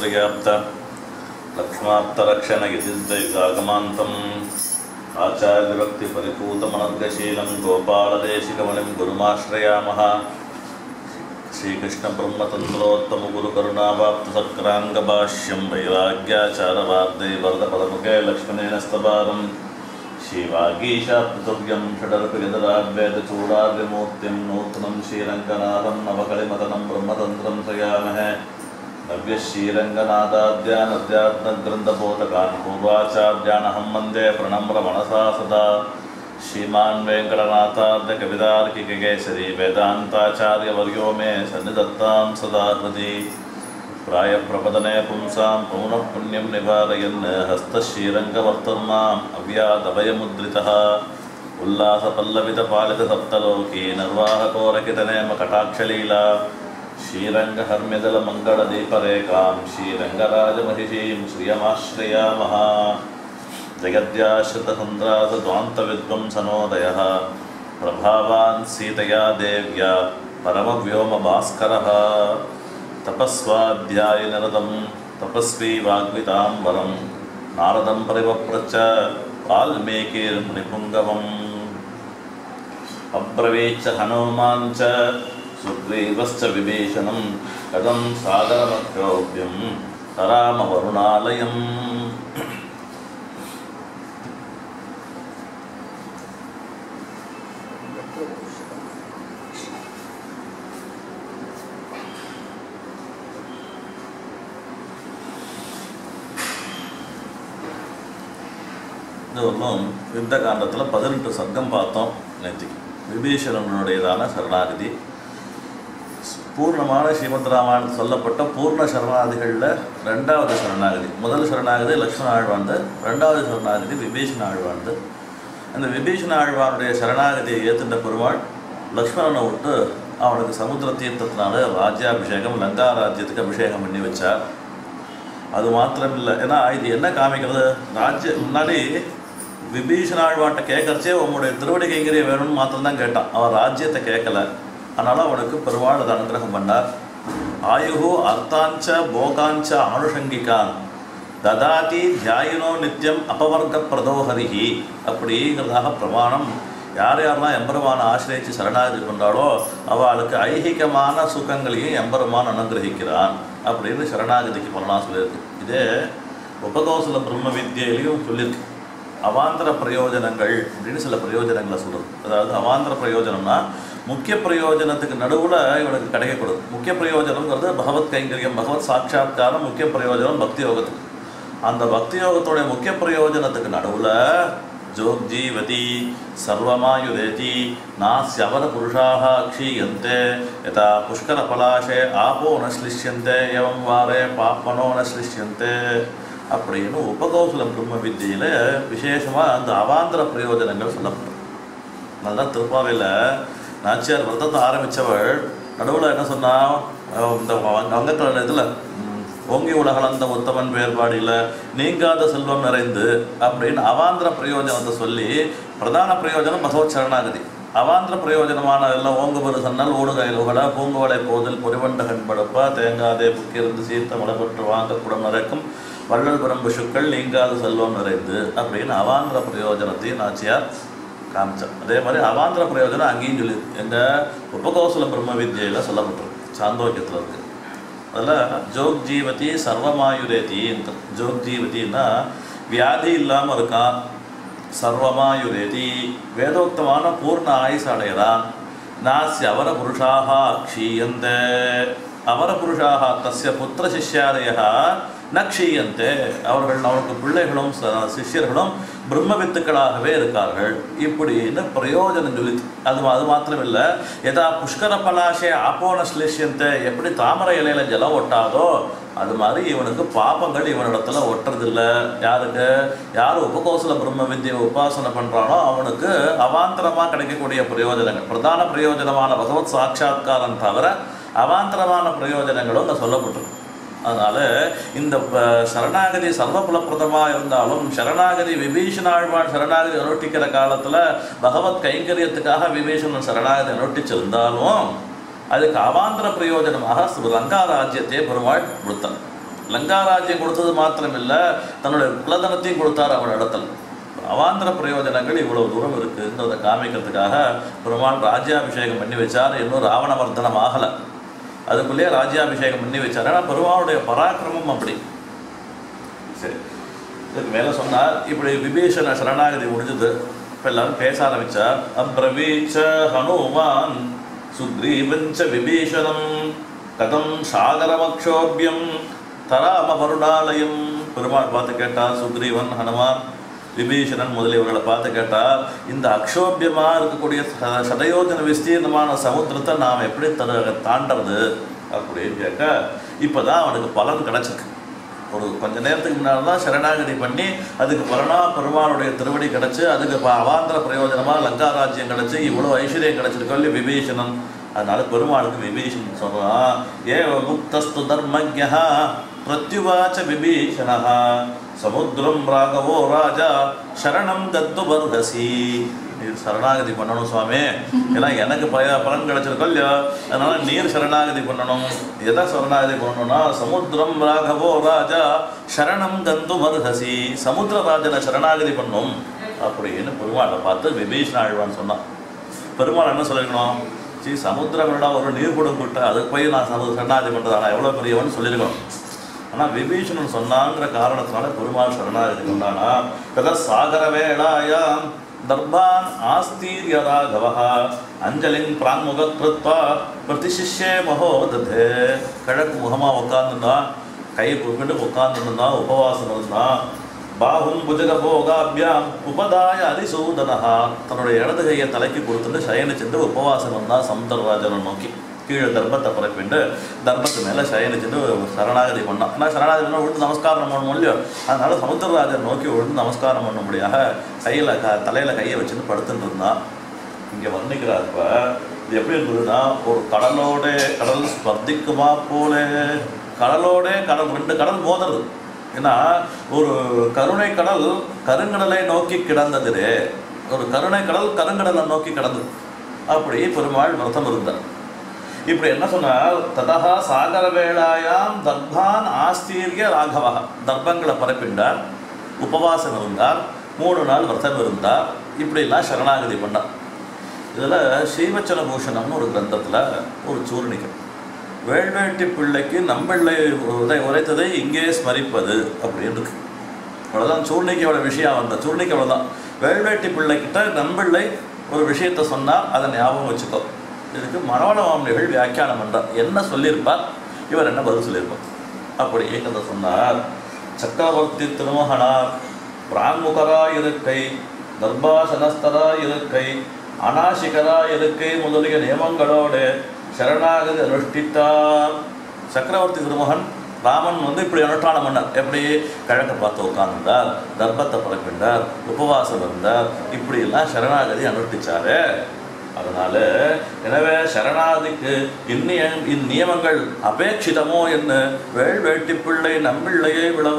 श्रीयत्रियाप्त लक्ष्माप्तरक्षणगिरिद्वैगागमान्तम् आचार्यभक्तिपरिपूतमनर्गशीलं गोपालदेशिकमणिं गुरुमाश्रयामः श्रीकृष्णब्रह्मतन्त्रोत्तमगुरुकरुणावाप्तसक्राङ्गभाष्यं वैराग्याचारवार्दे वरदपदमुखे लक्ष्मणेन स्तवारम् श्रीवागीशाप्तव्यं षडर्पयदराद्वैतचूडार्यमूर्तिं नूतनं श्रीरङ्गनाथं नवकलिमतनं ब्रह्मतन्त्रं श्रयामहे नव्यश्रीरङ्गनाथाद्यानध्यात्मग्रन्थबोधकान् पूर्वाचार्याणहं वन्दे प्रणम्र मनसा सदा श्रीमान् वेङ्कटनाथार्यकवितार्किककेसरी वेदान्ताचार्यवर्यो मे सन्निधत्तां सदा हृदि प्रायप्रपदने पुंसां पुनः पुण्यं निवारयन् हस्तश्रीरङ्गवर्तन्माम् अव्यादभयमुद्रितः उल्लासपल्लवितपालितसप्तलोकी निर्वाहकोरकितनेम कटाक्षलीला श्रीरङ्गहर्म्यदलमङ्गलदीपरेखां श्रीरङ्गराजमहिषीं श्रियमाश्रयामः जगद्याश्रितसन्द्रासद्वान्तविद्वंसनोदयः प्रभावान् सीतया देव्या परमव्योमभास्करः तपस्वाध्यायनिरतं तपस्वी वाग्वितां वरं नारदं परिवप्रच्च वाल्मीकिर्मुनिपुङ्गवम् अब्रवीच्च हनुमान् च सुग्रीवश्च विभीषणं कथं सागरमध्योभ्यं तरामवरुणालयम् இது ஒன்றும் யுத்த காண்டத்தில் பதினெட்டு சர்க்கம் பார்த்தோம் நேற்றுக்கு விபீஷணனுடையதான சரணாகதி பூர்ணமான ஸ்ரீமத் ராமாயணத்தில் சொல்லப்பட்ட பூர்ண சரணாகதிகளில் ரெண்டாவது சரணாகதி முதல் சரணாகதி லக்ஷ்மண ஆழ்வாந்து ரெண்டாவது சரணாகதி விபீஷண ஆழ்வாந்து அந்த விபீஷண ஆழ்வானுடைய சரணாகதியை ஏற்றுட்ட பெருமாள் லக்ஷ்மணனை விட்டு அவனுக்கு சமுத்திர தீர்த்தத்தினால ராஜ்யாபிஷேகம் லங்கா ராஜ்யத்துக்கு அபிஷேகம் பண்ணி வச்சார் அது மாத்திரம் இல்லை ஏன்னா இது என்ன காமிக்கிறது ராஜ்ய முன்னாடி விபீஷண ஆழ்வாட்ட கேட்கறச்சே உங்களுடைய திருவடி கைங்கரிய வேணும்னு மாத்திரம் தான் கேட்டான் அவன் ராஜ்யத்தை கேட்கல அதனால அவனுக்கு பெருமாள் அதை அனுகிரகம் பண்ணார் ஆயுகு அர்த்தாஞ்ச போகாஞ்ச ஆனுஷங்கிகான் ததாதி தியாயினோ நித்தியம் அபவர்க்க பிரதோஹரிஹி அப்படிங்கிறதாக பிரமாணம் யார் யாரெல்லாம் எம்பெருமான ஆசிரியச்சு சரணாகதி கொண்டாலோ அவளுக்கு ஐகிகமான சுகங்களையும் எம்பெருமான் அனுகிரகிக்கிறான் அப்படின்னு சரணாகதிக்கு பலனாக சொல்லியிருக்கு இதே உபகோசல பிரம்ம வித்யிலையும் சொல்லியிருக்கு அவாந்தர பிரயோஜனங்கள் அப்படின்னு சில பிரயோஜனங்களை சொல்கிறது அதாவது அவாந்தர பிரயோஜனம்னா முக்கிய பிரயோஜனத்துக்கு நடுவில் இவனுக்கு கிடைக்கக்கூடாது முக்கிய பிரயோஜனம்ங்கிறது பகவத் கைங்கரியம் பகவத் சாட்சா்காரம் முக்கிய பிரயோஜனம் பக்தி யோகத்துக்கு அந்த பக்தி யோகத்தோடைய முக்கிய பிரயோஜனத்துக்கு நடுவில் ஜோக்ஜீவதி சர்வமாயுதேதி நாஸ்யவர புருஷாக க்ஷீயந்தே யதா புஷ்கர பலாஷே ஆபோ ந ஸ்லிஷ்யந்தே எவம் வாரே பாப்பனோ ந ஸ்லிஷ்யந்தே அப்படின்னு உபகௌசல பிரம்ம வித்தியில் விசேஷமாக அந்த அவாந்தர பிரயோஜனங்கள் சொல்லப்படும் நல்லா திருப்பாவையில் நாச்சியார் விரதத்தை ஆரம்பித்தவள் நடுவில் என்ன சொன்னா இந்த வங்கக்கல இதில் ஓங்கி உலகளந்த உத்தமன் வேறுபாடில் நீங்காத செல்வம் நிறைந்து அப்படின்னு அவாந்திர பிரயோஜனத்தை சொல்லி பிரதான பிரயோஜனம் பகவத் சரணாகதி அவாந்திர பிரயோஜனமான எல்லாம் ஓங்குபெரு சன்னல் ஓடுகையில் உகட பூங்குவளை போதில் பொறிவண்ட கண்படுப்ப தேங்காதே புக்கிருந்து சீர்த்த மலைப்பற்று வாங்க குடம் நிறைக்கும் வள்ளல் பெரும் பசுக்கள் நீங்காத செல்வம் நிறைந்து அப்படின்னு அவாந்திர பிரயோஜனத்தையும் நாச்சியார் காமிச்சார் அதே மாதிரி அவாந்திர பிரயோஜனம் அங்கேயும் சொல்லி எங்கள் உபகோசல பிரம்ம வித்யில சொல்லப்பட்டிருக்கு சாந்தோக்கியத்தில் இருக்குது அதில் ஜோக் ஜீவதி சர்வமாயுரேதி ஜோக் ஜீவதினா வியாதி இல்லாமல் இருக்கான் சர்வமாயுரேதி வேதோக்தமான பூர்ண ஆயுசு அடைகிறான் நாஸ்ய அவர புருஷாக க்ஷீயந்த அவர புருஷாக தஸ்ய புத்திர சிஷ்யாதயா ந க்ஷீயந்தே அவர்கள் அவருக்கு பிள்ளைகளும் சிஷ்யர்களும் பிரம்மவித்துக்களாகவே இருக்கார்கள் இப்படின்னு பிரயோஜனம் சொல்லி அது அது மாத்திரம் இல்லை எதா புஷ்கர பலாஷே ஆப்போன ஸ்லேஷியத்தை எப்படி தாமரை இலையில ஜலம் ஒட்டாதோ அது மாதிரி இவனுக்கு பாப்பங்கள் இவனிடத்துல ஒட்டுறதில்ல யாருக்கு யார் உபகோசல பிரம்ம வித்தியை உபாசனை பண்ணுறானோ அவனுக்கு அவாந்தரமாக கிடைக்கக்கூடிய பிரயோஜனங்கள் பிரதான பிரயோஜனமான பகவத் சாட்சா்காரம் தவிர அவாந்தரமான பிரயோஜனங்களும் அங்கே சொல்லப்பட்டிருக்கு அதனால் இந்த சரணாகதி சர்வபலப்பிரதமாக இருந்தாலும் சரணாகதி விபீஷணாழ்வான் சரணாகதி அனுஷ்டிக்கிற காலத்தில் பகவத் கைங்கரியத்துக்காக விபீஷணன் சரணாகதி அனுஷ்டிச்சிருந்தாலும் அதுக்கு அவாந்தர பிரயோஜனமாக லங்கா ராஜ்யத்தை பெருமாள் கொடுத்தார் லங்கா ராஜ்யம் கொடுத்தது மாத்திரமில்லை தன்னுடைய குலதனத்தையும் கொடுத்தார் அவன் இடத்துல அவாந்தர பிரயோஜனங்கள் இவ்வளவு தூரம் இருக்குன்றதை காமிக்கிறதுக்காக பெருமாள் ராஜ்யாபிஷேகம் பண்ணி வச்சார் இன்னும் ராவணவர்தனம் ஆகலை அதுக்குள்ளேயே ராஜ்யாபிஷேகம் பண்ணி வச்சார் ஆனால் பெருமாளுடைய பராக்கிரமம் அப்படி சரி இதுக்கு மேலே சொன்னார் இப்படி விபீஷண சரணாகதி முடிஞ்சது இப்போ எல்லாரும் பேச ஆரம்பிச்சார் அப்ரவீச்ச ஹனுமான் சுக்ரீவஞ்ச விபீஷணம் கதம் சாகரமக்ஷோபியம் தராம வருணாலயம் பெருமாள் பார்த்து கேட்டார் சுக்ரீவன் ஹனுமான் விபீஷணன் முதலியவர்களை பார்த்து கேட்டால் இந்த அக்ஷோபியமா இருக்கக்கூடிய ச- சதயோஜன விஸ்தீர்ணமான சமுத்திரத்தை நாம் எப்படி தர தாண்டறது அப்படின்னு கேட்க இப்போதான் அவனுக்கு பலன் கிடைச்சிருக்கு ஒரு கொஞ்ச நேரத்துக்கு முன்னால் தான் சரணாகதி பண்ணி அதுக்கு பரணா பெருமாளுடைய திருவடி கிடச்சி அதுக்கு ப- அவாந்தர பிரயோஜனமாக லங்கா ராஜ்யம் கிடச்சி இவ்வளோ ஐஸ்வர்யம் கிடச்சிருக்கோம் விபீஷணன் அதனால பெருமாளுக்கு விபீஷணன் சொல்கிறான் ஏ முக்தஸ்து தர்மஜா பிரத்யுவாச்ச விபீஷணா சமுத்திரம் ராகவோ ராஜா சரணம் தத்து பர்ஹசி நீர் சரணாகதி பண்ணணும் சுவாமி ஏன்னா எனக்கு பய பலன் கிடைச்சிருக்கோ இல்லையோ அதனால நீர் சரணாகதி பண்ணணும் எதை சரணாகதி பண்ணணும்னா சமுத்திரம் ராகவோ ராஜா சரணம் கந்து மருகசி சமுத்திரராஜனை சரணாகதி பண்ணும் அப்படின்னு பெருமாளை பார்த்து விபீஷண ஆழ்வான்னு சொன்னான் பெருமாள் என்ன சொல்லிருக்கணும் சி சமுத்திரங்களோட ஒரு நீர் குடம் விட்டு அதுக்கு போய் நான் சமு சரணாகதி பண்ணுறது ஆனால் எவ்வளோ பெரியவன் சொல்லியிருக்கணும் ஆனால் விபீஷணன் சொன்னாங்கிற காரணத்தினால பெருமாள் சரணாகதி கொண்டானா தத சாகர வேளாயாம் தர்பான் ஆஸ்தீரிய ராகவः அஞ்சலின் பிராங்முக கிருத்வா பிரதிசிஷ்யே மகோததே கிழக்கு முகமாக உட்காந்துருந்தான் கை கூப்பிட்டு உட்காந்துருந்தான் உபவாசம் இருந்தான் பாகும் புஜக போகாபியாம் உபதாய அதிசூதனஹா தன்னுடைய இடது கையை தலைக்கு கொடுத்துட்டு சயனிச்சுட்டு உபவாசம் வந்தான் சமுத்திரராஜனை நோக்கி கீழே தர்பத்தை பரப்பிண்டு தர்பத்து மேலே சயனிச்சுட்டு சரணாகதி பண்ணான் ஆனால் சரணாகதி பண்ண விழுந்து நமஸ்காரம் பண்ண முடியும் அதனால சமுத்திரராஜன் நோக்கி விழுந்து நமஸ்காரம் பண்ண முடியாக கையில் க தலையில் கையை வச்சுட்டு படுத்துட்டு இருந்தான் இங்கே வர்ணிக்கிறார் இப்போ இது எப்படி இருந்ததுன்னா ஒரு கடலோட கடல் ஸ்பர்திக்குமா போல கடலோட கடல் ரெண்டு கடல் மோதுறது ஏன்னா ஒரு கருணை கடல் கருங்கடலை நோக்கி கிடந்தது ஒரு கருணை கடல் கருங்கடலை நோக்கி கிடந்தது அப்படி பெருமாள் விரதம் இருந்தார் இப்படி என்ன சொன்னால் ததா சாகர வேளாயாம் தர்பான் ஆஸ்தீரிய ராகவா தர்பங்களை பரப்பிண்டார் உபவாசம் இருந்தார் மூணு நாள் விரதம் இருந்தார் இப்படிலாம் சரணாகதி பண்ணார் இதில் ஸ்ரீவச்சன பூஷணம்னு ஒரு கிரந்தத்தில் ஒரு சூர்ணிகம் வேள்வேட்டி பிள்ளைக்கு நம்பிள்ளை உதை உரைத்ததை இங்கே ஸ்மரிப்பது அப்படின்னு இருக்கு அவ்வளோதான் சூர்ணிக்கையோட விஷயம் வந்த சூர்ணிக்கை அவ்வளோதான் வேள்வேட்டி பிள்ளைக்கிட்ட நம்பிள்ளை ஒரு விஷயத்தை சொன்னால் அதை ஞாபகம் வச்சுக்கோ இதுக்கு மனோட மாமனிகள் வியாக்கியானம் பண்ணுறார் என்ன சொல்லியிருப்பார் இவர் என்ன பதில் சொல்லியிருப்பார் அப்படி கதை சொன்னார் சக்கரவர்த்தி திருமகனார் பிரான்முகரா இருக்கை தர்பாசனஸ்தரா இருக்கை அனாசிகரா இருக்கை முதலிய நியமங்களோடு சரணாகதி அனுஷ்டித்தார் சக்கரவர்த்தி திருமகன் ராமன் வந்து இப்படி அனுஷ்டானம் பண்ணார் எப்படி கிழக்க பார்த்து உட்கார்ந்தார் தர்பத்தை பரப்பிண்டார் உபவாசம் இருந்தார் இப்படியெல்லாம் சரணாகதி அனுஷ்டிச்சாரு அதனால எனவே சரணாதிக்கு இந்நிய இந்நியமங்கள் அபேட்சிதமோ என்ன வேள் வேட்டி பிள்ளை நம்பிள்ளையே விளவ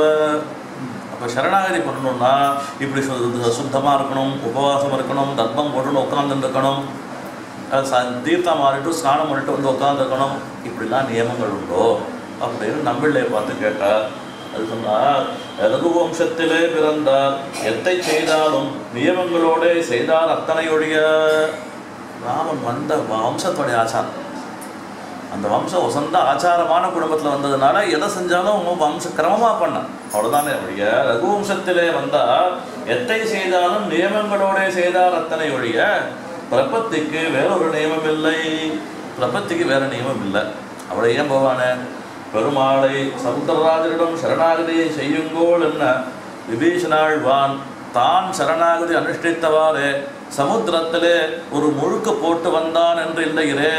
அப்போ சரணாகதி பண்ணணும்னா இப்படி சு- சுத்தமா இருக்கணும் உபவாசம் இருக்கணும் தர்மம் போட்டுன்னு உட்காந்துட்டு இருக்கணும் அது ச தீர்த்தம் மாறிட்டு ஸ்நானம் பண்ணிட்டு வந்து உட்காந்துருக்கணும் இப்படிலாம் நியமங்கள் உண்டோ அப்படின்னு நம்பிள்ளையை பார்த்து கேட்டார் அது சொன்னார் ரகுவம்சத்திலே பிறந்தார் எத்தை செய்தாலும் நியமங்களோட செய்தார் அத்தனையுடைய ராமன் வந்த வம்சத்துடைய ஆச்சாரம் அந்த வம்சம் வசந்த ஆச்சாரமான குடும்பத்தில் வந்ததுனால எதை செஞ்சாலும் உங்க வம்ச கிரமமாக பண்ண அவ்வளோதானே ஒழிய ரகுவம்சத்திலே வந்தால் எத்தை செய்தாலும் நியமங்களோட செய்தார் அத்தனை ஒழிய பிரபத்திக்கு வேறொரு நியமம் இல்லை பிரபத்திக்கு வேற நியமம் இல்லை அவளை ஏன் போவானே பெருமாளை சமுத்திரராஜரிடம் சரணாகதியை செய்யுங்கோள் என்ன விபீஷணாழ்வான் தான் சரணாகதி அனுஷ்டித்தவாறே சமுத்திரத்திலே ஒரு முழுக்க போட்டு வந்தான் என்று இல்லைகிறே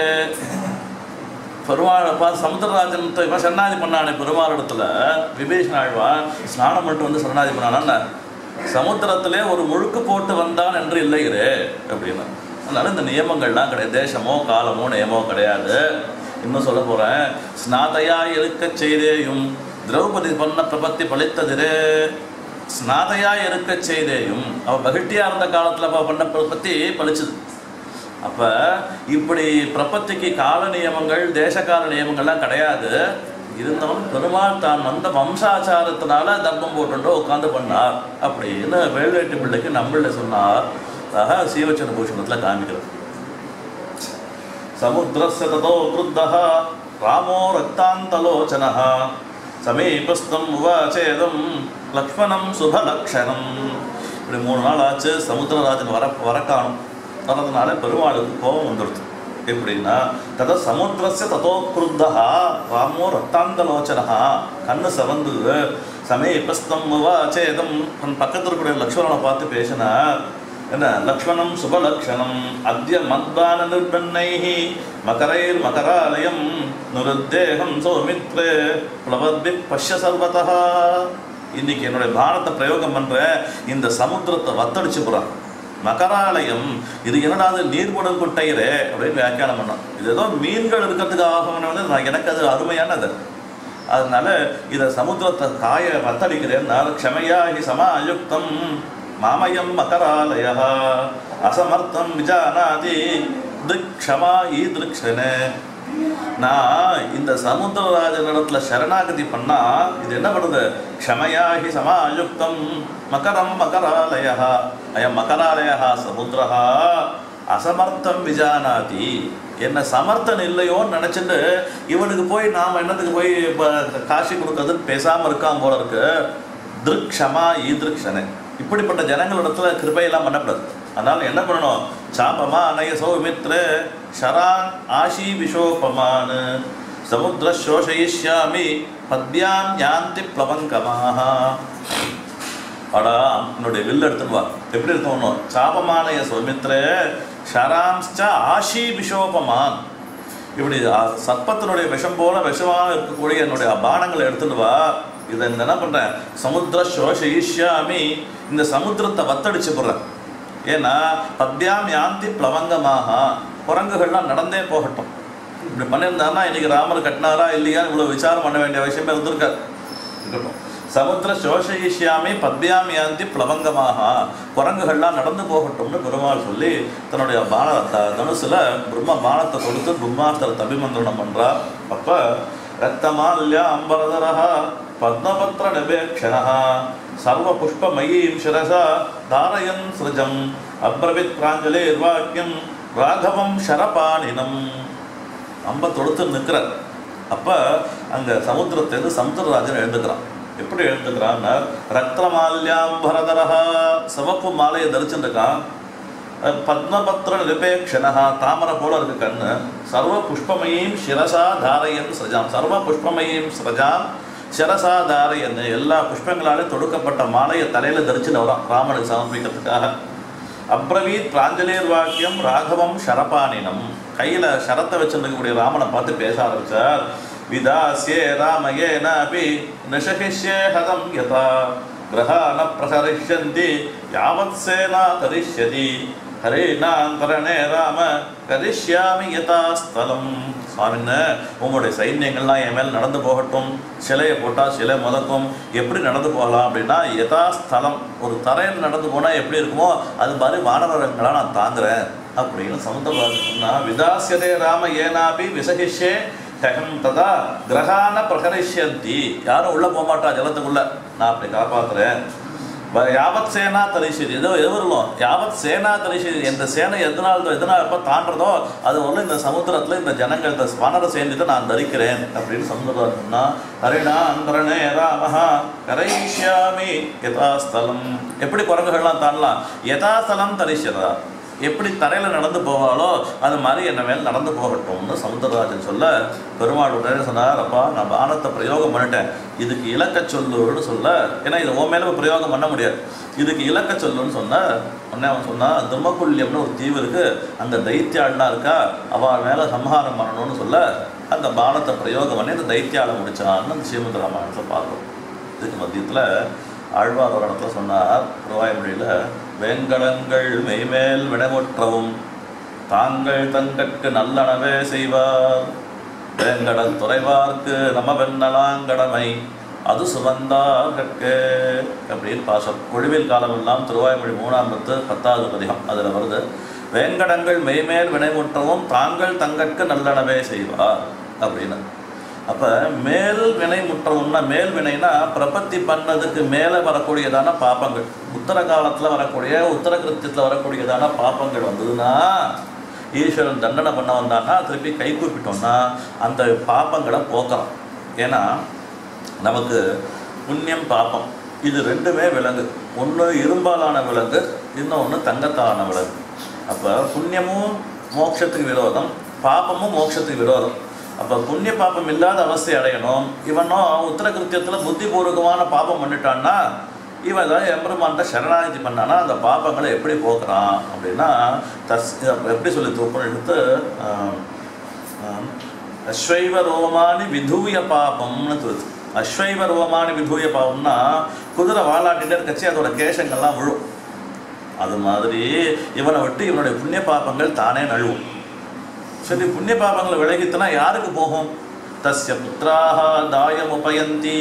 பெருமாள் பார்த்து சமுத்திரராஜன் இவன் சரணாதி பண்ணானே பெருமாள் இடத்துல விபீஷண ஆழ்வான் ஸ்நானம் பண்ணிட்டு வந்து சரணாதி பண்ணானா சமுத்திரத்திலே ஒரு முழுக்கு போட்டு வந்தான் என்று இல்லைகிறே அப்படின்னு அதனால இந்த நியமங்கள்லாம் கிடையாது தேசமோ காலமோ நியமோ கிடையாது இன்னும் சொல்ல போறேன் ஸ்நாதையா இருக்க செய்தேயும் திரௌபதி பண்ண பிரபத்தி பழித்ததிரே ஸ்நாதையா இருக்க செய்தேயும் அவ பகிட்டியா இருந்த காலத்துல அவ பண்ண பிரபத்தி பழிச்சது அப்ப இப்படி பிரபத்திக்கு கால நியமங்கள் தேசகால நியமங்கள்லாம் கிடையாது இருந்தாலும் பெருமாள் தான் வந்த வம்சாச்சாரத்தினால தர்மம் போட்டுட்டு உட்காந்து பண்ணார் அப்படின்னு வேல்வேட்டு பிள்ளைக்கு நம்மள சொன்னார் ஆக சீவச்சன பூஷணத்தில் காமிக்கிறது சமுத்திரஸ்ய ததோ கிருத்தः ராமோ ரக்தாந்தலோச்சனः சமீபஸ்தம் உவாச்சேதம் லக்ஷ்மணம் சுபலக்ஷணம் இப்படி மூணு நாள் ஆச்சு சமுத்திரராஜன் வர வர காணும் வரதுனால பெருமாளுக்கு கோபம் வந்துடுது எப்படின்னா தத சமுத்திரஸ்ய ததோ கிருத்தः ராமோ ரக்தாந்தலோச்சனः கண்ணு சவந்து சமீபஸ்தம் உவாச்சேதம் தன் பக்கத்தில் இருக்கிற லக்ஷ்மணனை பார்த்து பேசினார் என்ன லக்ஷ்மணம் சுபலக்ஷணம் அத்ய மத்பான நிர்பன்னைः மகரைர் மகராலயம் நுருத்தேகம் சௌமித்ரே பிளவத்பி பஷ்ய சர்வதः இன்னைக்கு என்னுடைய பானத்தை பிரயோகம் பண்ற இந்த சமுத்திரத்தை வத்தடிச்சு போறான் மகராலயம் இது என்னடா அது நீர்குடம் குட்டையரே அப்படின்னு வியாக்கியானம் பண்ணோம் இது ஏதோ மீன்கள் இருக்கிறதுக்காக வந்து நான் எனக்கு அது அருமையானது அதனால இதை சமுத்திரத்தை காய வத்தடிக்கிறேன்னா க்ஷமையாகி சமாயுக்தம் மாமயம் மகராலய அசமர்த்தம் விஜானாதி திருக்ஷமா ஈதிருக்ஷனே நான் இந்த சமுத்திரராஜனிடத்துல சரணாகதி பண்ணா இது என்ன பண்ணுது க்ஷமையாகி சமாயுக்தம் மகரம் மகராலய அயம் மகராலய சமுத்திரா அசமர்த்தம் விஜானாதி என்ன சமர்த்தன் இல்லையோன்னு நினச்சிட்டு இவனுக்கு போய் நாம் என்னத்துக்கு போய் இப்போ காசு கொடுக்கறதுன்னு பேசாமல் இருக்கான் போல இருக்கு திருக்ஷமா ஈதிருக்ஷனே இப்படிப்பட்ட ஜனங்களிடத்துல கிருபையெல்லாம் பண்ணக்கூடாது அதனால என்ன பண்ணணும் சாபமா நய சௌமித்ர ஷரான் ஆஷி விஷோபமான் சமுத்திர சோஷயிஷ்யாமி பத்யாம் யாந்தி பிளவங்கமாக அடா என்னுடைய வில் எடுத்துட்டு வா எப்படி இருக்கணும் சாபமானய சௌமித்ர ஷராம்ச்ச ஆஷி விஷோபமான் இப்படி அ- சர்ப்பத்தினுடைய விஷம் போல விஷமாக இருக்கக்கூடிய என்னுடைய பானங்களை எடுத்துட்டு வா இதை என்ன பண்றேன் சமுத்திர சோஷயிஷ்யாமி இந்த சமுத்திரத்தை வத்தடிச்சு போடுறேன் ஏன்னா பத்யாம் யாந்தி பிளவங்கமாக குரங்குகள்லாம் நடந்தே போகட்டும் இப்படி பண்ணியிருந்தாருன்னா இன்னைக்கு ராமர் கட்டினாரா இல்லையா இவ்வளோ விசாரம் பண்ண வேண்டிய விஷயமே இருந்திருக்காரு இருக்கட்டும் சமுத்திர சோஷயிஷ்யாமி பத்யாம் யாந்தி பிளவங்கமாக குரங்குகள்லாம் நடந்து போகட்டும்னு பெருமாள் சொல்லி தன்னுடைய பான த- தனுசுல பிரம்ம பானத்தை கொடுத்து பிரம்மாஸ்திரத்தை அபிமந்திரணம் பண்றார் அப்ப ரத்தமால்யா அம்பரதரः பத்மபத்ர நிபேக்ஷணः சர்வ புஷ்பமயீம் சிரசா தாரயன் சிருஜம் அப்ரவித் பிராஞ்சலேர்வாக்கியம் ராகவம் ஷரபாணினம் அம்ப தொடுத்து நிற்கிறார் அப்போ அங்கே சமுத்திரத்திலேருந்து சமுத்திரராஜன் எழுந்துக்கிறான் எப்படி எழுந்துக்கிறான்னா ரத்னமால்யாம்பரதரா சிவப்பு மாலையை தரிச்சுருக்கான் பத்மபத்ர நிரபேக்ஷணா தாமரை போல இருக்கு கண்ணு சர்வ புஷ்பமயீம் சிரசா தாரயன் சிரஜாம் சர்வ புஷ்பமயீம் சிரஜாம் சிரசா தாரயன் எல்லா புஷ்பங்களாலே தொடுக்கப்பட்ட மாலையை தலையில தரிச்சுன்னு வரான் ராமனுக்கு சமர்ப்பிக்கிறதுக்காக அப்ரவீத் பிராஞ்சலேர் வாக்கியம் ராகவம் ஷரபானினம் கையில் ஷரத்தை வச்சிருக்கக்கூடிய ராமனை பார்த்து பேச ஆரம்பிச்சார் விதாசியே ராமயேன அபி நிஷகிஷ்யே ஹதம் யதா கிரகாண பிரசரிஷ்யந்தி யாவத் சேனா தரிஷ்யதி ஹரேனாந்தரணே ராம கரிஷ்யாமி யதா ஸ்தலம் சுவாமின்ன உங்களுடைய சைன்யங்கள்லாம் என் மேல் நடந்து போகட்டும் சிலையை போட்டால் சிலை முதக்கும் எப்படி நடந்து போகலாம் அப்படின்னா யதா ஸ்தலம் ஒரு தரையில் நடந்து போனால் எப்படி இருக்குமோ அது மாதிரி வானரங்களாக நான் தாங்குறேன் அப்படின்னு சமுத்திரராஜன் சொன்னா விதாசியதே ராம ஏனாபி விசகிஷ்யே டகம் ததா கிரகான பிரகரிஷ்யந்தி யாரும் உள்ள போக மாட்டா ஜலத்துக்குள்ள நான் அப்படி காப்பாத்துறேன் வ- யாவத் சேனா தரிசிது ஏதோ எவரிலும் யாவத் சேனா தரிசிது எந்த சேனை எதனால் எதனால் எப்போ தாண்டதோ அது ஒன்று இந்த சமுத்திரத்தில் இந்த ஜனங்கள் இந்த வானர சேர்ந்துட்டு நான் தரிக்கிறேன் அப்படின்னு சமுத்திரம் சொன்னா ஹரிணா அந்தரணே ராமஹா கரைஷ்யாமி யதாஸ்தலம் எப்படி குரங்குகள்லாம் தாண்டலாம் யதாஸ்தலம் தரிசதா எப்படி தரையில் நடந்து போவாளோ அது மாதிரி என்ன மேல் நடந்து போகட்டும்னு சமுத்திரராஜன் சொல்ல பெருமாள் உடனே சொன்னார் அப்பா நான் பானத்தை பிரயோகம் பண்ணிட்டேன் இதுக்கு இலக்க சொல்லுன்னு சொல்ல ஏன்னா இது உன் மேலே பிரயோகம் பண்ண முடியாது இதுக்கு இலக்க சொல்லுன்னு சொன்ன உடனே அவன் சொன்னான் திருமக்குள்ளியம்னு ஒரு தீவு இருக்கு அங்கே தைத்தியாள்லாம் இருக்கா அவள் மேலே சம்ஹாரம் பண்ணணும்னு சொல்ல அந்த பானத்தை பிரயோகம் பண்ணி அந்த தைத்தியாளை முடிச்சான்னு அந்த ஸ்ரீமந்த ராமாயணத்தில் பார்க்குறோம் இதுக்கு மத்தியத்தில் ஆழ்வார் ஒரு இடத்துல சொன்னார் திருவாய்மொழியில் வேங்கடங்கள் மெய்மேல் விடமுற்றவும் தாங்கள் தங்கட்கு நல்லனவே செய்வார் வேங்கடத் துறைவார்க்கு நமவென்னலாங்கடமை அது சுமந்தார் கற்கே அப்படின்னு பாசம் ஒழிவில் காலமெல்லாம் திருவாய்மொழி மூணாம் பத்து பத்தாவது பதிகம் அதில் வருது வேங்கடங்கள் மெய்மேல் வினைமுற்றவும் தாங்கள் தங்கட்கு நல்லனவே செய்வார் அப்படின்னு அப்போ மேல் வினை முற்றவும்னா மேல் வினைனா பிரபத்தி பண்ணதுக்கு மேலே வரக்கூடியதான பாப்பங்கள் உத்தர காலத்தில் வரக்கூடிய உத்தர கிருத்தியத்தில் வரக்கூடியதான பாப்பங்கள் வந்ததுன்னா ஈஸ்வரன் தண்டனை பண்ண வந்தான்னா திருப்பி கை கூப்பிட்டோம்னா அந்த பாப்பங்களை போக்கலாம் ஏன்னா நமக்கு புண்ணியம் பாப்பம் இது ரெண்டுமே விலங்கு ஒன்று இரும்பாலான விலங்கு இன்னொன்று தங்கத்தாலான விலங்கு அப்போ புண்ணியமும் மோட்சத்துக்கு விரோதம் பாப்பமும் மோட்சத்துக்கு விரோதம் அப்போ புண்ணிய பாப்பம் இல்லாத அவஸ்தை அடையணும் இவனும் உத்தர கிருத்தியத்தில் புத்திபூர்வகமான பாப்பம் பண்ணிட்டான்னா இவன் தான் எம்பெருமான்கிட்ட சரணாகதி பண்ணானா அந்த பாப்பங்களை எப்படி போக்குறான் அப்படின்னா தஸ் எப்படி சொல்லி உபநிஷத்து ஆஹ், ஆஹ், அஸ்வைவ ரோமானி விதூய பாபம்னு சொல்லுது அஸ்வைவ ரோமானி விதூய பாபம்னா குதிரை வாலாட்டிகிட்டே இருக்கச்சு அதோட கேசங்கள்லாம் விழும் அது மாதிரி இவனை விட்டு இவனுடைய புண்ணிய பாபங்கள் தானே நழுவும் சரி புண்ணிய பாபங்களை விலகித்துனா யாருக்கு போகும் தஸ்ய புத்திராக தாயம் உபயந்தி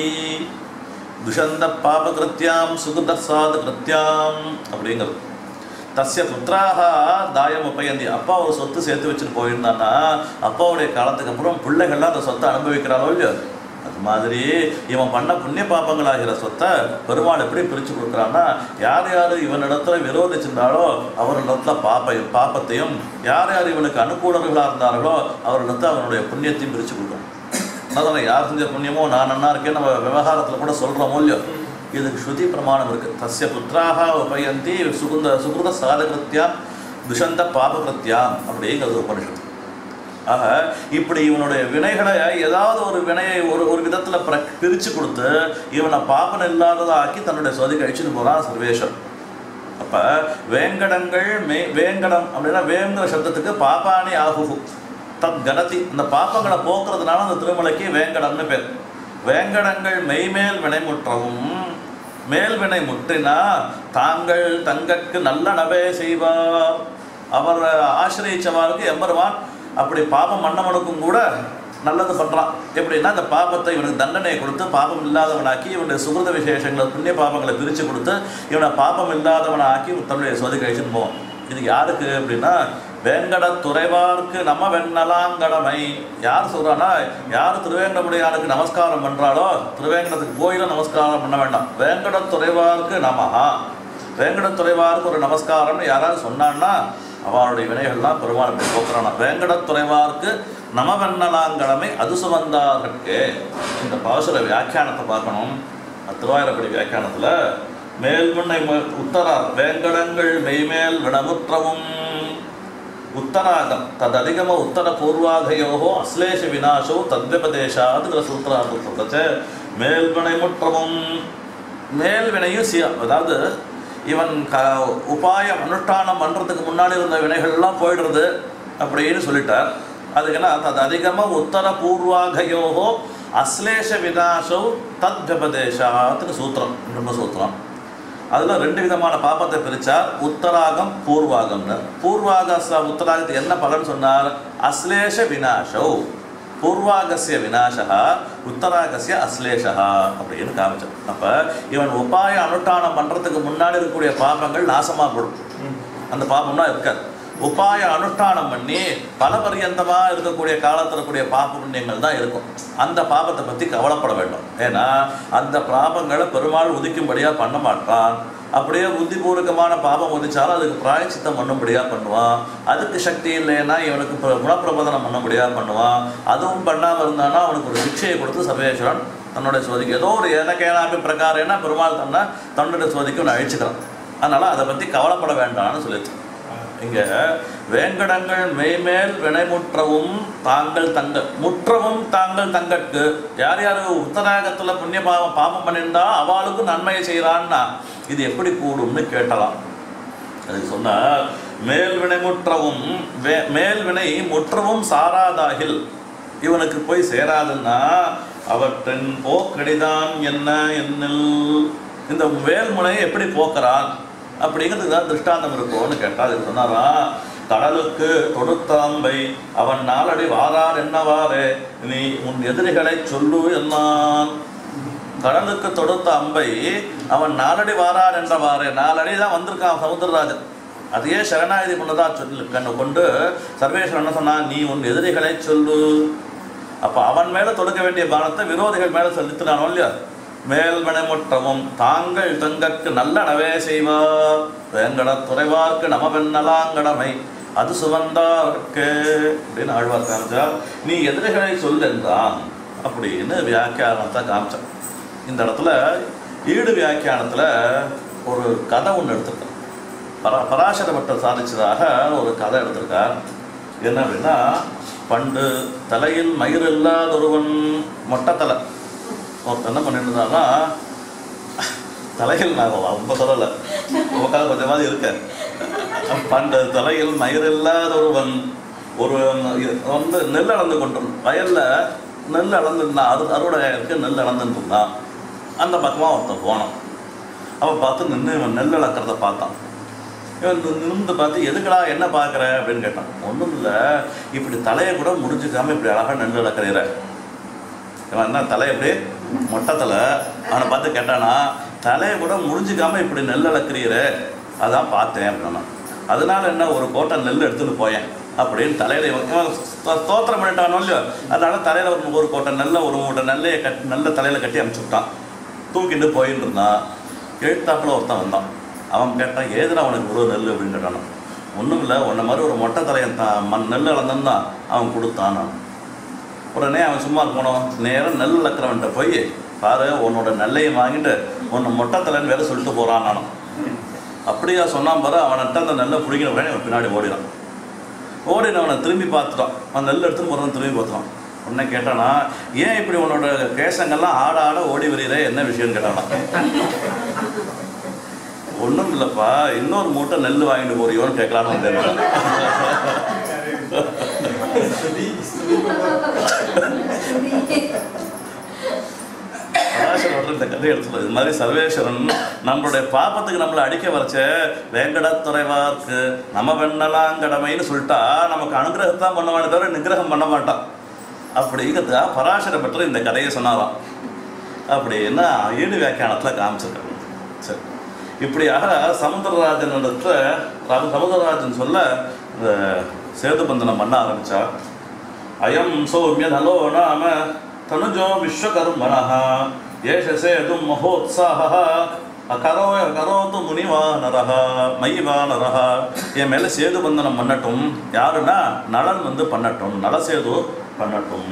துஷந்த பாப கிருத்தியாம் சுகுத சாது கிருத்தியாம் அப்படிங்கிறது தஸ்ய புத்திராக தாயம் உபயந்தி அப்பா ஒரு சொத்து சேர்த்து வச்சுட்டு போயிருந்தான்னா அப்பாவுடைய காலத்துக்கு அப்புறம் பிள்ளைகள்லாம் அந்த சொத்தை அனுபவிக்கிறாளோ இல்லையோ அது மாதிரி இவன் பண்ண புண்ணிய பாப்பங்களாகிற சொத்தை பெருமாள் எப்படி பிரித்து கொடுக்குறான்னா யார் யார் இவனிடத்துல விரோதிச்சிருந்தாலோ அவரிடத்துல பாப்பை பாப்பத்தையும் யார் யார் இவனுக்கு அனுகூலர்களாக இருந்தார்களோ அவரிடத்துல அவனுடைய புண்ணியத்தையும் பிரித்து கொடுக்கும் அதனால் யார் செஞ்ச புண்ணியமோ நான் நன்னா இருக்கேன் நம்ம விவகாரத்தில் கூட சொல்கிறோமோ இல்லையோ இதுக்கு ஸ்ருதி பிரமாணம் இருக்குது தஸ்ய புத்திராக உபயந்தி சுகுந்த சுகிருத சாதகிருத்தியாம் துஷந்த பாபகிருத்தியாம் அப்படிங்கிறது உபனிஷத்து ஆக இப்படி இவனுடைய வினைகளை ஏதாவது ஒரு வினையை ஒரு ஒரு விதத்தில் பிர பிரித்து கொடுத்து இவனை பாப்பன் இல்லாததாக்கி தன்னுடைய சொதி கழிச்சுன்னு போகிறான் சர்வேஸ்வர் அப்போ வேங்கடங்கள் மே வேங்கடம் அப்படின்னா வேங்கிற சப்தத்துக்கு பாப்பானி ஆகுகு தத் கணதி இந்த பாப்பங்களை போக்குறதுனால அந்த திருமலைக்கு வேங்கடம்னு பேர் வேங்கடங்கள் மெய்மேல் வினைமுற்றவும் மேல் வினை முற்றினா தாங்கள் தங்கற்கு நல்ல நவே செய்வார் அவர் ஆசிரியச்சவாருக்கு எம்பெருமான் அப்படி பாபம் மன்னவனுக்கும் கூட நல்லது பண்ணுறான் எப்படின்னா இந்த பாபத்தை இவனுக்கு தண்டனையை கொடுத்து பாபம் இல்லாதவனாக்கி இவனுடைய சுகிருத விசேஷங்களை புண்ணிய பாபங்களை பிரித்து கொடுத்து இவனை பாபம் இல்லாதவனாக்கி தன்னுடைய சொதி கழிச்சுன்னு போவான் இது யாருக்கு அப்படின்னா வேங்கட துறைவார்க்கு நம்ம வெண்ணலாங்கடமை யார் சொல்றானா யார் திருவேங்கடமுடியானுக்கு நமஸ்காரம் பண்றாளோ திருவேங்கடத்துக்கு போயிலும் நமஸ்காரம் பண்ண வேண்டாம் வேங்கட துறைவார்க்கு நமஹா வேங்கட துறைவாருக்கு ஒரு நமஸ்காரம்னு யாராவது சொன்னான்னா அவளுடைய வினைகள்லாம் பெருமாள் அப்படி போக்குறானா வேங்கட துறைவார்க்கு நமவெண்ணலாங்கடமை அது சுமந்தார்கே இந்த பாசுர வியாக்கியானத்தை பார்க்கணும் திருவாயிரப்படி வியாக்கியானத்தில் மேல்முன்னை ம- உத்தரார் வேங்கடங்கள் மெய்மேல் வினமுற்றவும் உத்தராகம் தததிகம உத்தர பூர்வாகயோகோ அஸ்லேஷ விநாசோ தத்விபதேசாதுங்கிற சூத்திரார்த்தம் சொல்றச்ச மேல்வினை முற்றவும் மேல்வினையும் சி அதாவது இவன் க உபாயம் அனுஷ்டானம் பண்ணுறதுக்கு முன்னாடி இருந்த வினைகள்லாம் போயிடுறது அப்படின்னு சொல்லிட்டார் அதுக்கு என்ன தது அதிகமாக உத்தர பூர்வாகயோகோ அஸ்லேஷ விநாசோ தத்விபதேசாத்துன்னு சூத்திரம் பிரம்ம சூத்திரம் அதில் ரெண்டு விதமான பாப்பத்தை பிரித்தார் உத்தராகம் பூர்வாகம்னு பூர்வாக உத்தராகத்துக்கு என்ன பலன் சொன்னார் அஸ்லேஷ விநாசோ பூர்வாகசிய விநாசா உத்தராகசிய அஸ்லேஷா அப்படின்னு காமிச்சார் அப்போ இவன் உபாய அனுஷ்டானம் பண்ணுறதுக்கு முன்னாடி இருக்கக்கூடிய பாபங்கள் நாசமாக போடும் அந்த பாபம்னா இருக்காது உபாய அனுஷ்டானம் பண்ணி பல பரியந்தமாக இருக்கக்கூடிய காலத்தில் இருக்கக்கூடிய பாப புண்ணியங்கள் தான் இருக்கும் அந்த பாபத்தை பற்றி கவலைப்பட வேண்டும் ஏன்னா அந்த பாபங்களை பெருமாள் உதிக்கும்படியாக பண்ண மாட்டான் அப்படியே புத்திபூர்வகமான பாபம் உதிச்சாலும் அதுக்கு பிராயச்சித்தம் பண்ணும்படியாக பண்ணுவான் அதுக்கு சக்தி இல்லைன்னா இவனுக்கு பிர- குணப்பிரபோதனம் பண்ணும்படியாக பண்ணுவான் அதுவும் பண்ணாமல் இருந்தானா அவனுக்கு ஒரு சிக்ஷையை கொடுத்து சர்வேஸ்வரன் தன்னுடைய சோதிக்கு ஏதோ ஒரு எனக்கேனாப்பி பிரகாரம்னா பெருமாள் தன்னை தன்னுடைய சோதிக்கு ஒன்று அழிச்சுக்கிறான் அதனால் அதை பற்றி கவலைப்பட வேண்டாம்னு சொல்லிச்சு இங்க வேங்கடங்கள் மெய்மேல் வினைமுற்றவும் தாங்கள் தங்க முற்றவும் தாங்கள் தங்கட்கு யார் யார் உத்தராகத்துல புண்ணிய பாவம் பாபம் பண்ணியிருந்தா அவளுக்கும் நன்மையை செய்கிறான்னா இது எப்படி கூடும்னு கேட்டலாம் அதுக்கு சொன்னார் மேல் வினை முற்றவும் வே- மேல் வினை முற்றவும் சாராதாகில் இவனுக்கு போய் சேராதுன்னா அவற்றின் போக்கடிதான் என்ன என்னில் இந்த வேல்முனை எப்படி போக்குறான் அப்படிங்கிறதுக்கு தான் திருஷ்டாந்தம் இருக்கும்னு கேட்டால் அதுக்கு சொன்னாரா கடலுக்கு தொடுத்தாம்பை அவன் நாளடி வாரார் என்னவாறே நீ உன் எதிரிகளை சொல்லு என்னான் கடலுக்கு தொடுத்த அம்பை அவன் நாலடி வாரான் என்றவாறு நாலடி தான் வந்திருக்கான் சமுத்திரராஜன் அதையே சரணாகதி பண்ணதா சொல்லி கண்ணு கொண்டு சர்வேஸ்வரன் என்ன சொன்னான் நீ உன் எதிரிகளை சொல்லு அப்போ அவன் மேலே தொடுக்க வேண்டிய பானத்தை விரோதிகள் மேலே செலுத்தினானோ இல்லையா மேல்மனை முற்றமும் தாங்கள் தங்கற்கு நல்லனவே செய்வார் வேங்கட துறைவார்க்கு நம வெண்ணலாங்கடமை அது சுமந்தார்க்கு அப்படின்னு ஆழ்வார் காமிச்சார் நீ எதிரிகளை சொல் என்றான் அப்படின்னு வியாக்கியானத்தை காமிச்சான் இந்த இடத்துல ஈடு வியாக்கியானத்தில் ஒரு கதை ஒன்று எடுத்திருக்கான் பரா பராசர பட்டர் சாதிச்சதாக ஒரு கதை எடுத்திருக்கார் என்ன அப்படின்னா பண்டு தலையில் மயிர் இல்லாத ஒருவன் மொட்டை தலை ஒருத்தன் என்ன பண்ணிட்டு இருந்தான்னா தலையில் நான் ரொம்ப சொல்லலை உட்காந்து கொஞ்சமாவது இருக்கேன் பண்டு தலையில் மயிர் இல்லாத ஒருவன் ஒரு வந்து நெல் அளந்து கொண்டு வயல்ல நெல் அளந்துருந்தான் அது அறுவடை இருக்கு நெல் அளந்துட்டு இருந்தான் அந்த பக்கமாக ஒருத்தன் போனான் அவன் பார்த்து நின்று இவன் நெல் அளக்கிறத பார்த்தான் இவன் நி- நிமிர்ந்து பார்த்து எதுக்குடா என்ன பார்க்குற அப்படின்னு கேட்டான் ஒன்றும் இல்லை இப்படி தலையை கூட முடிஞ்சுக்காம இப்படி அழகாக நெல் அளக்கிறீர இவன் என்ன தலை எப்படி மொட்டை தலை அவனை பார்த்து கேட்டானா தலையை கூட முடிஞ்சுக்காம இப்படி நெல் அளக்கிறீர அதான் பார்த்தேன் அப்படின்னா அதனால என்ன ஒரு கோட்டை நெல் எடுத்துன்னு போயேன் அப்படின்னு தலையில இவன் இவன் ஸ்தோ- ஸ்தோத்திரம் பண்ணிட்டானோ இல்லையோ அதனால தலையில ஒரு ஒரு கோட்டை நெல்லை ஒரு மூட்டை நெல்லையை கட் நல்ல தலையில கட்டி அமுச்சு விட்டான் தூக்கிட்டு போயின்னு இருந்தான் எழுத்தாப்புல ஒருத்தன் வந்தான் அவன் கேட்டான் ஏதுடா அவனுக்கு இவ்வளோ நெல் அப்படின்னு கேட்டானோ ஒன்றும் இல்லை உன்னை மாதிரி ஒரு மொட்டை தலையன் தான் மண் நெல் அளந்தான் தான் அவன் கொடுத்தான் நான் உடனே அவன் சும்மா போனோம் நேரம் நெல் இழக்கிறவன்ட்ட போய் பாரு உன்னோட நெல்லையும் வாங்கிட்டு உன்னை மொட்டை தலைன்னு வேற சொல்லிட்டு போறான் நானும் அப்படியா சொன்னான் பாரு அவன்கிட்ட அந்த நெல்லை பிடிக்கிற உடனே அவன் பின்னாடி ஓடினான் ஓடின அவனை திரும்பி பார்த்துட்டான் அவன் நெல் எடுத்துன்னு போகிறான் திரும்பி பார்த்துட்டான் உடனே கேட்டானா ஏன் இப்படி உன்னோட கேசங்கள்லாம் ஆட ஆட ஓடி வரீரே என்ன விஷயம்னு கேட்டானா ஒன்றும் இல்லைப்பா இன்னொரு மூட்டை நெல் வாங்கிட்டு போறியோன்னு கேட்கலான்னு வந்தேன் நான். பராசரர் இந்த கதை எடுத்துல இது மாதிரி சர்வேஸ்வரன் நம்மளுடைய பாப்பத்துக்கு நம்மளை அடிக்க வரைச்ச வேங்கடத்துறைவார்க்கு நம்ம வெண்ணலாங்கடமைன்னு சொல்லிட்டா நமக்கு அனுகிரகத்தான் பண்ணுவானே தவிர நிகிரகம் பண்ண மாட்டான் அப்படிங்கிறதா பராசர பற்றி இந்த கதையை சொன்னாராம் அப்படின்னா ஈடு வியாக்கியானத்தில் காமிச்சிருக்காங்க சரி இப்படியாக சமுத்திரராஜன் இடத்துல ராம- சமுத்திரராஜன் சொல்ல இந்த சேதுபந்தனம் பண்ண ஆரம்பிச்சா அயம் சௌமிய நலோ நாம தனுஜோ விஸ்வகர்மணः ஏஷ சேதும் மகோத்சாஹ அகரோ கரோத்து முனிவானரஹ மைவானரஹ என் மேல சேது பந்தனம் பண்ணட்டும் யாருன்னா நலன் வந்து பண்ணட்டும் நலசேது பண்ணட்டும்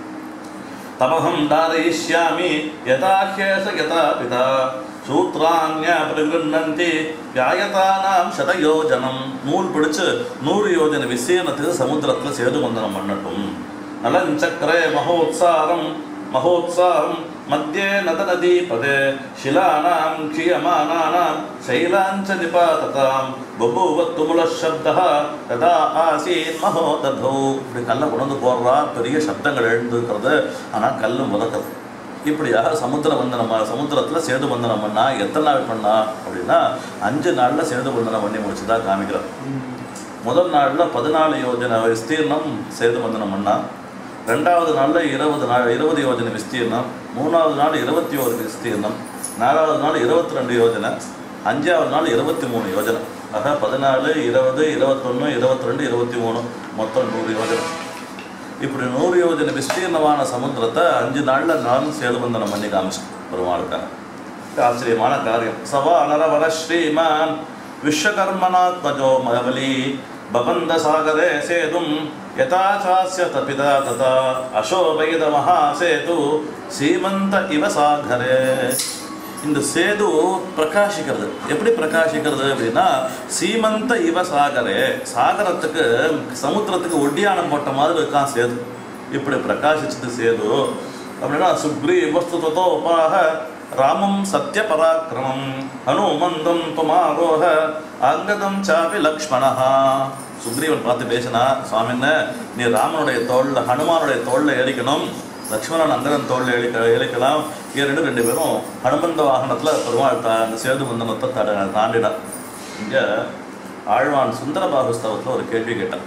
தமகம் தாரயிஷ்யாமி யதா ஹ்யேச யதா பிதா சூத்ராண்யா பிரகிருண்ணந்தி வியாயதானாம் சதயோஜனம் நூல் பிடிச்சு நூறு யோஜன விசீர்ணத்துக்கு சமுத்திரத்தில் சேது பந்தனம் பண்ணட்டும் நலஞ்சக்கரே மகோத்சாரம் மகோத்சாரம் மத்தியே நதநதி பதே शिलानां क्षीयमानानां शैलाञ्च निपाततां बभूव तुमुलशब्दः तदा ஆசீன் மகோததோ இப்படி கல்லை கொண்டு போடுறா பெரிய சப்தங்கள் எழுந்துக்கிறது ஆனால் கல்லு முதக்கிறது இப்படியாக சமுத்திர வந்தனம் சமுத்திரத்தில் சேது வந்தனம் பண்ணா எத்தனை நாள் பண்ணா அப்படின்னா அஞ்சு நாளில் சேது வந்தனம் பண்ணி முடிச்சுதா காமிக்கிறார் முதல் நாளில் பதினாலு யோஜனை விஸ்தீர்ணம் சேது வந்தனம் பண்ணா ரெண்டாவது நாளில் இருபது நாள் இருபது யோஜனை விஸ்தீர்ணம் மூணாவது நாள் இருபத்தி ஒரு விஸ்தீர்ணம் நாலாவது நாள் இருபத்தி ரெண்டு யோஜனை அஞ்சாவது நாள் இருபத்தி மூணு யோஜனை ஆக பதினாலு இருபது இருபத்தொன்று இருபத்தி ரெண்டு இருபத்தி மூணு மொத்தம் நூறு யோஜனை இப்படி நூறு யோஜனை விஸ்தீர்ணமான சமுத்திரத்தை அஞ்சு நாளில் நானும் சேதுபந்தனம் பண்ணி காமிச்சேன் பெருமாளுக்காக ஆச்சரியமான காரியம் சவா நரவர ஸ்ரீமான் விஸ்வகர்மனாத்மஜோ மகவலி பபந்த சாகரே சேதும் யதா சாஸ்ய தபிதா ததா அசோபைத மகாசேது சீமந்த இவ சாகரே இந்த சேது பிரகாசிக்கிறது எப்படி பிரகாசிக்கிறது அப்படின்னா சீமந்த இவ சாகரே சாகரத்துக்கு சமுத்திரத்துக்கு ஒட்டியானம் போட்ட மாதிரி இருக்கான் சேது இப்படி பிரகாசிச்சது சேது அப்படின்னா சுக்ரீ வஸ்து தத்தோபாக ராமம் சத்ய பராக்கிரமம் ஹனுமந்தம் துமாரோக அங்கதம் சாபி லக்ஷ்மணஹா சுக்ரீவன் பார்த்து பேசினா சுவாமின்ன நீ ராமனுடைய தோளில் ஹனுமானுடைய தோளில் ஏறிக்கணும் லக்ஷ்மணன் அங்கதன் தோளில் ஏறிக்க ஏறிக்கலாம் இது ரெண்டு ரெண்டு பேரும் ஹனுமந்த வாகனத்தில் பெருமாள் தா அந்த சேது மந்தனத்தை தட தாண்டினார் இங்கே ஆழ்வான் சுந்தரபாகுஸ்தவத்தில் ஒரு கேள்வி கேட்டான்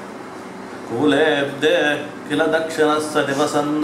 கூலேப்தே கில தக்ஷணஸ்ஸ நிவசன்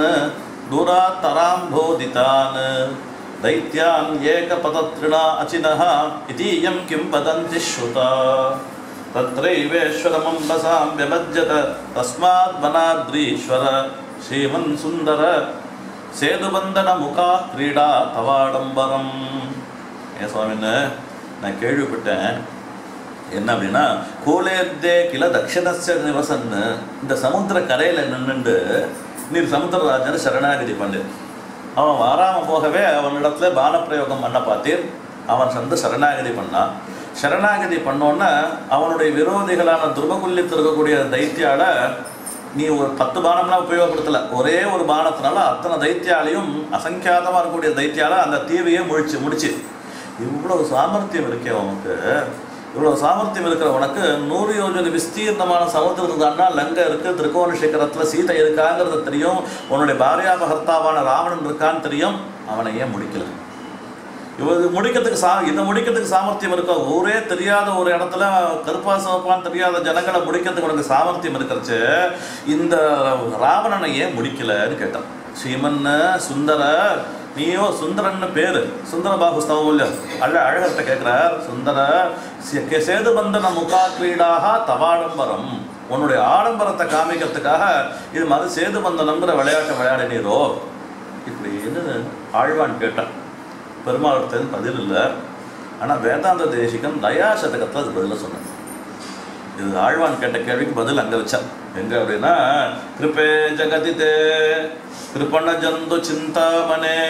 दूरात्तराम्भोदितान् दैत्यान् एकपदत्रिणा अचिनः इतीयं किं वदन्ति श्रुता तत्रैवेश्वरमम्बसां व्यभज्यत तस्मात् वनाद्रीश्वर ஸ்ரீமன் சுந்தர சேதுபந்தன முகா கிரீடா தவாடம்பரம் ஏன் சுவாமின்னு நான் கேள்விப்பட்டேன் என்ன அப்படின்னா கோலேர்தே கில தட்சிணஸ்ய நிவசன்னு இந்த சமுத்திர கரையில் நின்றுண்டு நீர் சமுத்திரராஜன் சரணாகதி பண்ணு அவன் வாராம போகவே அவனிடத்துல பானப்பிரயோகம் பண்ண பார்த்தீர் அவன் வந்து சரணாகதி பண்ணான் சரணாகதி பண்ணோன்னா அவனுடைய விரோதிகளான துருபகுல்யத்தில் இருக்கக்கூடிய தைத்தியால நீ ஒரு பத்து பானம்லாம் உபயோகப்படுத்தல ஒரே ஒரு பானத்தினால அத்தனை தைத்தியாலையும் அசங்கியாதமாக இருக்கக்கூடிய தைத்தியால அந்த தீவையே முழிச்சு முடிச்சு இவ்வளவு சாமர்த்தியம் இருக்கே உனக்கு இவ்வளவு சாமர்த்தியம் இருக்கிற உனக்கு நூறு யோஜனை விஸ்தீர்ணமான சமுத்திரத்துக்கு தாண்டா லங்கை இருக்கு திருக்கோண சிகரத்தில் சீதை இருக்காங்கிறது தெரியும் உன்னுடைய பாரியாபகர்த்தாவான ராவணன் இருக்கான்னு தெரியும் அவனை ஏன் முடிக்கல இவது முடிக்கிறதுக்கு சா இதை முடிக்கிறதுக்கு சாமர்த்தியம் இருக்கா ஊரே தெரியாத ஒரு இடத்துல கருப்பா சிவப்பான்னு தெரியாத ஜனங்களை முடிக்கிறதுக்கு உனக்கு சாமர்த்தியம் இருக்கிறச்சு இந்த ராவணனை ஏன் முடிக்கலன்னு கேட்டான் ஸ்ரீமன்ன சுந்தர நீயோ சுந்தரன்னு பேரு சுந்தர பாபு ஸ்தவல்யம் அழ அழகர்கிட்ட கேட்கிறார் சுந்தர சே- சேதுபந்தன முகா கிரீடாக தவாடம்பரம் உன்னுடைய ஆடம்பரத்தை காமிக்கிறதுக்காக இது மாதிரி சேதுபந்தனம்ங்கிற விளையாட்டை விளையாடினீரோ இப்படின்னு ஆழ்வான் கேட்டான் பெருமாள் பதில் இல்லை ஆனால் வேதாந்த தேசிகன் தயா சதகத்தில் அது பதில சொன்னேன் இது ஆழ்வான் கேட்ட கேள்விக்கு பதில் அங்கே வச்சான் எங்க அப்படின்னா கிருபே ஜெகதிதே கிருபண ஜந்து சிந்தாமனே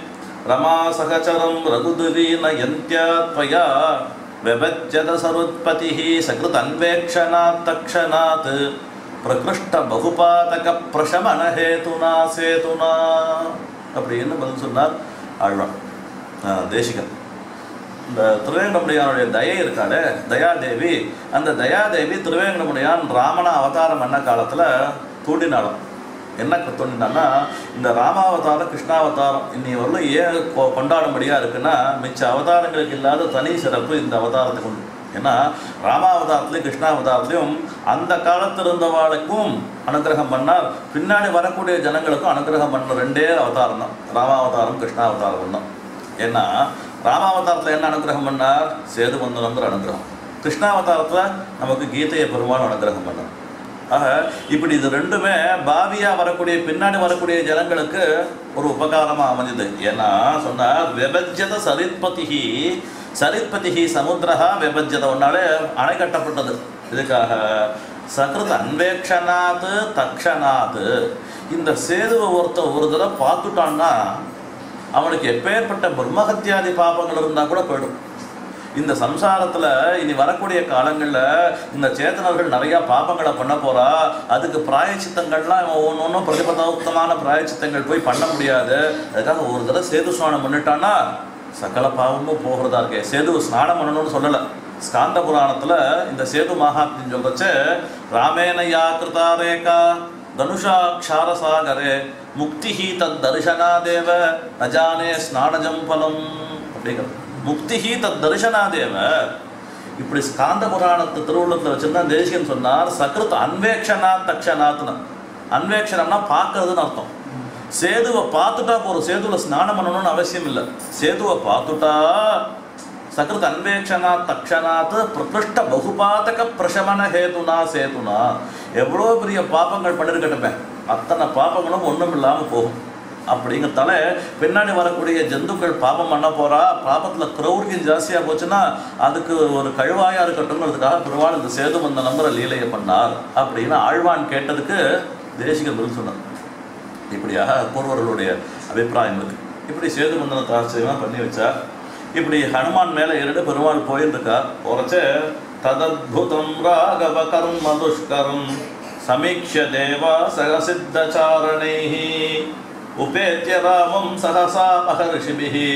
ரமா சகச்சரம் ரகுதுரீன யந்தியாத்வயா வெபஜ்ஜத சருத்பதி சகிருத் அன்வேக்ஷணாத் தக்ஷணாத் பிரகிருஷ்ட பகுபாதக பிரசமன ஹேதுனா சேதுனா அப்படின்னு பதில் சொன்னார் ஆழ்வான் ஆஹ் தேசிகன் இந்த திருவேங்கடமுடியானுடைய தயை இருக்காளே தயாதேவி அந்த தயாதேவி திருவேங்கடமுடியான் ராமன அவதாரம் பண்ண காலத்தில் தூண்டினாலும் என்ன தோண்டினான்னா இந்த ராமாவதாரம் கிருஷ்ணாவதாரம் இன்னி வரலும் ஏன் கொ- கொண்டாடும்படியா இருக்குன்னா மிச்ச அவதாரங்களுக்கு இல்லாத தனி சிறப்பு இந்த அவதாரத்துக்கு உண்டு ஏன்னா ராமாவதாரத்துலையும் கிருஷ்ணாவதாரத்துலையும் அந்த காலத்தில் இருந்தவாளுக்கும் அனுகிரகம் பண்ணார் பின்னாடி வரக்கூடிய ஜனங்களுக்கும் அனுகிரகம் பண்ண ரெண்டே அவதாரம் தான் ராமாவதாரம் கிருஷ்ணாவதாரம் தான் ஏன்னா ராமாவதாரத்தில் என்ன அனுகிரகம் பண்ணார் சேதுபந்தனங்கிற அனுகிரகம் கிருஷ்ணாவதாரத்தில் நமக்கு கீதையை பெருமாள் அனுகிரகம் பண்ணார் ஆக இப்படி இது ரெண்டுமே பாவியா வரக்கூடிய பின்னாடி வரக்கூடிய ஜனங்களுக்கு ஒரு உபகாரமா அமைஞ்சது ஏன்னா சொன்னார் விபஜ்ஜத சரித்பதிஹி சரித்பதிஹி சமுத்திரஹா விபஜ்ஜத ஒன்னாலே அணை கட்டப்பட்டது இதுக்காக சகிருத் அன்வேக்ஷனாத் தக்ஷணாத் இந்த சேதுவை ஒருத்த ஒரு தடவை பார்த்துட்டான்னா அவனுக்கு எப்பேற்பட்ட பிரம்மஹத்தியாதி பாபங்கள் இருந்தால் கூட போயிடும் இந்த சம்சாரத்தில் இனி வரக்கூடிய காலங்களில் இந்த சேத்தனர்கள் நிறையா பாபங்களை பண்ண போறா அதுக்கு பிராயச்சித்தங்கள்லாம் இவன் ஒன்று ஒன்றும் பிரதிபதோக்தமான பிராயச்சித்தங்கள் போய் பண்ண முடியாது அதுக்காக ஒரு தடவை சேது ஸ்நானம் பண்ணிட்டான்னா சகல பாவமும் போகிறதா இருக்கே சேது ஸ்நானம் பண்ணணும்னு சொல்லலை ஸ்காந்த புராணத்தில் இந்த சேது மகாத்மியம் சொல்றச்சு ராமேனயா கிருதா ரேகா தனுஷா க்ஷாரசாகரே முக்திஹி தத் தரிசனாதேவ நஜானே ஸ்நானஜம் பலம் அப்படிங்கிறது முக்திஹி தத் தரிசனாதேவ இப்படி ஸ்காந்த புராணத்தை திருவுள்ளத்தில் வச்சிருந்தா தேசிகன் சொன்னார் சக்ருத் அன்வேக்ஷனா தக்ஷனாத்னு அன்வேக்ஷனம்னா பார்க்கறதுன்னு அர்த்தம் சேதுவை பார்த்துட்டா போதும் சேதுவில் ஸ்நானம் பண்ணணும்னு அவசியம் இல்லை சேதுவை பார்த்துட்டா சகிருத் அன்வேஷனாத் தக்ஷணாத் பிரகிருஷ்ட பகுபாதக பிரசமன ஹேதுனா சேதுனா எவ்வளோ பெரிய பாப்பங்கள் பண்ணிருக்கட்டுமே அத்தனை பாப்பங்களும் ஒன்றும் இல்லாமல் போகும் அப்படிங்கிறதால பின்னாடி வரக்கூடிய ஜந்துக்கள் பாபம் பண்ண போறா பாபத்தில் கிரௌரியம் ஜாஸ்தியாக போச்சுன்னா அதுக்கு ஒரு கழுவாயா இருக்கட்டும்ங்கிறதுக்காக பெருமாள் இந்த சேது வந்த நம்பரை லீலையை பண்ணார் அப்படின்னு ஆழ்வான் கேட்டதுக்கு தேசிகர் பதில் சொன்னார் இப்படியாக பூர்வர்களுடைய அபிப்பிராயம் இருக்கு இப்படி சேது மந்தனத்தை ஆச்சரியமாக பண்ணி வச்சா இப்படி ஹனுமான் மேலே இரண்டு பெருமாள் போயின்னு இருக்கா போறச்ச ததத்புதம் ராகவ கர்ம துஷ்கரம் சமீக்ஷ தேவா சகசித்தச்சாரணைஹி உபேத்திய ராமம் சகசா மகர்ஷிபிஹி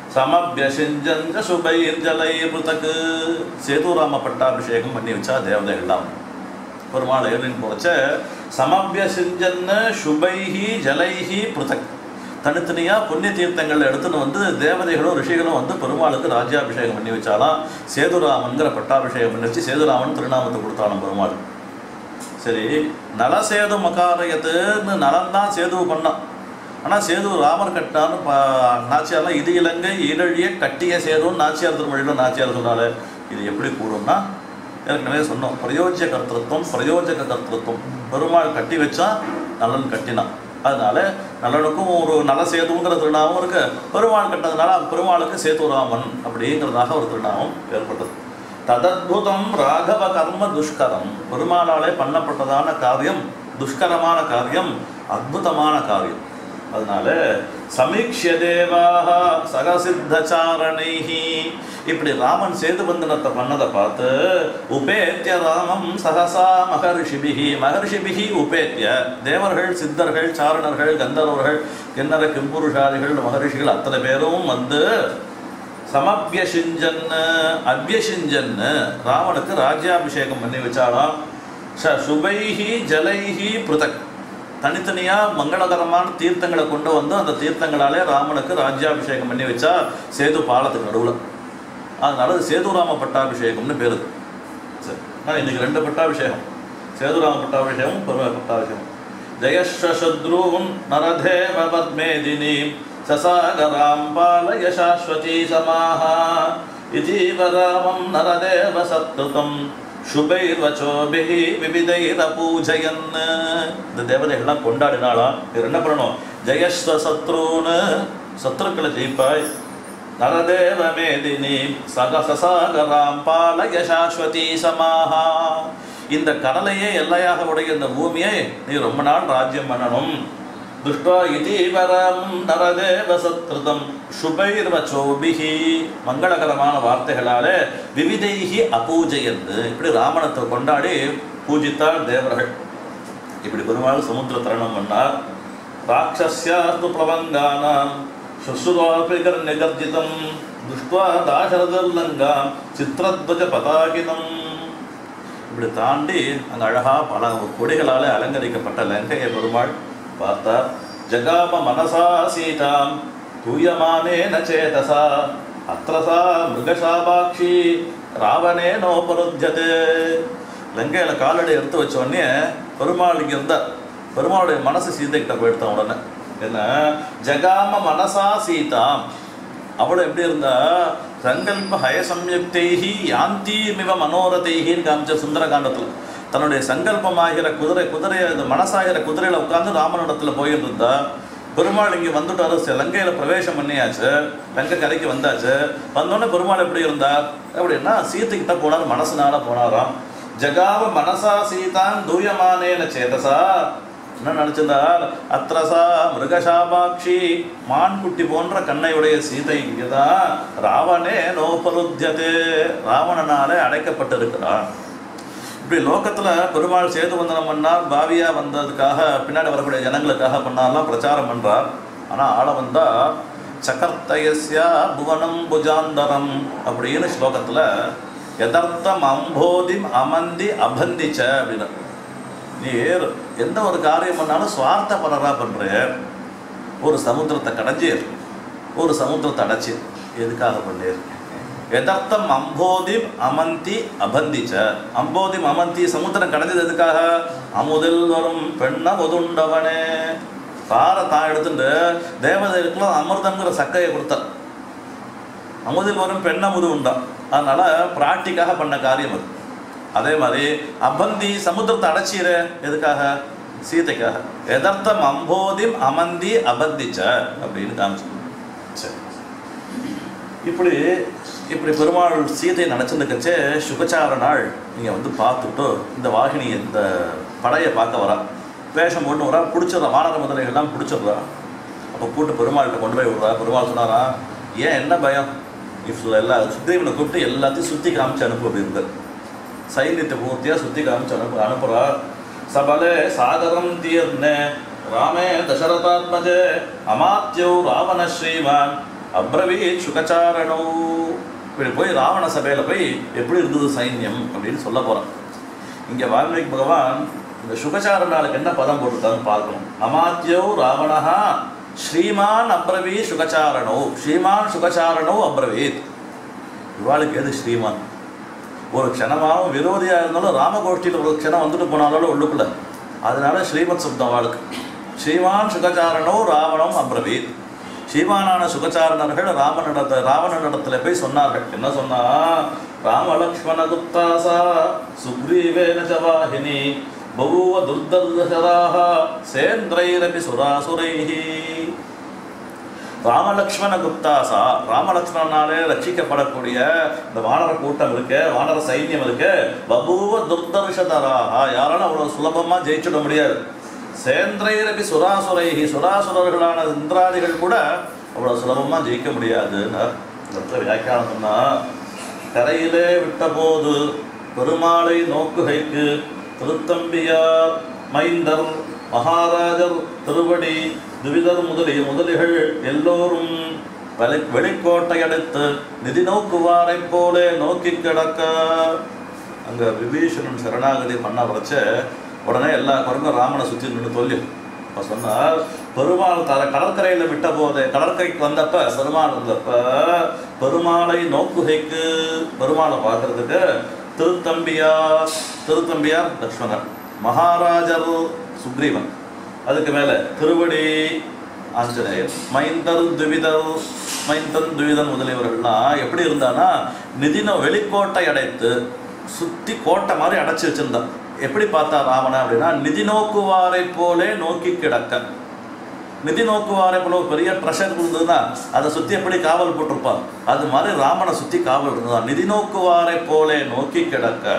சமபியசிஞ்சஞ்ச சுபைர்ஜலைர் பிருதக்கு சேதுராம பட்டாபிஷேகம் பண்ணி வச்சா தேவதைகள்லாம் பெருமாள் ஏறின்னு போச்ச சமபிய சிஞ்சன்னு சுபைஹி ஜலைஹி பிருதக் தனித்தனியாக புண்ணிய தீர்த்தங்கள் எடுத்துன்னு வந்து தேவதைகளும் ரிஷிகளும் வந்து பெருமாளுக்கு ராஜ்யாபிஷேகம் பண்ணி வச்சாலாம் சேதுராமன்கிற பட்டாபிஷேகம் பண்ணி வச்சு சேதுராமன் திருநாமத்தை கொடுத்தாலும் பெருமாள் சரி நலசேது மகாலயத்துன்னு நலன்தான் சேது பண்ணான் ஆனால் சேது ராமர் கட்டான்னு பா நாச்சியார்லாம் இது இலங்கை ஈழழிய கட்டிய சேதுன்னு நாச்சியார் திருமொழியில் நாச்சியார் சொன்னாலே இது எப்படி கூடும்னா ஏற்கனவே சொன்னோம் பிரயோஜ்ய கர்த்தத்துவம் பிரயோஜக கர்த்தத்துவம் பெருமாள் கட்டி வச்சா நலன் கட்டினான் அதனால நல்லனுக்கும் ஒரு நல சேதுங்கிற திருநாமம் இருக்கு பெருமாள் கட்டதுனால அந்த பெருமாளுக்கு சேதுராமன் அப்படிங்கிறதாக ஒரு திருநாமம் ஏற்பட்டது ததத்புதம் ராகவ கர்ம துஷ்கரம் பெருமாளாலே பண்ணப்பட்டதான காரியம் துஷ்கரமான காரியம் அற்புதமான காரியம் அதனால சமீக்ஷ தேவாக சகசித்தச்சாரணைஹி இப்படி ராமன் சேது பந்தனத்தை பண்ணதை பார்த்து உபேத்திய ராமம் சகசா மகர்ஷிபிகி மகர்ஷிபிகி உபேத்திய தேவர்கள் சித்தர்கள் சாரணர்கள் கந்தர்வர்கள் கிண்ணற கிம்புருஷாதிகள் மகரிஷிகள் அத்தனை பேரும் வந்து சமபியசிஞ்சன்னு அவ்யசிஞ்சன்னு ராவனுக்கு ராஜ்யாபிஷேகம் பண்ணி வச்சாலாம் ச சுபைஹி ஜலைஹி பிருதக் தனித்தனியாக மங்களகரமான தீர்த்தங்களை கொண்டு வந்து அந்த தீர்த்தங்களாலே ராமனுக்கு ராஜ்யாபிஷேகம் பண்ணி வச்சா சேது பாலத்துக்கு நடுவில் அதனால அது சேதுராம பட்டாபிஷேகம்னு பேரு சரி நான் இன்னைக்கு ரெண்டு பட்டாபிஷேகம் சேதுராம பட்டாபிஷேகம் பெருமை பட்டாபிஷேகம் ஜெயஸ்வசத்ரூன் நரதேவ பத்மேதினி சசாகராம் பாலய சாஸ்வதி சமாஹா இதீவராமம் நரதேவ சத்ருதம் சுபைர்வச்சோபிஹி விவிதைர பூஜயன் இந்த தேவதைகள்லாம் கொண்டாடினாளா இவர் என்ன பண்ணணும் ஜெயஸ்வ சத்ருன்னு சத்ருக்களை ஜெயிப்பாய் நரதேவ மேதினி சக சசாகராம் பாலய சாஸ்வதி சமாஹா இந்த கடலையே எல்லையாக உடைய இந்த பூமியை நீ ரொம்ப நாள் ராஜ்யம் பண்ணணும் துஷ்டா இதீவரம் நரதேவ சத்ருதம் சுபைர்வச்சோபிஹி மங்களகரமான வார்த்தைகளாலே விவிதைஹி அபூஜையந்து இப்படி ராமணத்தை கொண்டாடி பூஜித்தார் தேவர்கள் இப்படி பெருமாள் சமுத்திர தரணம் பண்ணார் ராட்சஸ்யாஸ்து பிளவங்கானாம் சுசுராபிகர் நிகர்ஜிதம் துஷ்டுவா தாசரதல்லங்காம் சித்திரத்வஜ பதாகிதம் இப்படி தாண்டி அங்கே அழகா பல கொடிகளால் அலங்கரிக்கப்பட்ட லங்கையை பெருமாள் பார்த்தார் ஜகாம மனசா சீதாம் தூயமானேன சேதசா அத்ரசா மிருகசாபாட்சி ராவணே நோபருத்தியதே லங்கையில் காலடி எடுத்து வச்ச உடனே பெருமாள் இங்கே இருந்தார் பெருமாளுடைய மனசு சீதை கிட்ட போயிடுத்தான் உடனே என்ன ஜகாம மனசா சீதாம் அவள் எப்படி இருந்தா சங்கல்ப ஹய சம்யுக்தைஹி யாந்தீமிவ மனோரதைஹின்னு காமிச்ச சுந்தரகாண்டத்தில் தன்னுடைய சங்கல்பமாகிற குதிரை குதிரை அந்த மனசாகிற குதிரையில உட்கார்ந்து ராமனிடத்துல போயிட்டு இருந்தா பெருமாள் இங்கே வந்துட்டாரு ச- லங்கையில பிரவேசம் பண்ணியாச்சு லங்கை கரைக்கு வந்தாச்சு வந்தோடனே பெருமாள் எப்படி இருந்தார் அப்படின்னா சீத்தைக்கிட்ட போனார் மனசுனால போனாராம் ஜகாவ மனசா சீதான் தூயமானேன சேதசா என்ன நினைச்சிருந்தார் அத்ரசா மிருகசாபாட்சி மான்குட்டி போன்ற கண்ணையுடைய சீதை இங்கேதான் ராவணே நோபருத்தியதே ராவணனாலே அடைக்கப்பட்டிருக்கிறார் இப்படி லோகத்துல பெருமாள் சேது வந்தனம் பண்ணார் பாவியா வந்ததுக்காக பின்னாடி வரக்கூடிய ஜனங்களுக்காக பண்ணார்லாம் பிரச்சாரம் பண்றார் ஆனா ஆள வந்தா சகர்த்தயஸ்யா புவனம் புஜாந்தரம் அப்படின்னு ஸ்லோகத்துல யதார்த்தம் அம்போதிம் அமந்தி அபந்திச்ச அப்படின்னு நீ எந்த ஒரு காரியம் பண்ணாலும் சுவார்த்தபரரா பண்ற ஒரு சமுத்திரத்தை கடைஞ்சீர் ஒரு சமுத்திரத்தை அடைச்சி எதுக்காக பண்ணீர் எதர்த்தம் அம்போதிம் அமந்தி அபந்திச்ச அம்போதிம் அமந்தி சமுத்திரம் கடைஞ்சது எதுக்காக அமுதில் வரும் பெண்ண ஒதுண்டவனே பாறை தான் எடுத்துட்டு தேவதைகளுக்கெல்லாம் அமிர்தங்கிற சக்கையை கொடுத்தார் அமுதில் வரும் பெண்ணமுது உண்டாம் அதனால பிராட்டிக்காக பண்ண காரியம் அது அதே மாதிரி அபந்தி சமுத்திரத்தை அடைச்சீர எதுக்காக சீதைக்காக எதர்த்தம் அம்போதிம் அமந்தி அபந்திச்ச அப்படின்னு காமிச்சு சரி இப்படி இப்படி பெருமாள் சீதை நினச்சிருந்துக்கச்சே சுகச்சார நாள் நீங்கள் வந்து பார்த்துட்டு இந்த வாகினி இந்த படையை பார்க்க வரா வேஷம் போட்டு வரா பிடிச்சிடுறா வானர முதலைகள்லாம் பிடிச்சிடுறா அப்போ கூட்டு பெருமாள்கிட்ட கொண்டு போய் விடுறா பெருமாள் சொன்னாரா ஏன் என்ன பயம் இப்போ எல்லா சுக்ரீவனை கூப்பிட்டு எல்லாத்தையும் சுற்றி காமிச்சு அனுப்பு அப்படின்றது சைன்யத்தை பூர்த்தியாக சுற்றி காமிச்சு அனுப்பு அனுப்புகிறா சபலே சாகரம் தீர்னே ராமே தசரதாத்மஜே அமாத்யௌ ராவண ஸ்ரீமான் அப்ரவீத் சுகச்சாரணோ இப்படி போய் ராவண சபையில் போய் எப்படி இருந்தது சைன்யம் அப்படின்னு சொல்ல போகிறான் இங்கே வால்மீகி பகவான் இந்த சுகச்சாரனாளுக்கு என்ன பதம் போட்டுருக்கான்னு பார்க்கணும் அமாத்யோ ராவணஹா ஸ்ரீமான் அப்ரவீத் சுகச்சாரணோ ஸ்ரீமான் சுகச்சாரணோ அப்ரவீத் இவாளுக்கு எது ஸ்ரீமான் ஒரு க்ஷணமாகவும் விரோதியாக இருந்தாலும் ராமகோஷ்டியில் ஒரு க்ஷணம் வந்துட்டு போனாலும் உள்ளுக்குள்ள அதனால ஸ்ரீமத் சப்தம் அவளுக்கு ஸ்ரீமான் சுகச்சாரணோ ராவணம் அப்ரவீத் ஸ்ரீமானான சுகச்சாரணர்கள் ராமனிடத்த ராவணனிடத்துல போய் சொன்னார்கள் என்ன சொன்னா ராம லக்ஷ்மண குப்தாசா சுக்ரீவேன சவாஹினி பபூவ துர்தர்ஷராக சேந்திரைரபி சுராசுரைஹி ராமலக்ஷ்மண குப்தாசா ராமலக்ஷ்மணனாலே ரட்சிக்கப்படக்கூடிய இந்த வானர கூட்டம் இருக்கு வானர சைன்யம் இருக்கு பபூவ துர்தர்ஷதராக யாராலும் அவ்வளவு சுலபமா ஜெயிச்சிட முடியாது சேந்திரைரபி சுராசுரைஹி சுராசுரர்களான இந்திராதிகள் கூட அவ்வளவு சுலபமா ஜெயிக்க முடியாதுன்னு இந்த இடத்துல வியாக்கியானம் சொன்னா கரையிலே விட்டபோது பெருமாளை நோக்குகைக்கு திருத்தம்பியார் மைந்தர் மகாராஜர் திருவடி துவிதர் முதலிய முதலிகள் எல்லோரும் வெளி வெளிக்கோட்டை அடைத்து நிதி நோக்குவாரைப் போலே நோக்கி கிடக்க அங்க விபீஷணன் சரணாகதி பண்ண வச்ச உடனே எல்லா குரங்கும் ராமனை சுற்றி நின்று சொல்லி அப்ப சொன்னார் பெருமாள் தர கடற்கரையில விட்ட போதே கடற்கரைக்கு வந்தப்ப பெருமாள் வந்தப்ப பெருமாளை நோக்குகைக்கு பெருமாளை பார்க்கறதுக்கு திருத்தம்பியார் திருத்தம்பியார் லக்ஷ்மணன் மகாராஜர் சுக்ரீவன் அதுக்கு மேல திருவடி ஆஞ்சநேயர் மைந்தர் துவிதர் மைந்தன் துவிதன் முதலியவர்கள்லாம் எப்படி இருந்தானா நிதின வெளிக்கோட்டை அடைத்து சுத்தி கோட்டை மாதிரி அடைச்சி வச்சிருந்தான் எப்படி பார்த்தா ராவணன் அப்படின்னா நிதி நோக்குவாரை போலே நோக்கி கிடக்க நிதி நோக்குவாரை போல ஒரு பெரிய ட்ரெஷர் இருந்ததுன்னா அதை சுத்தி எப்படி காவல் போட்டிருப்பான் அது மாதிரி ராமனை சுத்தி காவல் இருந்ததான் நிதி நோக்குவாரை போலே நோக்கி கிடக்க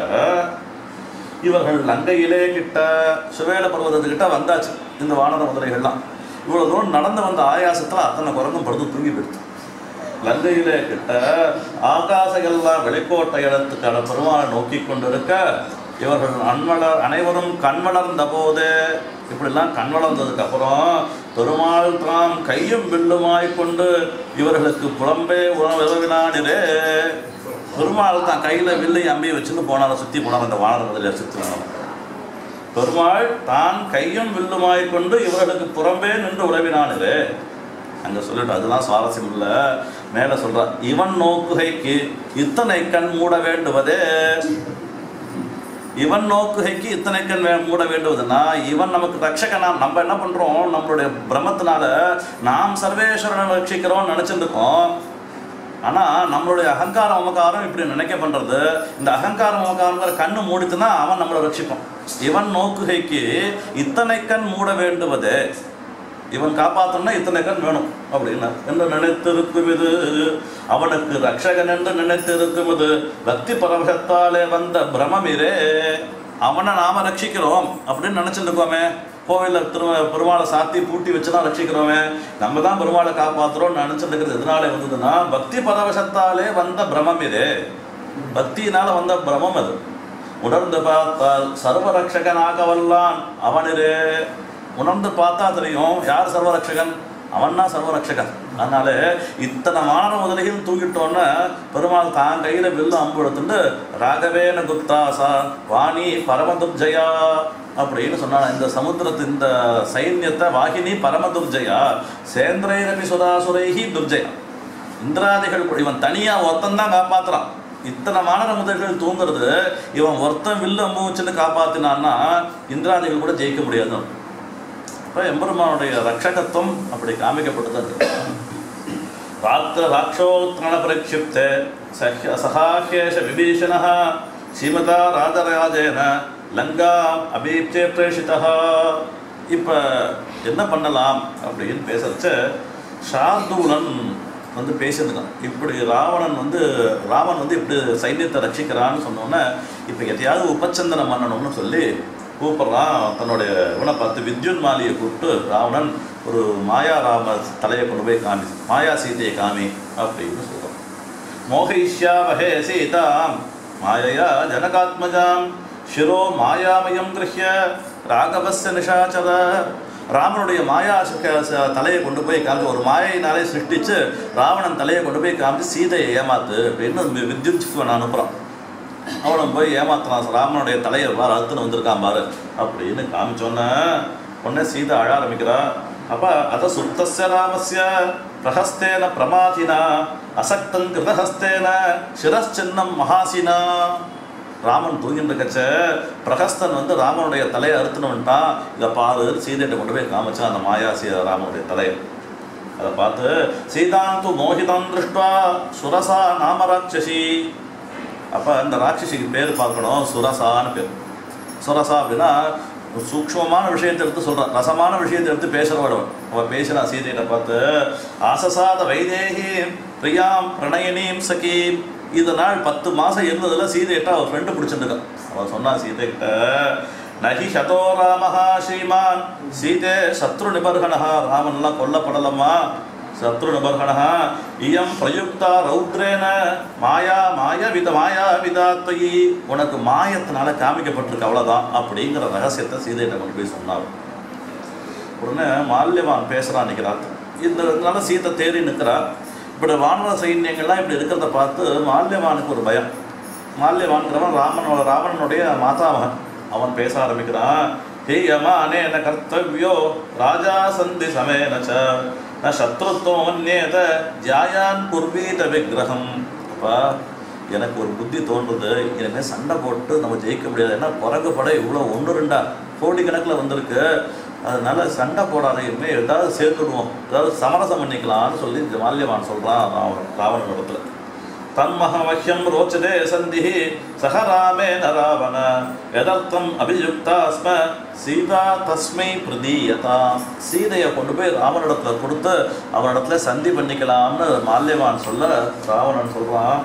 இவர்கள் லங்கையிலே கிட்ட சுவேல பர்வதத்துக்கிட்ட வந்தாச்சு இந்த வானர முதலைகள்லாம் இவ்வளவு தூரம் நடந்து வந்த ஆயாசத்துல அத்தனை குரங்கும் படுத்து தூங்கி போயிடுது லங்கையிலே கிட்ட ஆகாசங்கள்லாம் வெளிக்கோட்டை இடத்துக்கான பெருமாளை நோக்கி கொண்டிருக்க இவர்கள் அன்மலர் அனைவரும் கண்மலர்ந்த போதே இப்படிலாம் கண்வளர்ந்ததுக்கு அப்புறம் பெருமாள் தாம் கையும் வில்லுமாய் கொண்டு இவர்களுக்கு புலம்பே உணவினானிரே பெருமாள் தான் கையில வில்லை அம்பி வச்சுன்னு போனார சுத்தி போனார் அந்த வானரத்தில் சுத்தினார் பெருமாள் தான் கையும் வில்லுமாய் கொண்டு இவர்களுக்கு புறம்பே நின்று உறவினானிரே அங்க சொல்லிட்டு அதெல்லாம் சுவாரஸ்யம் இல்ல மேல சொல்றா இவன் நோக்குகைக்கு இத்தனை கண் மூட வேண்டுவதே இவன் நோக்குகைக்கு இத்தனை கண் வே- மூட வேண்டுவதுன்னா இவன் நமக்கு ரட்சகனாம் நம்ம என்ன பண்றோம் நம்மளுடைய பிரமத்தினால நாம் சர்வேஸ்வரனை ரட்சிக்கிறோம் நினைச்சிட்டு இருக்கோம் ஆனா நம்மளுடைய அகங்காரம் அமகாரம் இப்படி நினைக்க பண்றது இந்த அகங்காரம் அமகாரங்கிற கண்ணு மூடித்துனா அவன் நம்மளை ரட்சிப்பான் இவன் நோக்குகைக்கு இத்தனை கண் மூட வேண்டுவது இவன் காப்பாத்தணும்னா இத்தனை கண் வேணும் அப்படின்னா என்று நினைத்திருக்கும் இது அவனுக்கு ரட்சகன் என்று நினைத்திருக்கும் இது பக்தி பரவசத்தாலே வந்த பிரமமிரே அவனை நாம ரட்சிக்கிறோம் அப்படின்னு நினைச்சிட்டு இருக்கோமே கோவில்ல திரு பெருமாளை சாத்தி பூட்டி வச்சுதான் ரட்சிக்கிறோமே நம்ம தான் பெருமாளை காப்பாத்துறோம் நினைச்சிட்டு இருக்கிறது எதனால வந்ததுன்னா பக்தி பரவசத்தாலே வந்த பிரமம் இது பக்தியினால வந்த பிரமம் அது உணர்ந்து பார்த்தால் சர்வரட்சகனாக வல்லான் அவனிரே உணர்ந்து பார்த்தா தெரியும் யார் சர்வரட்சகன் அவன் தான் சர்வரட்சகன் அதனால இத்தனை மாணவ முதலையும் தூக்கிட்டோன்னு பெருமாள் தான் கையில வில்லு அம்பு எடுத்துட்டு ராகவேன குப்தாசா வாணி பரமதுர்ஜயா அப்படின்னு சொன்னான் இந்த சமுத்திரத்து இந்த சைன்யத்தை வாகினி பரமதுர்ஜயா சேந்திரைரபி சுதாசுரைஹி துர்ஜயா இந்திராதிகள் கூட- இவன் தனியா ஒருத்தன் தான் காப்பாத்துறான் இத்தனை மாணவ முதல்கள் தூங்குறது இவன் ஒருத்தன் வில்லு அம்பு வச்சுன்னு காப்பாத்தினான்னா இந்திராதிகள் கூட ஜெயிக்க முடியாது அப்ப எம்பெருமானுடைய ரட்சகத்துவம் அப்படி காமிக்கப்பட்டது ராத்திர ராட்சோத்ரண பிரக்ஷிப்த சஹ்ய சகாஹேஷ விபீஷணः ஸ்ரீமதா ராஜராஜேன லங்கா அபீப்தே பிரேஷிதா இப்போ என்ன பண்ணலாம் அப்படின்னு பேசச்ச ஷார்தூலன் வந்து பேசியிருக்கான் இப்படி ராவணன் வந்து ராமன் வந்து இப்படி சைன்யத்தை ரட்சிக்கிறான்னு சொன்னோன்னே இப்போ எதையாவது உபச்சந்தனை பண்ணணும்னு சொல்லி கூப்பிட்றான் தன்னுடைய இவனை பார்த்து வித்யுன் மாலியை கூப்பிட்டு ராவணன் ஒரு மாயா ராம தலையை கொண்டு போய் காமி மாயா சீதையை காமி அப்படின்னு சொல்கிறான் மோகிஷ்யா வஹே சீதாம் மாயையா ஜனகாத்மஜாம் சிரோ மாயாமயம் கிரஹ்ய ராகவஸ்ய நிஷாச்சர ராமனுடைய மாயா ச- ச- தலையை கொண்டு போய் காமிச்சு ஒரு மாயினாலே சிருஷ்டிச்சு ராவணன் தலையை கொண்டு போய் காமிச்சு சீதையை ஏமாத்து அப்படின்னு வித்யுன் சித்துவன் அனுப்புகிறான் அவனும் போய் ஏமாத்துறான் ராமனுடைய தலையை பாரு அறுத்துன்னு வந்திருக்கான் பாரு அப்படின்னு காமிச்சோன்னே உடனே சீதை அழ ஆரம்பிக்கிறா அப்ப அத சுத்தஸ்ய ராமஸ்ய பிரஹஸ்தேன பிரமாதினா அசக்தம் கிருதஹஸ்தேன சிரச்சின்னம் மகாசினா ராமன் தூங்கிட்டு இருக்கச்ச பிரகஸ்தன் வந்து ராமனுடைய தலையை அறுத்துன்னு வந்துட்டான் இதை பாரு சீதையிட்ட கொண்டு போய் காமிச்சான் அந்த மாயா சீ ராமனுடைய தலையை அதை பார்த்து சீதாந்து மோகிதம் திருஷ்டுவா சுரசா நாம ராட்சசி அப்போ அந்த ராட்சசிக்கு பேர் பார்க்கணும் சுரசான்னு பேர் சுரசா அப்படின்னா சூக்ஷ்மமான விஷயத்தை எடுத்து சொல்கிறான் ரசமான விஷயத்தை எடுத்து பேசுகிறவள் அவள் பேசினா சீதையிட்ட பார்த்து ஆசசாத வைதேகி பிரியாம் பிரணயினீம் சகீம் இந்த நாள் பத்து மாதம் இருந்ததில் சீதையிட்ட அவள் ஃப்ரெண்டு பிடிச்சிருக்கான் அவள் சொன்னா சீதைகிட்ட நகி சதோ ராமஹா ஸ்ரீமான் சீதே சத்ரு நிபர்கணா ராமன்லாம் கொல்லப்படலம்மா சத்ரு நிபர்கணா இயம் பிரயுக்தா ரௌத்ரேன மாயா மாயவித மாயாவிதாத்வயி உனக்கு மாயத்தினால காமிக்கப்பட்டிருக்கு அவ்வளோதான் அப்படிங்கிற ரகசியத்தை சீதையிட்ட கொண்டு போய் சொன்னார் உடனே மால்யவான் பேசுகிறான் நிற்கிறான் இந்த இதனால சீத்தை தேறி நிற்கிறா இப்படி வானர சைன்யங்கள்லாம் இப்படி இருக்கிறத பார்த்து மால்யவானுக்கு ஒரு பயம் மால்யவான்கிறவன் ராமனோட ராவணனுடைய மாதாமகன் அவன் பேச ஆரம்பிக்கிறான் ஹே யமா அனேன கர்த்தவியோ ராஜா சந்தி சமேன ச ந சத்ருத்வமன்யேத ஜாயான் குர்வீத விக்கிரகம் அப்பா எனக்கு ஒரு புத்தி தோன்றுது இனிமேல் சண்டை போட்டு நம்ம ஜெயிக்க முடியாது ஏன்னா பிறகு படை இவ்வளோ ஒன்று ரெண்டா கோடிக்கணக்கில் வந்திருக்கு அதனால சண்டை போடாத இனிமேல் ஏதாவது சேர்த்துடுவோம் ஏதாவது சமரசம் பண்ணிக்கலாம்னு சொல்லி இந்த மால்யவான் சொல்கிறான் ராவணன் ராவணன் இடத்துல தன்மஹமஹ்யம் ரோச்சதே சந்திஹி சக ராமேன ராவண எதர்த்தம் அபியுக்தா ஸ்ம சீதா தஸ்மை பிரதீயதா சீதையை கொண்டு போய் ராவனிடத்துல கொடுத்து அவனிடத்துல சந்தி பண்ணிக்கலாம்னு மால்யவான் சொல்ல ராவணன் சொல்றான்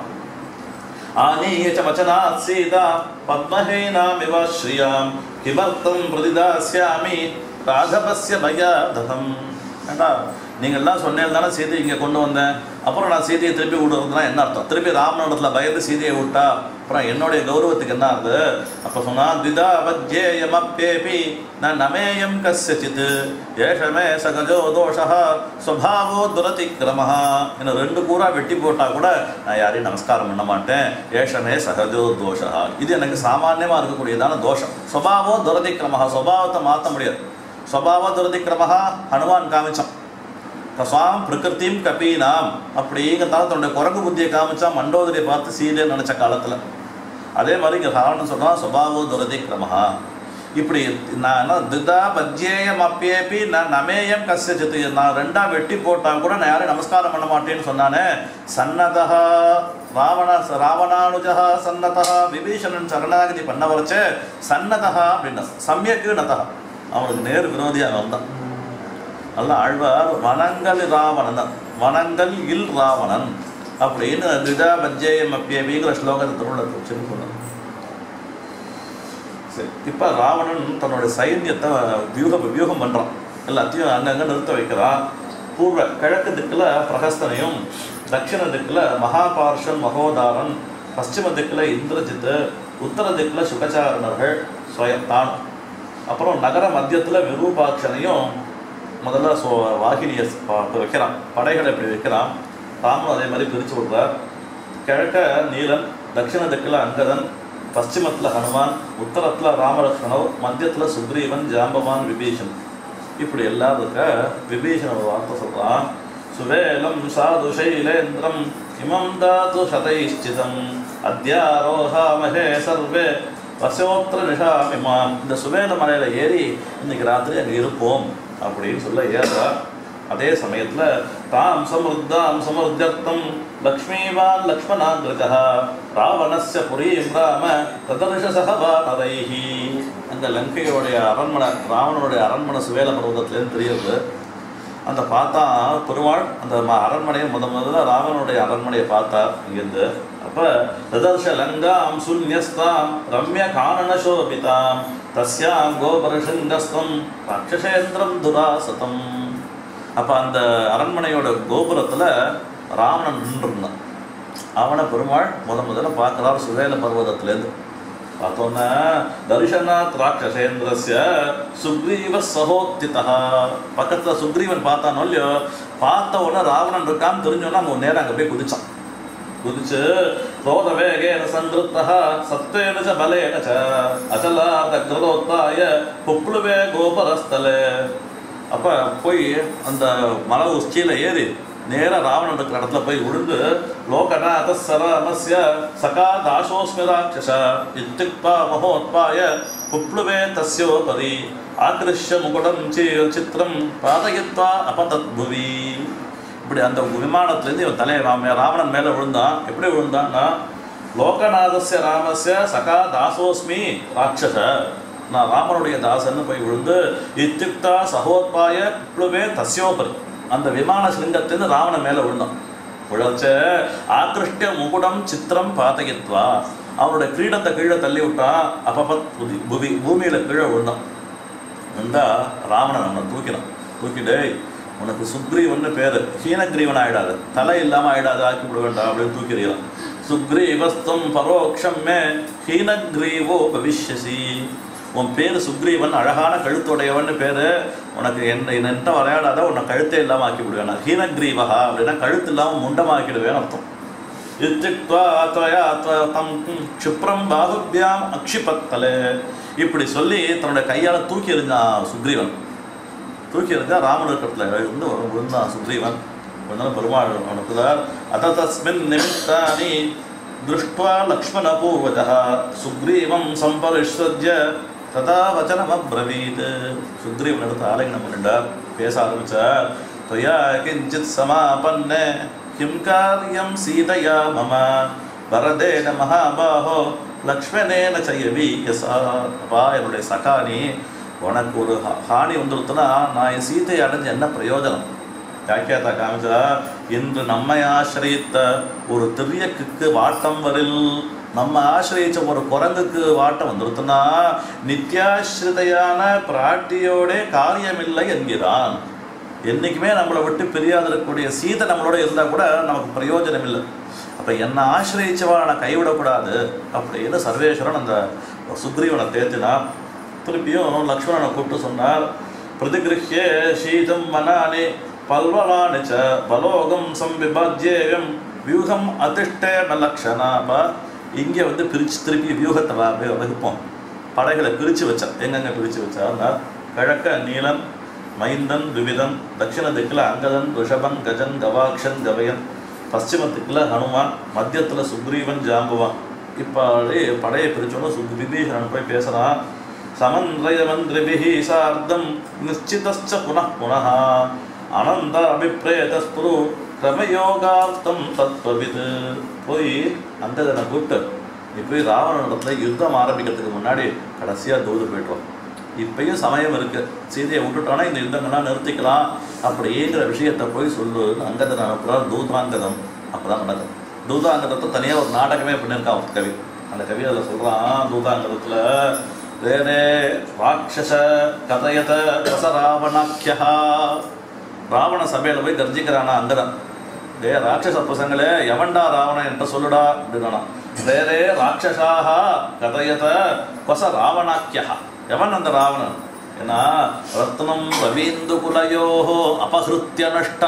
आनीय च वचनात् सीता पद्महेनामिव श्रियां किमर्थं प्रतिदास्यामि ராகவசிய பயாதகம் ஏண்டா நீங்கள்லாம் சொன்னேன் தானே சீதை இங்கே கொண்டு வந்தேன் அப்புறம் நான் சீதையை திருப்பி விடுறதுனா என்ன அர்த்தம் திருப்பி ராமனிடத்துல பயந்து சீதையை விட்டா அப்புறம் என்னுடைய கௌரவத்துக்கு என்ன ஆகுது அப்போ சொன்னா திதா அவத்யேயமப்பேபி நான் நமேயம் கஸ்யச்சித் ஏஷமே சகஜோ தோஷா ஸ்வபாவோ துரதிக்கிரமஹா இன்னும் ரெண்டு கூறா வெட்டி போட்டா கூட நான் யாரையும் நமஸ்காரம் பண்ண மாட்டேன் ஏஷமே சகஜோ தோஷா இது எனக்கு சாமானியமாக இருக்கக்கூடியதான தோஷம் ஸ்வபாவோ துரதிக்கிரமஹா ஸ்வபாவத்தை மாற்ற முடியாது ஸ்வபாவ துரதிக்கிரமஹா ஹனுமான் காமிச்சான் தசாம் பிரகிருத்தியும் கபீனாம் அப்படிங்கிறதால தன்னுடைய குரங்கு புத்தியை காமிச்சா மண்டோதரியை பார்த்து சீதை நினச்ச காலத்தில் அதே மாதிரி இங்கே ராவணன் சொல்கிறான் சுபாவோ துரதி கிரமஹா இப்படி நான் என்ன திதா பஜ்யேயம் அப்பேபி நான் நமேயம் கசித்து நான் ரெண்டா வெட்டி போட்டால் கூட நான் யாரையும் நமஸ்காரம் பண்ண மாட்டேன்னு சொன்னானே சன்னதா ராவண ராவணானுஜா சன்னதா விபீஷணன் சரணாகதி பண்ண வரைச்சே சன்னதா அப்படின்னா சமயக்கு நதா அவனுக்கு நேர் விரோதியாக வந்தான் நல்ல ஆழ்வார் வனங்கள் ராவணன் தான். வனங்கள் இல் ராவணன் அப்படின்னு திதா பஜ்ஜேயம் அப்பியபிங்கிற ஸ்லோகத்தை திருவிழத்தை வச்சுன்னு சொன்னார் சரி இப்போ ராவணன் தன்னுடைய சைன்யத்தை வியூகம் வியூகம் பண்ணுறான் எல்லாத்தையும் அங்கங்கே நிறுத்த வைக்கிறான் பூர்வ கிழக்கு திக்கில் பிரகஸ்தனையும் தட்சிண திக்கில் மகாபார்ஷன் மகோதாரன் பশ্চিம திக்கில் இந்திரஜித்து உத்தர திக்கில் சுகச்சாரணர்கள் ஸ்வயம் தானும் அப்புறம் நகர மத்தியத்தில் விரூபாட்சனையும் முதல்ல சோ வாகினியை ப- வைக்கிறான் படைகளை இப்படி வைக்கிறான் ராமனும் அதே மாதிரி பிரித்து விடுறார் கிழக்க நீலன் தட்சிண திக்கில் அங்கதன் பশ্চিமத்தில் ஹனுமான் உத்தரத்தில் ராமலக்ஷ்மணர் மத்தியத்தில் சுக்ரீவன் ஜாம்பவான் விபீஷன் இப்படி எல்லாம் இருக்க விபீஷன் ஒரு வார்த்தை சொல்கிறான் சுவேலம் சாது சைலேந்திரம் இமம் தாது சதைஷ்டிதம் அத்தியாரோகாமகே சர்வே வசோத்திர நிஷாமிமாம் இந்த சுவேல மலையில ஏறி இன்னைக்கு ராத்திரி அங்கே இருப்போம் அப்படின்னு சொல்ல ஏறா அதே சமயத்தில் தாம் சமிருத்தாம் சமிருத்தியர்த்தம் லக்ஷ்மீவான் லக்ஷ்மணாகிருதா ராவணஸ்ய புரீம் ராம ததர்ஷ சகவானரைஹி அந்த லங்கையோடைய அரண்மனை ராவணனுடைய அரண்மனை சுவேல பர்வதத்துலேருந்து தெரியுது அந்த பார்த்தா பெருமாள் அந்த ம- அரண்மனையை முத முதல்ல ராவனுடைய அரண்மனையை பார்த்தார் இங்கேருந்து அப்போ ததர்ஷ லங்காம் சுன்யஸ்தாம் ரம்ய காணன சோபிதாம் தஸ்யாம் கோபரசங்கஸ்தம் ராட்சசேந்திரம் துராசதம் அப்போ அந்த அரண்மனையோட கோபுரத்தில் ராவணன் நின்றுருந்தான் அவனை பெருமாள் முத முதல்ல பார்க்குறார் சுவேல பர்வதத்துலேருந்து பார்த்தோன்னா தரிசனாத் ராட்சசேந்திரஸ்ய சுக்ரீவ சகோத்திதா பக்கத்தில் சுக்ரீவன் பார்த்தானோ இல்லையோ பார்த்த உடனே ராவணன் இருக்கான்னு தெரிஞ்சோன்னா அங்கே நேரம் அங்கே போய் குதிச்சான் குதிச்சு க்ரோத வேகேன சங்கிருத்தா சத்வேன ச பலேன ச அச்சலாத கிருதோத்தாய புப்ளுவே கோபரஸ்தலே அப்போ போய் அந்த மலை உச்சியில் ஏறி நேரா ராவணன் இருக்கிற இடத்துல போய் விழுந்து லோகநாத சரமஸ்ய சகா தாசோஸ்மி ராட்சச இத்தியுக்தா மகோத்பாய புப்ளுவே தஸ்யோபரி ஆக்ரிஷ்ய முகுடம் சி சித்திரம் பாதயித்வா அபதத் புவி இப்படி அந்த விமானத்துலேருந்து இவன் தலையை ராம ராவணன் மேலே விழுந்தான் எப்படி விழுந்தான்னா லோகநாதஸ்ய ராமஸ்ய சகா தாசோஸ்மி ராட்சச நான் ராமனுடைய தாசன்னு போய் விழுந்து இத்தியுக்தா சகோத்பாய குழுவே தஸ்யோபரி அந்த விமான சிலிங்கத்திலிருந்து ராவணன் மேலே விழுந்தான் விழச்ச ஆக்கிருஷ்ட முகுடம் சித்திரம் பாத்தகித்வா அவனுடைய கிரீடத்தை கீழே தள்ளி விட்டான் அப்பப்ப புதி புவி பூமியில கீழே விழுந்தான் வந்தா ராவணன் அவனை தூக்கினான் தூக்கிட்டு உனக்கு சுக்ரீவன்னு பேரு ஹீனகிரீவன் ஆயிடாது தலை இல்லாம ஆயிடாது ஆக்கி விட வேண்டாம் அப்படின்னு தூக்கிறீரான் சுக்ரீவஸ்தம் பரோக்ஷம் மே ஹீனகிரீவோ பவிஷ்யசி உன் பேரு சுக்ரீவன் அழகான கழுத்துடையவன்னு பேரு உனக்கு என்ன என்கிட்ட விளையாடாத உன்னை கழுத்தே இல்லாம ஆக்கி விடுவேன் ஹீனகிரீவகா அப்படின்னா கழுத்து இல்லாம முண்டமாக்கிடுவேன் அர்த்தம் இத்திக்வா त्वया त्व- தம் க்ஷிப்ரம் பாகுபியாம் அக்ஷிபத்தலே இப்படி சொல்லி தன்னுடைய கையால தூக்கி எறிஞ்சான் சுக்ரீவன் தூக்கி எறிஞ்சா ராமனுக்கத்தில் இருந்து வரும் விழுந்தான் சுக்ரீவன் அதனால பெருமாள் அவனுக்குள்ளார் அத தஸ்மின் நிமித்தானி திருஷ்டுவா லக்ஷ்மண பூர்வஜः சுக்ரீவம் சம்பரிஷ்வஜ்ய ததா வச்சனம் அப்ரவீத் சுக்ரீவன் எடுத்து ஆலிங்கனம் பண்ணிட்டார் பேச ஆரம்பிச்சார் त्वया किञ्चित् समापन्ने किं कार्यं सीतया मम वरदेन महाबाहो லக்ஷ்மணேன செய்யவீயசா அப்பா என்னுடைய சகானி உனக்கு ஒரு ஹா- ஹானி வந்துருத்துனா நான் என் சீதையை அடைஞ்சு என்ன பிரயோஜனம் யாக்கியாத்தா காமிச்சா இன்று நம்மை ஆசிரியத்த ஒரு திரியக்குக்கு வாட்டம் வரில் நம்ம ஆசிரியச்ச ஒரு குரங்குக்கு வாட்டம் வந்துருத்துனா நித்யாசிரிதையான பிராட்டியோட காரியமில்லை என்கிறான் என்றைக்குமே நம்மளை விட்டு பிரியாது இருக்கக்கூடிய சீதை நம்மளோட இருந்தால் கூட நமக்கு பிரயோஜனம் இல்லை அப்போ என்ன ஆசிரியச்சவா நான் கைவிடக்கூடாது அப்படின்னு சர்வேஸ்வரன் அந்த சுக்ரீவனை தேத்தினார் திருப்பியும் லக்ஷ்மணனை கூப்பிட்டு சொன்னார் பிரதிகிருஹ்ய சீதம் மனானி பல்வலானி ச பலோகம் சம்பிபாஜ்யேயம் வியூகம் அதிஷ்டேன லக்ஷணாபா இங்கே வந்து பிரித்து திருப்பி வியூகத்தை வா- வி- வகுப்போம் படைகளை பிரித்து வச்சான் எங்கெங்க பிரித்து வச்சான்னா கிழக்க நீலன் மைந்தன் விவிதன் தட்சிண திக்கில் அங்கதன் ரிஷபன் கஜன் கவாக்ஷன் கவயன் பশ্চিம திக்கில் ஹனுமான் மத்தியத்தில் சுக்ரீவன் ஜாம்புவான் இப்போ படையை பிரிச்சோன்னு சுக் விபீஷணன் போய் பேசுகிறான் சமந்திரயமந்திரிபிஹி சார்த்தம் நிச்சிதஸ்ச புனః புனः அனந்த அபிப்ரேதஸ்புரு கிரமயோகார்த்தம் தத்வவித் போய் அங்கதனை கூப்பிட்டு நீ போய் ராவணனிடத்துல யுத்தம் ஆரம்பிக்கிறதுக்கு முன்னாடி கடைசியாக தூது போயிட்டோம் இப்பயும் சமயம் இருக்கு சீதையை விட்டுட்டோன்னா இந்த யுத்தங்கள்லாம் நிறுத்திக்கலாம் அப்படிங்கிற விஷயத்தை போய் சொல்லு அங்கதன் அனுப்புகிறார் தூதாங்கதம் அப்பதான் நடக்கும் தூதாங்கதத்தை தனியாக ஒரு நாடகமே பண்ணியிருக்கான் ஒரு கவி அந்த கவி அதில் சொல்கிறான் தூதாங்கதத்தில் வேறே ராட்சச கதயத ரசராவணாக்கியா ராவண சபையில் போய் கர்ஜிக்கிறானா அங்கதான் டே ராட்சச பசங்களே எவன்டா ராவணன் என்கிட்ட சொல்லுடா அப்படின்னா வேறே ராட்சசாக கதயத கொச ராவணாக்கியா எவன் அந்த ராவணன் ஏன்னா ரத்னம் ரவீந்து குலயோஹோ அபஹிருத்திய நஷ்டா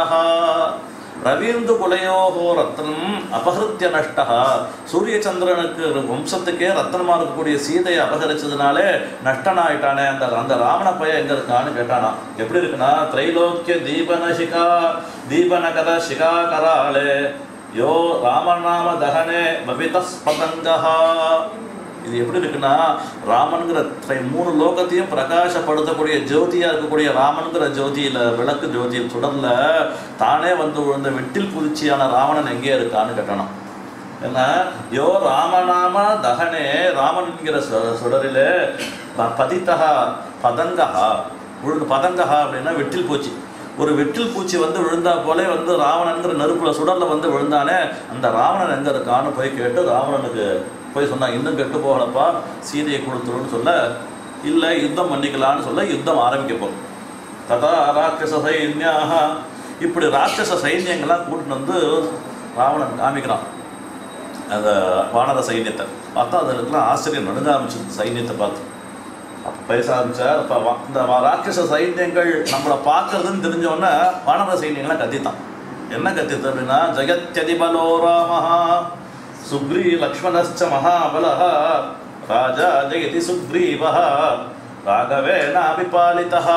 ரவீந்து குலயோஹோ ரத்னம் அபஹிருத்திய நஷ்டா சூரிய சந்திரனுக்கு வம்சத்துக்கே ரத்னமா இருக்கக்கூடிய சீதையை அபகரிச்சதுனாலே நஷ்டனாயிட்டானே அந்த அந்த ராவண பையன் எங்க இருக்கான்னு கேட்டானா எப்படி இருக்குன்னா திரைலோக்கிய தீபன சிகா தீபனகர சிகாகராளே யோ ராமநாம தகனே பவிதஸ் பதங்கஹா இது எப்படி இருக்குன்னா ராமன்கிற திரை- மூணு லோகத்தையும் பிரகாசப்படுத்தக்கூடிய ஜோதியா இருக்கக்கூடிய ராமன்கிற ஜோதியில விளக்கு ஜோதி சுடர்ல தானே வந்து விழுந்த வெட்டில் குதிர்ச்சியான ராவணன் எங்கே இருக்கான்னு கேட்டானாம் என்ன யோ ராமநாம தகனே ராமன் என்கிற சு- சுடரிலே ப- பதித்தகா பதங்கஹா விழுந்து பதங்கஹா அப்படின்னா வெட்டில் பூச்சி ஒரு வெட்டில் பூச்சி வந்து விழுந்தா போலே வந்து ராவணன்கிற நெருப்புல சுடர்ல வந்து விழுந்தானே அந்த ராவணன் எங்க இருக்கான்னு போய் கேட்டு ராவணனுக்கு போய் சொன்னா இன்னும் கெட்டு போகலப்பா சீதையை கொடுத்துருன்னு சொல்ல இல்லை யுத்தம் பண்ணிக்கலான்னு சொல்ல யுத்தம் ஆரம்பிக்க போகும் ததா ராட்சச சைன்யாக இப்படி ராட்சச சைன்யங்கள்லாம் கூட்டிட்டு வந்து ராவணன் காமிக்கிறான் அந்த வானர சைன்யத்தை பார்த்தா அதுக்கெல்லாம் ஆச்சரியம் நடுங்க ஆரம்பிச்சது சைன்யத்தை பார்த்து அப்போ பேச ஆரம்பிச்சார் அப்போ வா- இந்த வா- ராட்சச சைன்யங்கள் நம்மளை பார்க்கறதுன்னு தெரிஞ்ச உடனே வானர சைன்யங்கள்லாம் கத்தித்தான் என்ன கத்தித்து அப்படின்னா ஜெகத்யதிபலோ ராமஹா சுக்ரீ லக்ஷ்மணஸ்ச மகாபலः ராஜா ஜெயதி சுக்ரீவः ராகவேனாபிபாலிதः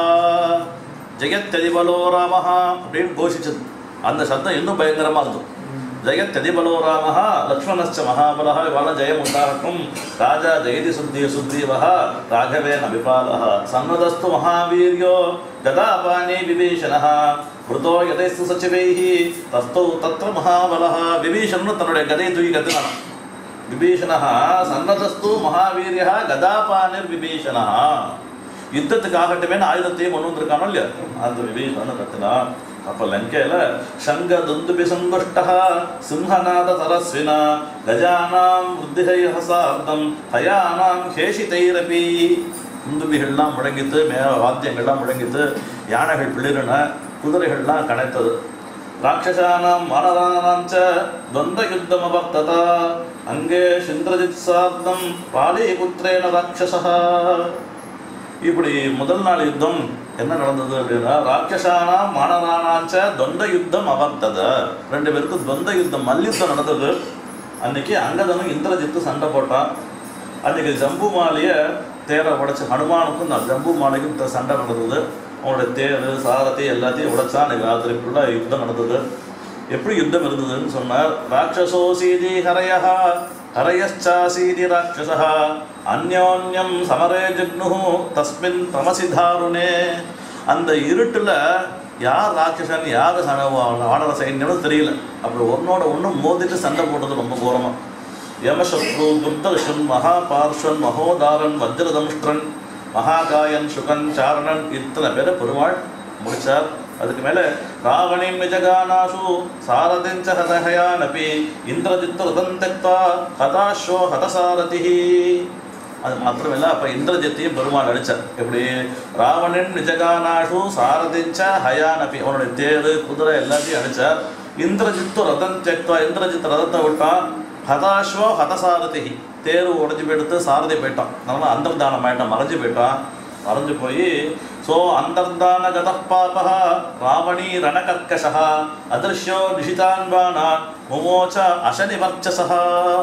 ஜெயத்யதிபலோ ராமஹா அப்படின்னு கோஷிச்சது அந்த சப்தம் இன்னும் பயங்கரமாக இருந்தது ஜெயத்யதிபலோ ராமஹ லக்ஷ்மணஸ்ச மகாபலः இவாள ஜெயம் உண்டாகட்டும் ராஜா ஜெயதி சுத்தி சுக்ரீவः ராகவேன அபிபாலः சன்னதஸ்து மகாவீர்யோ கதாபாணி விபீஷணः மிருதோ யதைஸ்து சச்சிவைः தஸ்தௌ தத்ர மகாபலः விபீஷணன் தன்னுடைய கதையை தூக்கி கத்துனான் விபீஷணா சன்னதஸ்து மகாவீரியா கதாபானிர் விபீஷணா யுத்தத்துக்கு ஆகட்டுமே ஆயுதத்தையும் கொண்டு வந்திருக்கானோ இல்லையா அந்த விபீஷணன் கத்துனா அப்ப லங்கையில சங்க துந்துபி சங்குஷ்டா சிம்ஹநாத சரஸ்வினா கஜானாம் விருத்திகை ஹசார்த்தம் ஹயானாம் ஹேஷிதைரபி குந்துபிகள்லாம் முழங்கித்து மே வாத்தியங்கள்லாம் முழங்கித்து யானைகள் பிளிரின குதிரைகள்லாம் கனைத்தது ராட்சசானாம் மானதானாம் ச துவந்த யுத்தம் அவர்த்தத அங்கே சிந்திரஜித் சார்த்தம் பாலிபுத்திரேன ராட்சசா இப்படி முதல் நாள் யுத்தம் என்ன நடந்தது அப்படின்னா ராட்சசானாம் மானதானாச்ச துவந்த யுத்தம் அவர்த்தத ரெண்டு பேருக்கும் துவந்த யுத்தம் மல்யுத்தம் நடந்தது அன்னைக்கு அங்கதனும் இந்திரஜித்து சண்டை போட்டான் அன்னைக்கு ஜம்பு மாலையை தேரை உடைச்சு ஹனுமானுக்கும் நான் ஜம்பு மாலைக்கும் த- சண்டை நடந்தது அவனுடைய தேர் சாரத்தை எல்லாத்தையும் உடைச்சா அன்னைக்கு ராத்திரி ஃபுல்லாக யுத்தம் நடந்தது எப்படி யுத்தம் இருந்ததுன்னு சொன்னார் ராட்சசோ சீதி ஹரயா ஹரயச்சாசீதி ராட்சசா அந்யோன்யம் சமரே ஜக்னு தஸ்மின் தமசி தாருணே அந்த இருட்டுல யார் ராட்சசன் யார் சன வானர சைன்யம்னு தெரியல அப்படி ஒன்னோட ஒன்று மோதிட்டு சண்டை போட்டது ரொம்ப கோரமா யமசத்ரு துர்தர்ஷன் மகாபார்ஷன் மகோதாரன் வஜ்ரதம்ஷ்டன் மகாகாயன் சுகன் சாரணன் இத்தனை பேரை பெருமாள் முடிச்சார் அதுக்கு மேலே ராவணிம் நிஜகானாசு சாரதிஞ்ச ஹதஹயானபி இந்திரஜித் ருதம் தெக்தா ஹதாஸ்வோ ஹதசாரதிஹி அது மாத்திரமில்ல அப்ப இந்திரஜித்தையும் பெருமாள் அடிச்சார் எப்படி ராவணன் நிஜகானாஷு சாரதிஞ்ச ஹயானபி அவனுடைய தேரு குதிரை எல்லாத்தையும் அடிச்சார் இந்திரஜித்து ரதம் தெக்தா இந்திரஜித் ரதத்தை விட்டான் ஹதாஸ்வோ ஹதசாரதிஹி தேரு உடைஞ்சு போயிடுத்து சாரதி போயிட்டான் அதனால அந்தர்தானம் ஆயிட்டான் மறைஞ்சு போயிட்டான் மறைஞ்சு போய் சோ அந்தர்தான கத பாபா ராவணி ரணகர்க்கஷா அதிருஷ்யோ நிஷிதான்பானா முமோச்ச அசனிவர்ச்சசா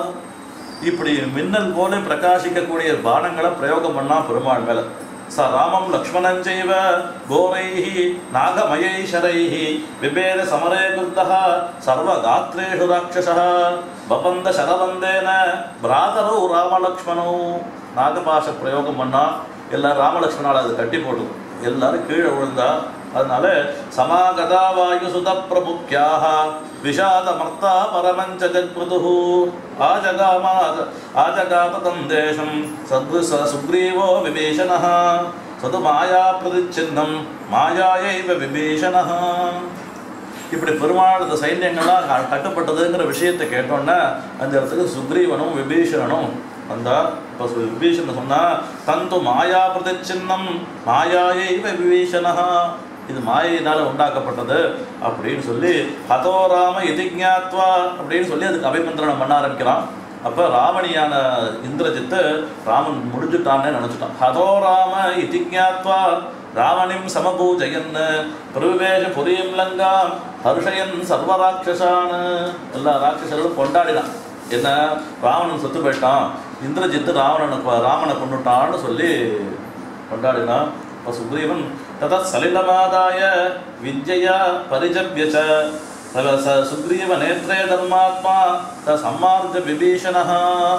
இப்படி மின்னல் போல பிரகாசிக்கக்கூடிய பானங்களை பிரயோகம் பண்ணா பெருமாள் மேல ச ராமம் லக்ஷ்மணஞ்சைவ கோரைஹி நாகமயை ஷரைஹி விபேத சமரே குர்தः சர்வகாத்ரேஷு ராட்சசः பபந்த சரவந்தேன பிராதரோ ராமலக்ஷ்மணோ நாகபாஷ பிரயோகம் பண்ணா எல்லாரும் ராமலக்ஷ்மணால் அது கட்டி போட்டு எல்லாரும் கீழே விழுந்தா அதனால சமாகதா வாயு சுத பிரபுக்கியாக விஷாத மர்த்தா பரமஞ்ச ஜக்ருது ஆஜகாமா ஆஜகாத தம் தேசம் சத்ரு ச சுக்ரீவோ விபீஷணः சது மாயா பிரதிச்சின்னம் மாயாயைவ விபீஷணः இப்படி பெருமாள் இந்த சைன்யங்கள்லாம் க- கட்டுப்பட்டதுங்கிற விஷயத்தை கேட்டோன்னே அந்த இடத்துக்கு சுக்ரீவனும் விபீஷணனும் வந்தா இப்போ சு- விபீஷணன் சொன்னா தந்து மாயா பிரதிச்சின்னம் மாயாயைவ விபீஷணஹா இது மாயினால உண்டாக்கப்பட்டது அப்படின்னு சொல்லி ஹதோ ராம இதிஜாத்வா அப்படின்னு சொல்லி அதுக்கு அபிமந்திரணம் பண்ண ஆரம்பிக்கிறான் அப்ப ராவணியான இந்திரஜித்து ராமன் முடிஞ்சுட்டான்னு நினைச்சிட்டான் ஹதோ ராம இதிஜாத்வா ராவணிம் சமபூஜயன் பிரவிவேஷ புரியும் லங்காம் ஹர்ஷயன் சர்வராட்சசான் எல்லா ராட்சசர்களும் கொண்டாடினான் என்ன ராவணன் செத்து போயிட்டான் இந்திரஜித்து ராவணனை கொ- ராமனை கொண்டுட்டான்னு சொல்லி கொண்டாடினான் இப்போ சுக்ரீவன் ததா சலிலமாதாய வித்யா பரிஜப்ய ச தத ச சுக்ரீவ நேத்ரே தர்மாத்மா த சம்மார்ஜ விபீஷணஹா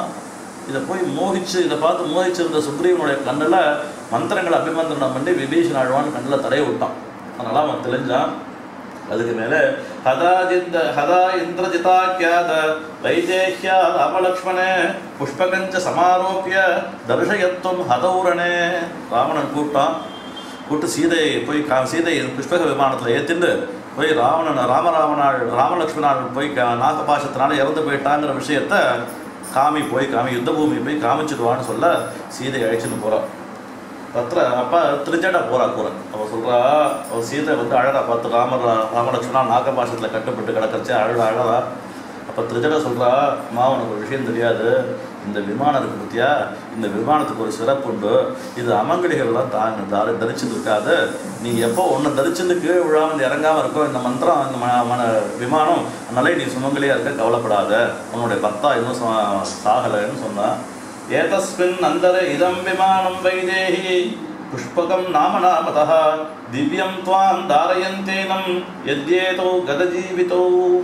இதை போய் மோகிச்சு இதை பார்த்து மோகிச்சிருந்த சுக்ரீவனுடைய கண்ணில் மந்திரங்களை அபிமந்திரணம் பண்ணி விபீஷன் ஆழ்வான் கண்ணில் தடைய விட்டான் அதனால அவன் தெளிஞ்சான் அதுக்கு மேலே ஹதா ஜிந்த ஹதா இந்திரஜிதாக்கியாத வைதேஹ்யா ராமலக்ஷ்மணே புஷ்பகஞ்ச சமாரோப்பிய தர்ஷயத்துவம் ஹதௌரணே ராவணன் கூப்பிட்டான் கூப்பிட்டு சீதையை போய் கா சீதையை புஷ்பக விமானத்தில் ஏற்றிண்டு போய் ராவணன் ராமராவணாள் ராமலக்ஷ்மணாள் போய் க நாகபாசத்தினால இறந்து போயிட்டாங்கிற விஷயத்த காமி போய் காமி யுத்த பூமி போய் காமிச்சிடுவான்னு சொல்ல சீதை அழைச்சின்னு போகிறான் பத்திர அப்பா திருச்சடா போறா கூற அவ சொல்றா அவ சீதை வந்து அழகா பார்த்து ராமர் ராமலட்சுமணா நாகபாஷத்தில் கட்டுப்பட்டு கிடக்கச்சு அழகா அழகா அப்போ திருச்சடா சொல்றா அம்மா உனக்கு ஒரு விஷயம் தெரியாது இந்த விமானம் இருக்கு பத்தியா இந்த விமானத்துக்கு ஒரு சிறப்பு உண்டு இது அமங்கடிகள்லாம் தாங்க தாரி தரிச்சுட்டு இருக்காது நீ எப்போ ஒன்று தரிச்சுட்டு கீழே விழாமல் இறங்காமல் இருக்கோ இந்த மந்திரம் இந்த ம மன விமானம் அதனால நீ சுமங்கலியாக இருக்க கவலைப்படாத உன்னுடைய பர்த்தா இன்னும் சா- சாகலைன்னு சொன்னா एतस्मिन् अन्तरे इदं विमानं वैदेही पुष्पकं नाम नामतः दिव्यं त्वां धारयन्तेनं यद्येतौ गतजीवितौ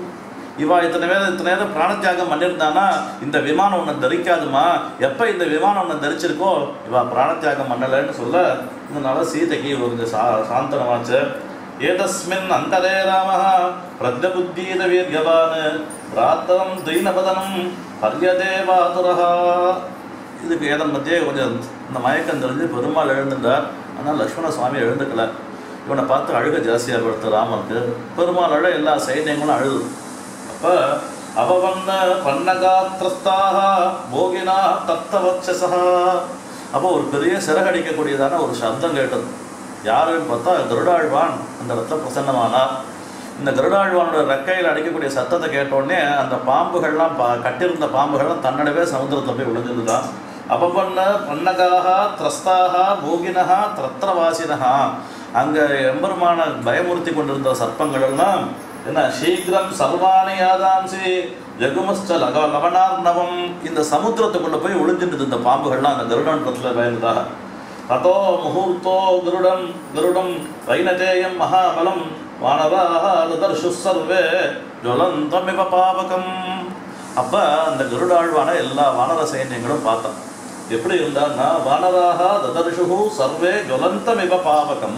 இவா இத்தனை பேர் இத்தனை நேரம் பிராணத்தியாகம் பண்ணியிருந்தானா இந்த விமானம் உன்னை தரிக்காதுமா எப்போ இந்த விமானம் உன்னை தரிச்சிருக்கோ இவா பிராணத்தியாகம் பண்ணலைன்னு சொல்ல இதனால சீதைக்கு ஒரு சா சாந்தனமாச்சு ஏதஸ்மின் அந்தரே ராமः பிரஜபுத்தீர வீரியவான் பிராத்தரம் தீனபதனம் பர்யதேவாதுரஹா இதுக்கு ஏதன் மத்தியே கொஞ்சம் இந்த மயக்கம் தெரிஞ்சு பெருமாள் எழுந்துட்டார் ஆனால் லக்ஷ்மண சுவாமி எழுந்துக்கல இவனை பார்த்து அழுக ஜாஸ்தியாக கொடுத்து ராமனுக்கு பெருமாள் அழ எல்லா சைன்யங்களும் அழுது அப்போ அவவன்ன பன்னகாத்திரஸ்தாக போகினா தத்தவச்சசா அப்போ ஒரு பெரிய சிறகடிக்கக்கூடியதான ஒரு சப்தம் கேட்டது யாருன்னு பார்த்தா கருடாழ்வான் அந்த இடத்துல பிரசன்னமானார் இந்த கருடாழ்வானோட ரெக்கையில் அடிக்கக்கூடிய சத்தத்தை கேட்டோடனே அந்த பாம்புகள்லாம் பா கட்டியிருந்த பாம்புகள்லாம் தன்னடவே சமுத்திரத்தில் போய் விழுந்துருதான் அபபன்ன பன்னகாக திரஸ்தாக பூகினஹா திரத்திரவாசினஹா அங்கே எம்பெருமான பயமுறுத்தி கொண்டிருந்த சர்ப்பங்கள் எல்லாம் என்ன சீக்கிரம் சர்வாணி யாதாம்சி ஜகுமஸ்ட லக லவணார்ணவம் இந்த சமுத்திரத்துக்குள்ள போய் ஒளிஞ்சிட்டு இந்த பாம்புகள்லாம் அந்த கருடன்றத்தில் பயந்ததாக ததோ முகூர்த்தோ கருடம் கருடம் வைனதேயம் மகாபலம் வானராக ததர்ஷு சர்வே ஜுவலந்தமிவ பாவகம் அப்ப அந்த கருடாழ்வான எல்லா வானர சைன்யங்களும் பார்த்தான் எப்படி இருந்தான்னா வானராக ததர்ஷு சர்வே ஜுவலந்தமிவ பாவகம்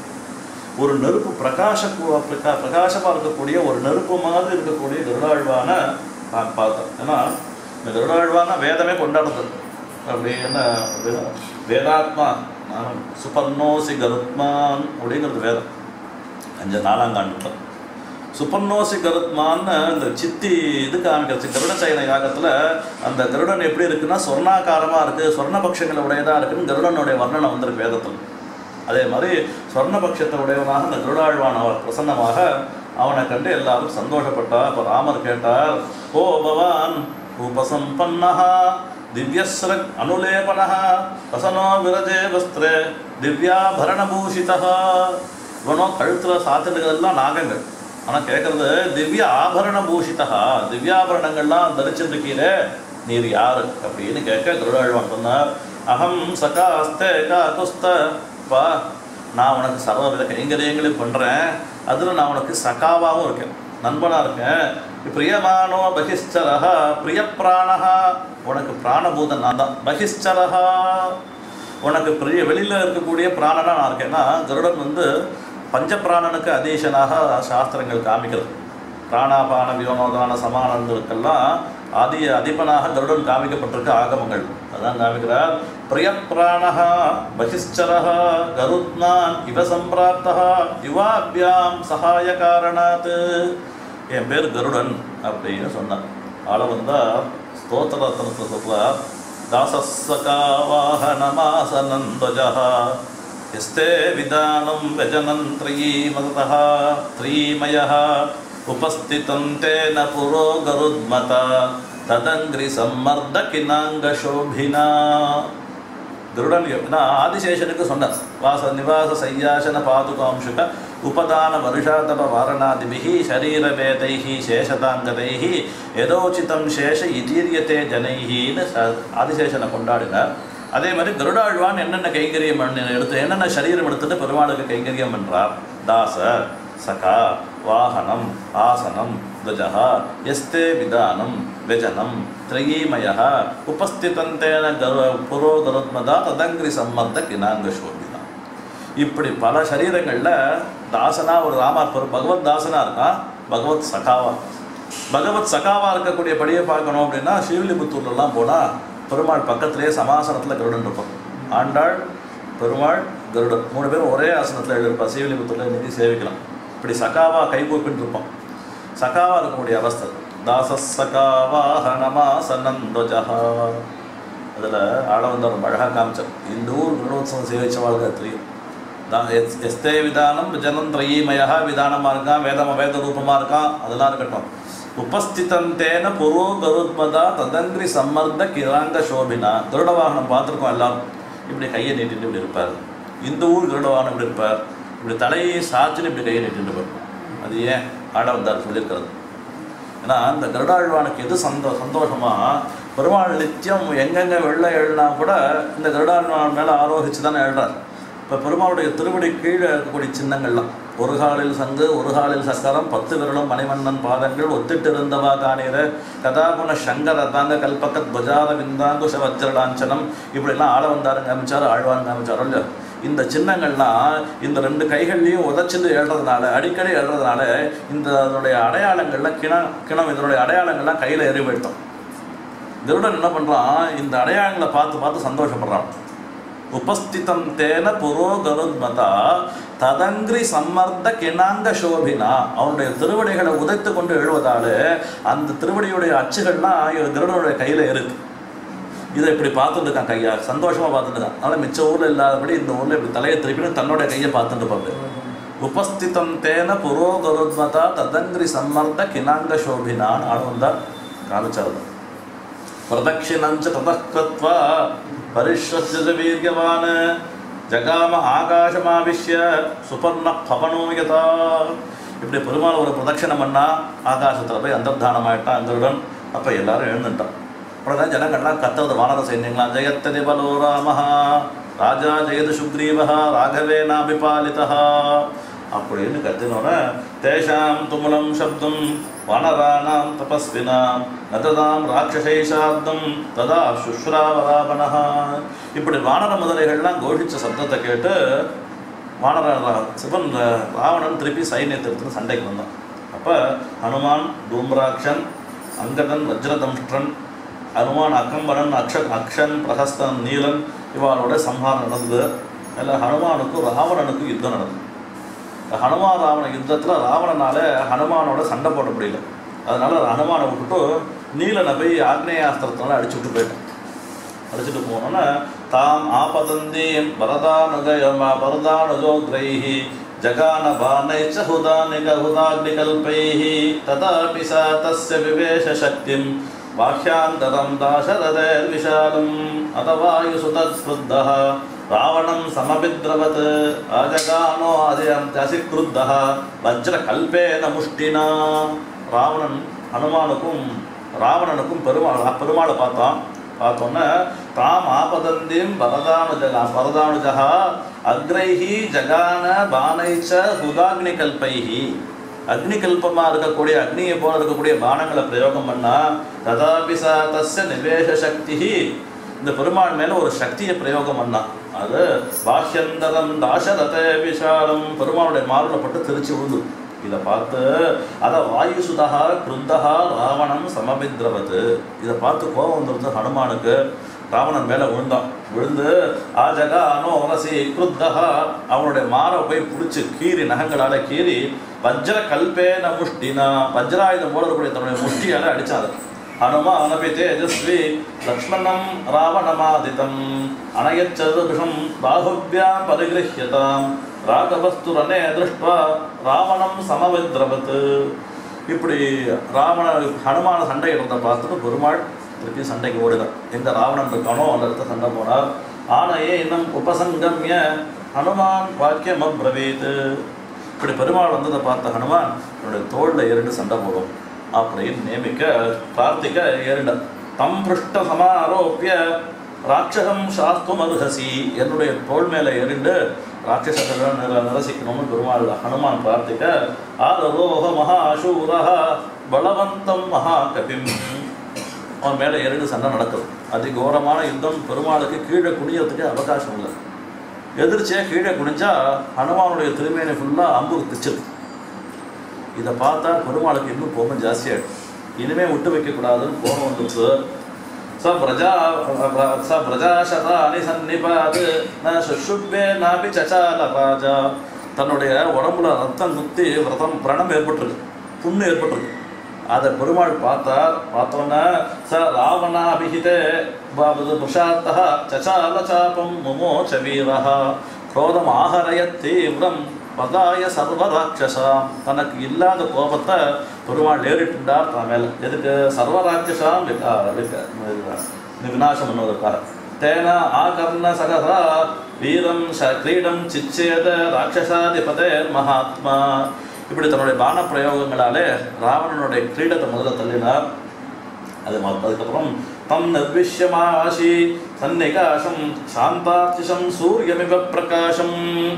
ஒரு நெருப்பு பிரகாச பிரகா பிரகாசமாக இருக்கக்கூடிய ஒரு நெருப்பு மாதிரி இருக்கக்கூடிய கருடாழ்வான நான் பார்த்தேன் ஏன்னா இந்த கருடாழ்வான வேதமே கொண்டாடுறது அப்படி என்ன அப்படின்னா வேதாத்மா நான் சுபர்ணோசி கருத்மான் அப்படிங்கிறது வேதம் அஞ்சு நாலாம் காண்டுல சுபர்ணோசி கருத்மான்னு இந்த சித்தி இது காமிக்கிறது கருட சயன யாகத்தில் அந்த கருடன் எப்படி இருக்குன்னா சொர்ணாகாரமாக இருக்குது சொர்ணபக்ஷங்களை உடையதாக இருக்குன்னு கருடனுடைய வர்ணனை வந்திருக்கு வேதத்தில் அதே மாதிரி சொர்ணபக்ஷத்தை உடையவனாக அந்த கருடாழ்வான் அவர் பிரசன்னமாக அவனை கண்டு எல்லாரும் சந்தோஷப்பட்டா அப்போ ராமர் கேட்டார் ஓ பவான் உபசம்பன்னஹா திவ்யஸ்ர அனுலேபனः வசனோ விரஜே வஸ்திரே திவ்யாபரணபூஷிதா இவனோ கழுத்தில் சாத்தினதெல்லாம் நாகங்கள் ஆனால் கேட்குறது திவ்ய ஆபரண பூஷிதா திவ்யாபரணங்கள்லாம் தரிச்சிருக்கீரே நீர் யாரு அப்படின்னு கேட்க கருடாழ்வான் சொன்னார் அகம் சகாஸ்தே காகுஸ்த பா நான் உனக்கு சர்வவித கைங்கரியங்களையும் பண்ணுறேன் அதில் நான் உனக்கு சகாவாகவும் இருக்கேன் நண்பனாக இருக்கேன் பிரியமானோ பகிஷ்சரஹா பிரியப்பிராணஹா உனக்கு பிராணபூதன் நான் தான் பகிஷ்சரஹா உனக்கு பிரிய வெளியில் இருக்கக்கூடிய பிராணனா நான் இருக்கேன்னா கருடன் வந்து பஞ்சபிராணனுக்கு அதீசனாக சாஸ்திரங்கள் காமிக்கிறது பிராணாபான வியோனோதான சமானங்களுக்கெல்லாம் ஆதி அதிபனாக கருடன் காமிக்கப்பட்டிருக்க ஆகமங்கள் அதான் காமிக்கிறார் பிரியப்பிராணஹா பகிஷ்சரஹா கருத்மான் இவ சம்பிராப்தா யுவாபியாம் சகாய காரணாத் என் பேர் கருடன் அப்படின்னு சொன்னார் ஆள வந்தா ஸ்தோத்திரத்தனத்தை சொல்றார் தாசஸ்ஸகா வாகனமாசனந்தஜா यस्ते विदानं व्यजनं त्रयीमतः त्रीमयः उपस्थितं तेन पुरो गरुद्मता तदङ्घ्रिसम्मर्दकिनाङ्गशोभिना கருடன் நான் ஆதிசேஷனுக்கு சொன்னார் வாச நிவாச சையாசன பாதுகாம்சுக உபதான வருஷாதப வாரணாதிபிகி சரீரவேதைஹி சேஷதாங்கதைஹி எதோச்சிதம் சேஷ இதீரியத்தே ஜனைஹின்னு ச ஆதிசேஷனை கொண்டாடினார் அதே மாதிரி கருடாழ்வான் என்னென்ன கைங்கரியம் பண்ண எடுத்து என்னென்ன சரீரம் எடுத்துட்டு பெருமாளுக்கு கைங்கரியம் பண்ணுறார் தாச சகா வாகனம் ஆசனம் துவஜா எஸ்தே விதானம் व्यजनं त्रयीमयः உபஸ்திதந்தேன கரு புரோ கருத்மதா ததங்கிரி சம்மர்த்த கினாங்க சோபிதா இப்படி பல சரீரங்களில் தாசனா ஒரு ராமா பெரு பகவத் தாசனா இருக்கான் பகவத் சகாவா பகவத் சகாவா இருக்கக்கூடிய படியை பார்க்கணும் அப்படின்னா ஸ்ரீவில்லிபுத்தூர்லலாம் போனால் பெருமாள் பக்கத்திலேயே சமாசனத்தில் கருடன் இருப்பான் ஆண்டாள் பெருமாள் கருடன் மூணு பேரும் ஒரே ஆசனத்தில் எழுதிருப்பா ஸ்ரீவில்லிபுத்தூரில் நிதி சேவிக்கலாம் இப்படி சகாவா கைகூப்பின்னு இருப்பான் சகாவா இருக்கக்கூடிய அவஸ்தை தாசசகாவாகனமாசனந்தஜா அதில் ஆள வந்து ஒரு அழகாக காமிச்சார் இந்த ஊர் குணோத்சவம் சேவிச்சவாளுக்கு அது தெரியும் தான் எஸ் எஸ்தே விதானம் ஜனம் திரயீமயா விதானமாக இருக்கான் வேதம வேத ரூபமாக இருக்கான் அதெல்லாம் இருக்கட்டும் உபஸ்திதந்தேன புரோ கருத்மதா ததங்கிரி சம்மர்ந்த கிராங்க சோபினா கருட வாகனம் பார்த்துருக்கோம் எல்லாரும் இப்படி கையை நீட்டிட்டு இப்படி இருப்பார் இந்த ஊர் கருட வாகனம் இப்படி இருப்பார் இப்படி தலையை சாச்சுன்னு இப்படி கையை நீட்டிட்டு இருப்பார் அது ஏன் ஆட வந்தார் சொல்லியிருக்கிறது ஏன்னா இந்த கருடாழ்வானுக்கு எது சந்தோ சந்தோஷமா பெருமாள் நித்தியம் எங்கெங்கே வெள்ளை எழுனா கூட இந்த கருடாழ்வான் மேலே ஆரோகிச்சு தானே எழுறார் இப்போ பெருமாளுடைய திருவடி கீழே இருக்கக்கூடிய சின்னங்கள்லாம் ஒரு காலில் சங்கு ஒரு காலில் சக்கரம் பத்து விரலும் மணிமன்னன் பாதங்கள் ஒத்திட்டு இருந்தவா காணீர கதாகுண சங்கர தாங்க கல்பக்கத் பஜார விந்தாங்குஷ வஜ்ரலாஞ்சனம் இப்படிலாம் ஆள வந்தாருங்க காமிச்சார் ஆழ்வான் காமிச்சாரோ இல்லையோ இந்த சின்னங்கள்லாம் இந்த ரெண்டு கைகள்லையும் உதச்சிட்டு எழுறதுனால அடிக்கடி எழுறதுனால இந்த அதனுடைய அடையாளங்கள்லாம் கிணம் கிணம் இதனுடைய அடையாளங்கள்லாம் கையில் ஏறி போயிட்டோம் கருடன் என்ன பண்ணுறான் இந்த அடையாளங்களை பார்த்து பார்த்து சந்தோஷப்படுறான் உபஸ்திதம் தேன புரோகருத்மதா ததங்கிரி சம்மர்த்த கிணாங்க சோபினா அவனுடைய திருவடிகளை உதைத்து கொண்டு எழுவதால அந்த திருவடியுடைய அச்சுகள்லாம் இவன் கருடனுடைய கையில் இருக்கு இதை இப்படி பார்த்துட்டு இருக்கான் கையா சந்தோஷமா பார்த்துட்டு இருக்கான் அதனால மிச்ச ஊர்ல இல்லாதபடி இந்த ஊர்ல இப்படி தலையை திருப்பின்னு தன்னோட கையை பார்த்துட்டு பார்த்து உபஸ்திதம் தேன புரோகருத்மதா ததங்கிரி சம்மர்த்த கிணாங்க சோபினான்னு ஆளும் தான் காமிச்சாரு பிரதட்சிணஞ்ச ததः कृत्वा परिश्वस्य च वीर्यवान् ஜகாம ஆகாசமாவிஷ்ய சுபர்ண பவனோ யதா இப்படி பெருமாள் ஒரு பிரதட்சணம் பண்ணா ஆகாசத்தில் போய் அந்தர்தானம் ஆயிட்டான் கருடன் அப்போ எல்லாரும் எழுந்துட்டான் உடனே ஜனங்கள்லாம் கத்துறது வானர சைன்யங்களாம் ஜெயத்ததி பலோ ராமஹா ராஜா ஜெயது சுக்ரீவஹா ராகவேனாபிபாலிதா அப்படின்னு கத்தினோட தேஷாம் துமுலம் சப்தம் வானராணாம் தபஸ்வினாம் நததாம் ராட்சசைஷார்த்தம் ததா சுஷ்ராவராவணः இப்படி வானர முதலைகள்லாம் கோஷிச்ச சப்தத்தை கேட்டு வானர ரா- சிவன் ர- ராவணன் திருப்பி சைன்யத்தை எடுத்துட்டு சண்டைக்கு வந்தான் அப்போ ஹனுமான் தூம்ராக்ஷன் அங்கதன் வஜ்ரதம்ஷ்டன் ஹனுமான் அக்கம்பரன் அக்ஷ அக்ஷன் பிரஹஸ்தன் நீலன் இவளோட சம்ஹாரம் நடந்தது அதில் ஹனுமானுக்கும் ராவணனுக்கும் யுத்தம் நடந்தது இந்த ஹனுமான் ராவண யுத்தத்தில் ராவணனால ஹனுமானோட சண்டை போட முடியல அதனால ஹனுமானை விட்டுட்டு நீலனை போய் ஆக்னேயாஸ்திரத்தினால அடிச்சு விட்டு போயிட்டான் அடிச்சுட்டு போனோன்னா தாம் ஆபதந்தீம் வரதானுகயமா வரதானுஜோக்ரைஹி ஜகான பானைச்ச ஹுதானிக ஹுதாக்னிகல்பைः ததாபி சா தஸ்ய விவேஷ சக்திம் வாஹ்யாந்தரம் தாசரதேர்விசாலம் அதவாயுசுதத்ஸ்ருத்தः ராவணம் சமபித்ரவத் அஜகானோ அதிக்ருத்தः வஜ்ரகல்பேன முஷ்டினா ராவணன் ஹனுமானுக்கும் ராவணனுக்கும் பெருமாள் பெருமாளை பார்த்தான் பார்த்தோன்னே தாம் ஆபதந்திம் பரதானுஜகா பரதானுஜா அக்ரைஹி ஜகான பானைச்ச ஹுதாக்னி கல்பைஹி அக்னி கல்பமா இருக்கக்கூடிய அக்னியை போல இருக்கக்கூடிய பானங்களை பிரயோகம் பண்ணா ததாபி சா தஸ்ய நிவேஷ சக்தி இந்த பெருமாள் மேல ஒரு சக்தியை பிரயோகம் பண்ணா அது பாஷ்யந்தரம் தாசரத விஷாலம் பெருமாளுடைய மார்புல பட்டு திருச்சி விழுந்து இதை பார்த்து அத வாயுசுதா கிருந்தா ராவணம் சமபித்ரவத்து இதை பார்த்து கோபம் வந்துருது ஹனுமானுக்கு ராவணன் மேல விழுந்தான் விழுந்து ஆஜகா அனோரசி கிருத்தா அவனுடைய மாரை போய் பிடிச்சி கீறி நகங்களால கீறி வஜ்ர கல்பேன முஷ்டினா வஜ்ராயுதம் போல இருக்கக்கூடிய தன்னுடைய முஷ்டியால அடிச்சாரு ஹனுமானபி தேஜஸ்வி லக்ஷ்மணம் ராவணமாதிதம் அனயச்சதுஷம் பாகுவ்யாம் பரிகிருஹ்யதாம் ராகவஸ்து ரனே திருஷ்டுவா ராவணம் சமவித்ரவத் இப்படி ராவண ஹனுமான சண்டை இடத்தை பார்த்துட்டு பெருமாள் திருப்பி சண்டைக்கு ஓடுகிறார் எங்க ராவணன் இருக்கானோ அந்த இடத்த சண்டை போனார் ஆனையே இன்னும் உபசங்கம்ய ஹனுமான் வாக்கியம் அப்ரவீத் இப்படி பெருமாள் வந்ததை பார்த்த ஹனுமான் என்னுடைய தோளில் இரண்டு சண்டை போடும் அப்படின்னு நியமிக்க கார்த்திக ஏறிட தம் பிருஷ்ட சமாரோப்பிய ராட்சகம் சாஸ்தும் அருகசி என்னுடைய தோள் மேலே எரிண்டு ராட்சசங்களை நிர நிரசிக்கணும்னு பெருமாள் ஹனுமான் பிரார்த்திக்க ஆதரோக மகாசூரா பலவந்தம் மகாகபிம் அவன் மேலே எரிண்டு சண்டை நடக்குது அதி கோரமான யுத்தம் பெருமாளுக்கு கீழே குனியறதுக்கு அவகாசம் இல்லை எதிர்ச்சியாக கீழே குனிஞ்சா ஹனுமானுடைய திருமேனி ஃபுல்லாக அம்பு திச்சுது இதை பார்த்தா பெருமாளுக்கு இன்னும் கோபம் ஜாஸ்தியாயிடும் இனிமே விட்டு வைக்கக்கூடாதுன்னு கோபம் வந்துச்சு ச பிரஜா ச பிரஜாசதானி சன்னிபாது ந சுஷுப்பே நாபி சச்சால ராஜா தன்னுடைய உடம்புல ரத்தம் குத்தி விரதம் பிரணம் ஏற்பட்டிருக்கு புண்ணு ஏற்பட்டிருக்கு அதை பெருமாள் பார்த்தார் பார்த்தோன்னே ச ராவணாபிஹிதே பாவது புருஷார்த்தா சச்சால சாபம் முமோச்ச வீரः குரோதம் ஆஹரய தீவிரம் பதாய சர்வராட்சசாம் தனக்கு இல்லாத கோபத்தை பெருமாள் ஏறிட்டுண்டார் தான் மேல எதுக்கு சர்வராட்சசாம் விகா விக விநாசம் பண்ணுவதற்காக தேன ஆகர்ண சகதா வீரம் ச கிரீடம் சிச்சேத ராட்சசாதிபதே மகாத்மா இப்படி தன்னுடைய பான பிரயோகங்களாலே ராவணனுடைய கிரீடத்தை முதல்ல தள்ளினார் அது ம- அதுக்கப்புறம் தம் நிர்விஷ்யமாசி சந்நிகாசம் சாந்தார்த்திசம் சூரியமிவ பிரகாசம்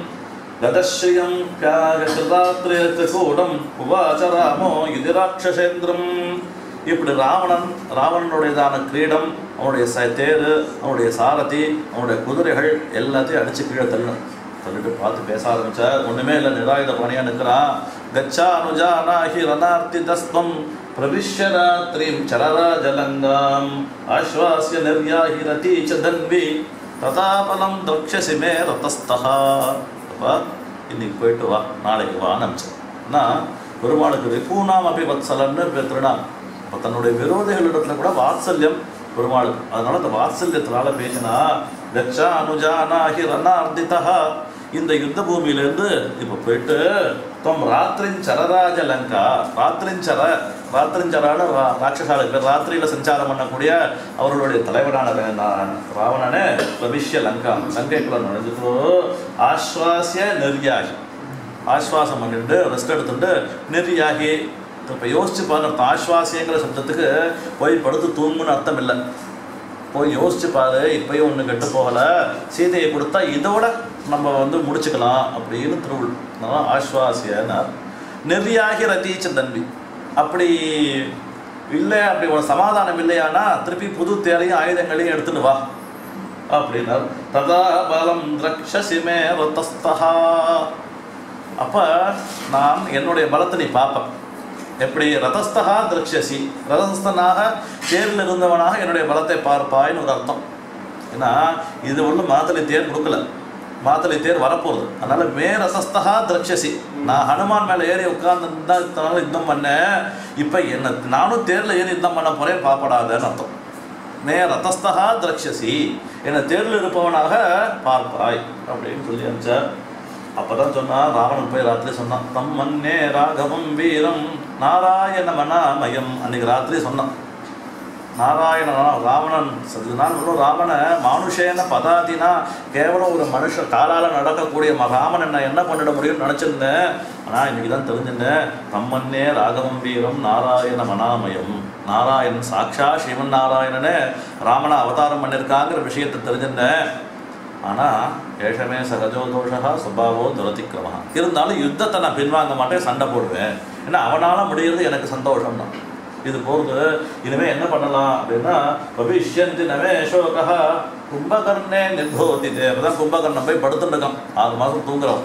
கதஸ்ரீயம் கிருதாத்ரியக்கூடம் உவாச்ச ராமோ இது ராட்சசேந்திரம் இப்படி ராவணன் ராவணனுடையதான கிரீடம் அவனுடைய ச தேர் அவனுடைய சாரதி அவனுடைய குதிரைகள் எல்லாத்தையும் அடிச்சு கீழே தள்ளணும் தள்ளிட்டு பார்த்து பேச ஆரம்பிச்சார் ஒண்ணுமே இல்லை நிராயுத பணியா நிற்கிறான் கச்சா அனுஜானாஹி ரணார்த்தி தஸ்வம் பிரவிஷ்ய ராத்ரிம் சரராஜலங்காம் ஆஸ்வாசிய நிர்யாஹி ரதி ச தன்வி ததாபலம் திரக்ஷசி மே ரதஸ்தஹா அப்பா இன்னைக்கு போயிட்டு வா நாளைக்கு வான்னு அனுப்பிச்சேன் நான் பெருமாளுக்கு ரிபூனாம் அபி வத்சலன்னு பேர் திருநாம் அப்போ தன்னுடைய விரோதிகளிடத்துல கூட வாத்சல்யம் பெருமாளுக்கு அதனால அந்த வாத்சல்யத்தினால பேசினா கச்சா அனுஜானாஹி ரணார்த்திதா இந்த யுத்த பூமியிலேருந்து இப்போ போயிட்டு தொம் ராத்திரின் சரராஜ லங்கா ராத்திரின் சர ராத்திரின் சரான ரா- ராட்சசாளுக்கு பேர் ராத்திரியில் சஞ்சாரம் பண்ணக்கூடிய அவர்களுடைய தலைவரான வே- நா- ராவணனே பிரவிஷ்ய லங்கா லங்கைக்குள்ள நுழைஞ்சிட்டு ஆஸ்வாசிய நெறியாகி ஆஸ்வாசம் பண்ணிட்டு ரெஸ்ட் எடுத்துட்டு நெறியாகி இப்போ யோசிச்சு பாருங்க ஆஸ்வாசியங்கிற சப்தத்துக்கு போய் படுத்து தூங்குன்னு அர்த்தம் இல்லை போய் யோசிச்சு பாரு இப்பயும் ஒன்று கெட்டு போகலை சீதையை கொடுத்தா இதோட நம்ம வந்து முடிச்சுக்கலாம் அப்படின்னு திருவுள் அதனால ஆஸ்வாசியனார் நெறியாகி ரத்தீச்ச தன்வி அப்படி இல்லை அப்படி ஒரு சமாதானம் இல்லையானா திருப்பி புது தேரையும் ஆயுதங்களையும் எடுத்துன்னு வா அப்படின்னார் ததா பலம் திரக்ஷசிமே ரத்தஸ்தஹா அப்போ நான் என்னுடைய பலத்தை நீ பார்ப்பேன் எப்படி ரதஸ்தகா திரக்ஷசி ரதஸ்தனாக தேரில் இருந்தவனாக என்னுடைய பலத்தை பார்ப்பாய்னு ஒரு அர்த்தம் ஏன்னா இது ஒன்றும் மாத்தளை தேர் கொடுக்கல மாத்தளை தேர் வரப்போகுது அதனால மே ரசஸ்தகா திரக்ஷசி நான் ஹனுமான் மேலே ஏறி உட்கார்ந்து யுத்தம் பண்ணேன் இப்போ என்ன நானும் தேரில் ஏறி யுத்தம் பண்ண போறேன் பாப்படாதேன்னு அர்த்தம் மே ரதஸ்தகா திரக்ஷசி என்னை தேரில் இருப்பவனாக பார்ப்பாய் அப்படின்னு சொல்லி அனுப்பிச்சார் அப்பதான் சொன்னா ராவணன் போய் ராத்திரி சொன்னான் தம் மன்னே ராகவம் வீரம் நாராயண மனாமயம் அன்னைக்கு ராத்திரி சொன்னான் நாராயண ராவணன் நான் சொல்லும் ராவண மானுஷேன பதாதினா கேவலம் ஒரு மனுஷ காலால நடக்கக்கூடிய ம- ராமன் என்ன என்ன பண்ணிட முடியும்னு நினச்சிருந்தேன் ஆனால் இன்னைக்கு தான் தெரிஞ்சிருந்தேன் தம்மன்னே ராகவம் வீரம் நாராயண மனாமயம் நாராயணன் சாக்ஷா சிவன் நாராயணனே ராமனை அவதாரம் பண்ணியிருக்காங்கிற விஷயத்தை தெரிஞ்சிருந்தேன் ஆனால் ஏஷமே சகஜோ தோஷா சுபாவோ துரதிக்கிரமா இருந்தாலும் யுத்தத்தை நான் பின்வாங்க மாட்டேன் சண்டை போடுவேன் ஏன்னா அவனால் முடியறது எனக்கு சந்தோஷம் தான் இது போகிறது இனிமே என்ன பண்ணலாம் அப்படின்னா பவிஷ்யந்தி நவே அசோகா கும்பகர்ணே நிர்போதி தேவதான் கும்பகர்ணன் போய் படுத்துட்டு இருக்கான் ஆறு மாதம் தூங்குறோம்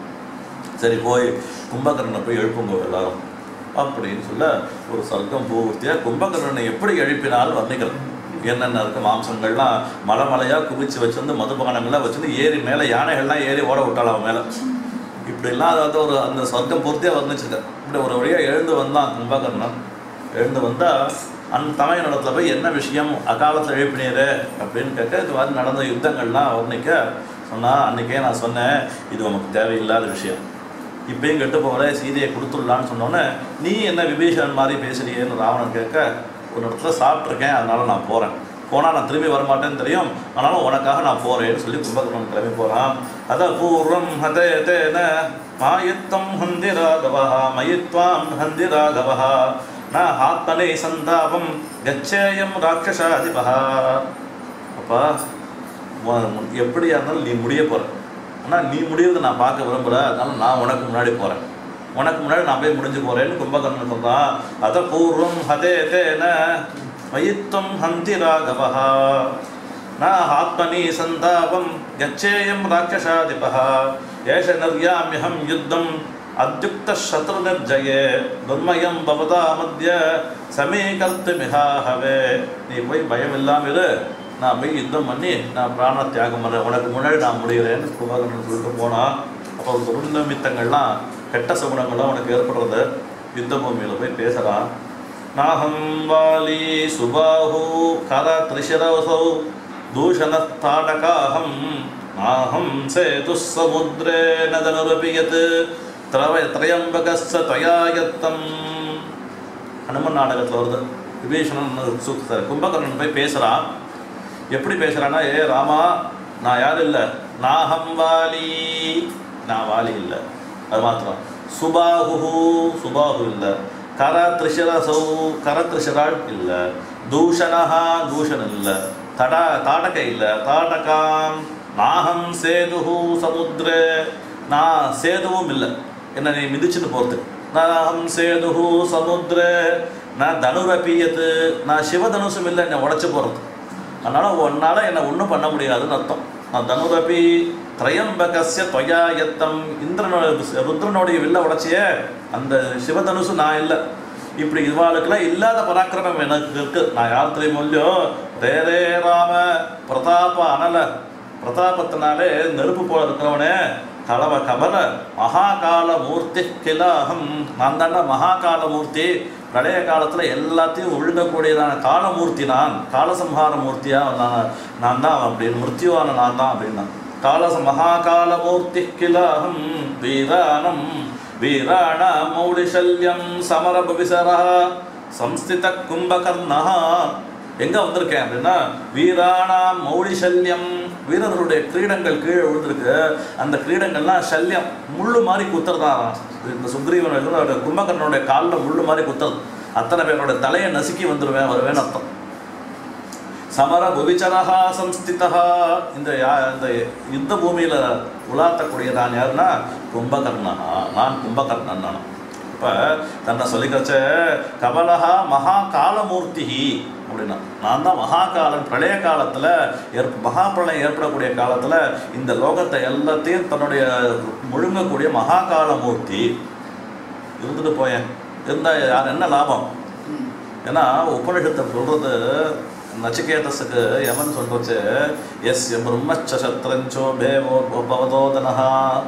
சரி போய் கும்பகர்ணனை போய் எழுப்புங்க எல்லாரும் அப்படின்னு சொல்ல ஒரு சர்க்கம் பூர்த்தியாக கும்பகர்ணனை எப்படி எழுப்பினாலும் வர்ணிக்கிறது என்னென்ன இருக்கு மாம்சங்கள்லாம் மலை மலையாக குவிச்சு வச்சிருந்து மதுபானங்கள்லாம் வச்சிருந்து ஏறி மேலே யானைகள்லாம் ஏறி ஓட விட்டாள் அவன் மேலே இப்படிலாம் அதாவது ஒரு அந்த சொர்க்கம் பூர்த்தியாக வர்ணிச்சிருக்கேன் இப்படி ஒரு வழியாக எழுந்து வந்தான் கும்பகர்ணன் எழுந்து வந்தால் அந்த தமையனிடத்துல போய் என்ன விஷயம் அகாலத்தில் எழுப்பினீரு அப்படின்னு கேட்க இது மாதிரி நடந்த யுத்தங்கள்லாம் வர்ணிக்க சொன்னா அன்றைக்கே நான் சொன்னேன் இது உனக்கு தேவையில்லாத விஷயம் இப்பயும் கெட்டு போகிற சீதையை கொடுத்துடலான்னு சொன்னோன்னே நீ என்ன விபீஷணன் மாதிரி பேசுறியேன்னு ராவணன் கேட்க ஒரு இடத்துல சாப்பிட்ருக்கேன் அதனால நான் போகிறேன் போனால் நான் திரும்பி வரமாட்டேன்னு தெரியும் ஆனாலும் உனக்காக நான் போகிறேன்னு சொல்லி கும்பகர்ணன் கிளம்பி போகிறான் அத பூர்வம் ஹதே தேன மாயுத்தம் ஹந்தி ராகவா மயித்வாம் ஹந்தி ராகவா ந ஆத்மனே சந்தாபம் கச்சேயம் ராட்சசாதிபா அப்பா உன் எப்படியா இருந்தாலும் நீ முடிய போகிற ஆனால் நீ முடியறதை நான் பார்க்க விரும்புகிற அதனால நான் உனக்கு முன்னாடி போகிறேன் உனக்கு முன்னாடி நான் போய் முடிஞ்சு போகிறேன்னு கும்பகர்ணன் சொல்கிறான் அத பூர்வம் ஹதே தேன மயித்வம் ஹந்தி ராகவா ந ஆத்மனி சந்தாபம் கச்சேயம் ராட்சசாதிபः ஏஷ நர்யாமியகம் யுத்தம் அத்யுக்த சத்ரு நிர்ஜயே துர்மயம் பவதா மத்திய சமீகர்த்துமிகாகவே நீ போய் பயம் இல்லாம இரு நான் போய் யுத்தம் பண்ணி நான் பிராண தியாகம் பண்ணுறேன் உனக்கு முன்னாடி நான் முடிகிறேன்னு கும்பகர்ணன் சொல்லிட்டு போனான் அப்போ துர்நிமித்தங்கள்லாம் கெட்ட சகுனங்கள்லாம் உனக்கு ஏற்படுறது யுத்த பூமியில் போய் பேசுகிறான் நாகம் வாலி சுபாஹு கர திரிஷரசௌ தூஷணத்தாடகாஹம் நாகம் சேது சமுத்ரே நதனுரபி யத் திரவ திரையம்பகஸ்ஸ தயாயத்தம் ஹனுமன் நாடகத்தில் வருது விபீஷணன் சு- கும்பகர்ணன் போய் பேசுகிறான் எப்படி பேசுகிறான்னா ஏ ராமா நான் யாரும் இல்லை நாகம் வாலி நான் வாலி இல்லை அது மாத்திரம் சுபாஹு சுபாஹு இல்லை கர திரிஷரசௌ கர திரிஷராள் இல்லை தூஷணஹா தூஷணன் இல்லை தடா தாடக இல்லை தாடகாம் நாகம் சேதுஹு சமுத்திர நான் சேதுவும் இல்லை என்ன நீ மிதிச்சுட்டு போகிறது நாகம் சேதுஹு சமுத்திர நான் தனுரபியத்து நான் சிவதனுசும் இல்லை என்னை உடச்சி போகிறது அதனால் உன்னால் என்னை ஒன்றும் பண்ண முடியாதுன்னு அர்த்தம் நான் தனுரபி திரையம்பகசிய தொயாயத்தம் இந்திரனோட ருத்ரனுடைய வில்ல உடைச்சியே அந்த சிவதனுசு நான் இல்லை இப்படி இவாளுக்கெல்லாம் இல்லாத பராக்கிரமம் எனக்கு இருக்கு நான் யார் தெரியுமோ இல்லையோ ரே ரே ராம பிரதாப அனல பிரதாபத்தினாலே நெருப்பு போல இருக்கிறவனே கலவ கமல மகாகால மூர்த்தி கிலாகம் நான் தாண்டா மகாகால மூர்த்தி பிரளய காலத்தில் எல்லாத்தையும் ஒழுங்கக்கூடியதான காலமூர்த்தி நான் காலசம்ஹார மூர்த்தியா நான் நான் தான் அப்படின்னு மிருத்யுவான நான் தான் அப்படின்னா காலச மகாகால மூர்த்தி கிலாகம் வீரானம் வீராண மௌலிசல்யம் சமரபவிசரா சம்ஸ்தித கும்பகர்ணா எங்க வந்திருக்கேன் அப்படின்னா வீராணாம் மௌலிசல்யம் வீரர்களுடைய கிரீடங்கள் கீழே விழுந்திருக்கு அந்த கிரீடங்கள்லாம் சல்யம் முள்ளு மாதிரி குத்துறதான் இந்த சுக்ரீவன் வந்து கும்பகர்ணனுடைய காலில் முள்ளு மாதிரி குத்துறது அத்தனை பேரோட தலையை நசுக்கி வந்துடுவேன் வருவேன் அர்த்தம் சமர புவிச்சரஹா சம்ஸ்திதா இந்த யா- இந்த யுத்த பூமியில் உலாத்தக்கூடிய நான் யாருன்னா கும்பகர்ணா நான் கும்பகர்ணன் நான் இப்போ தன்னை சொல்லிக்கிறச்ச கபலஹா மகா காலமூர்த்தி அப்படின்னா நான் தான் மகாகாலன் பிரளய காலத்தில் ஏற்ப மகா பிரளயம் ஏற்படக்கூடிய காலத்தில் இந்த லோகத்தை எல்லாத்தையும் தன்னுடைய முழுங்கக்கூடிய மகாகால மூர்த்தி இருந்துட்டு போயேன் இருந்தால் யார் என்ன லாபம் ஏன்னா உபனிஷத்தை சொல்றது நச்சிகேதஸுக்கு யமன் சொல்றச்சு எஸ் பிரம்மச்ச சத்ரஞ்சோ பேவோ பவதோதனஹா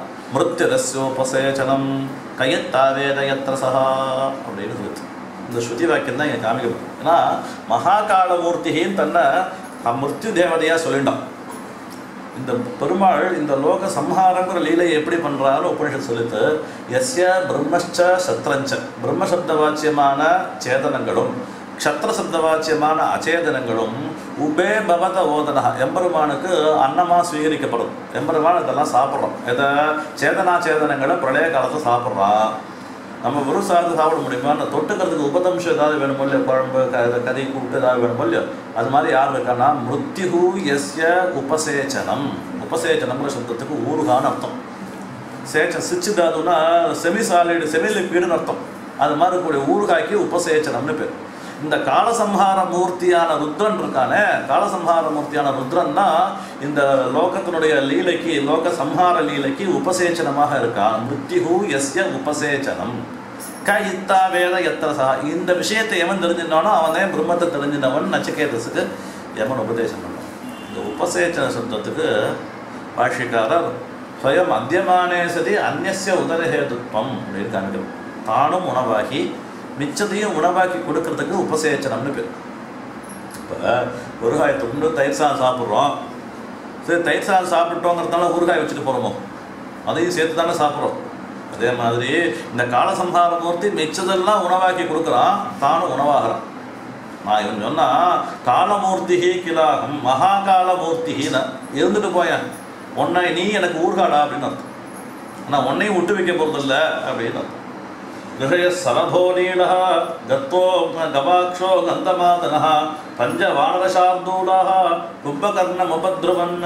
மிருத்யுரஸ்யோபசேச்சனம் கயத்தாவேத யத்ர சஹா அப்படின்னு சொல்லுச்சு இந்த ஸ்ருதி வாக்கியம் தான் இங்கே காமிக்கணும் ஏன்னா மகாகாலமூர்த்திகின்னு தன்னை தம் மிருத்யு தேவதையாக சொல்லிட்டான் இந்த பெருமாள் இந்த லோக சம்ஹாரங்கிற லீலையை எப்படி பண்றாரு உபனிஷத் சொல்லித்து எஸ்ய பிரம்மச்ச சத்ரஞ்ச பிரம்ம சப்தவாச்சியமான சேதனங்களும் க்ஷத்ர சப்தவாச்சியமான அச்சேதனங்களும் உபே பவத ஓதனா எம்பெருமானுக்கு அன்னமா ஸ்வீகரிக்கப்படும் எம்பெருமான் இதெல்லாம் சாப்பிட்றோம் எதை சேதனா சேதனங்களை பிரளய காலத்தை சாப்பிட்றான் நம்ம வெறும் சாதம் சாப்பிட முடியுமா அந்த தொட்டுக்கிறதுக்கு உபதம்சம் ஏதாவது வேணுமோ இல்லையோ குழம்பு க கறி கூட்டு ஏதாவது வேணுமோ இல்லையோ அது மாதிரி யார் இருக்கான்னா மிருத்யு எஸ்ய உபசேச்சனம் உபசேச்சனம்ங்கிற சப்தத்துக்கு ஊருகான்னு அர்த்தம் சேச்சன் சிச்சுதாதுன்னா செமி சாலிடு செமி லிக்விடுன்னு அர்த்தம் அது மாதிரி கூடிய ஊறுகாய்க்கு உபசேச்சனம்னு பேர் இந்த காலசம்ஹார மூர்த்தியான ருத்ரன் இருக்கானே காலசம்ஹார மூர்த்தியான ருத்ரன்னா இந்த லோகத்தினுடைய லீலைக்கு லோக சம்ஹார லீலைக்கு உபசேச்சனமாக இருக்கான் மிருத்யு எஸ்ய உபசேச்சனம் க இத்தா வேத எத்திர சா இந்த விஷயத்தை எவன் தெரிஞ்சிருந்தானோ அவனே பிரம்மத்தை தெரிஞ்சினவன் நச்சிகேதஸுக்கு எவன் உபதேசம் பண்ணான் இந்த உபசேச்சன சப்தத்துக்கு பாஷ்யக்காரர் ஸ்வயம் அத்தியமானே சதி அந்நிய உதரஹேதுத்வம் அப்படின்னு காமிக்கிறோம் தானும் உணவாகி மிச்சத்தையும் உணவாக்கி கொடுக்கறதுக்கு உபசேச்சனம்னு பேர் இப்போ ஊறுகாய் துண்டு தயிர் சாதம் சாப்பிட்றோம் சரி தயிர் சாதம் சாப்பிட்டோங்கிறதுனால ஊறுகாய் வச்சுட்டு போகிறோமோ அதையும் சேர்த்து தானே சாப்பிட்றோம் அதே மாதிரி இந்த காலசம்ஹார மூர்த்தி மிச்சதெல்லாம் உணவாக்கி கொடுக்குறான் தானும் உணவாகிறான் நான் இவன் சொன்னா காலமூர்த்திகி கிலாகம் மகாகாலமூர்த்திகின்னு இருந்துட்டு போயேன் உன்னை நீ எனக்கு ஊர்காடா அப்படின்னு அர்த்தம் நான் உன்னையும் விட்டு வைக்க போகிறதில்ல அப்படின்னு அர்த்தம் கிரகய சரபோனீடः கத்தோ கவாக்ஷோ கந்தமாதனः பஞ்ச வானரசார்தூடாக கும்பகர்ணமுபத்ருவன்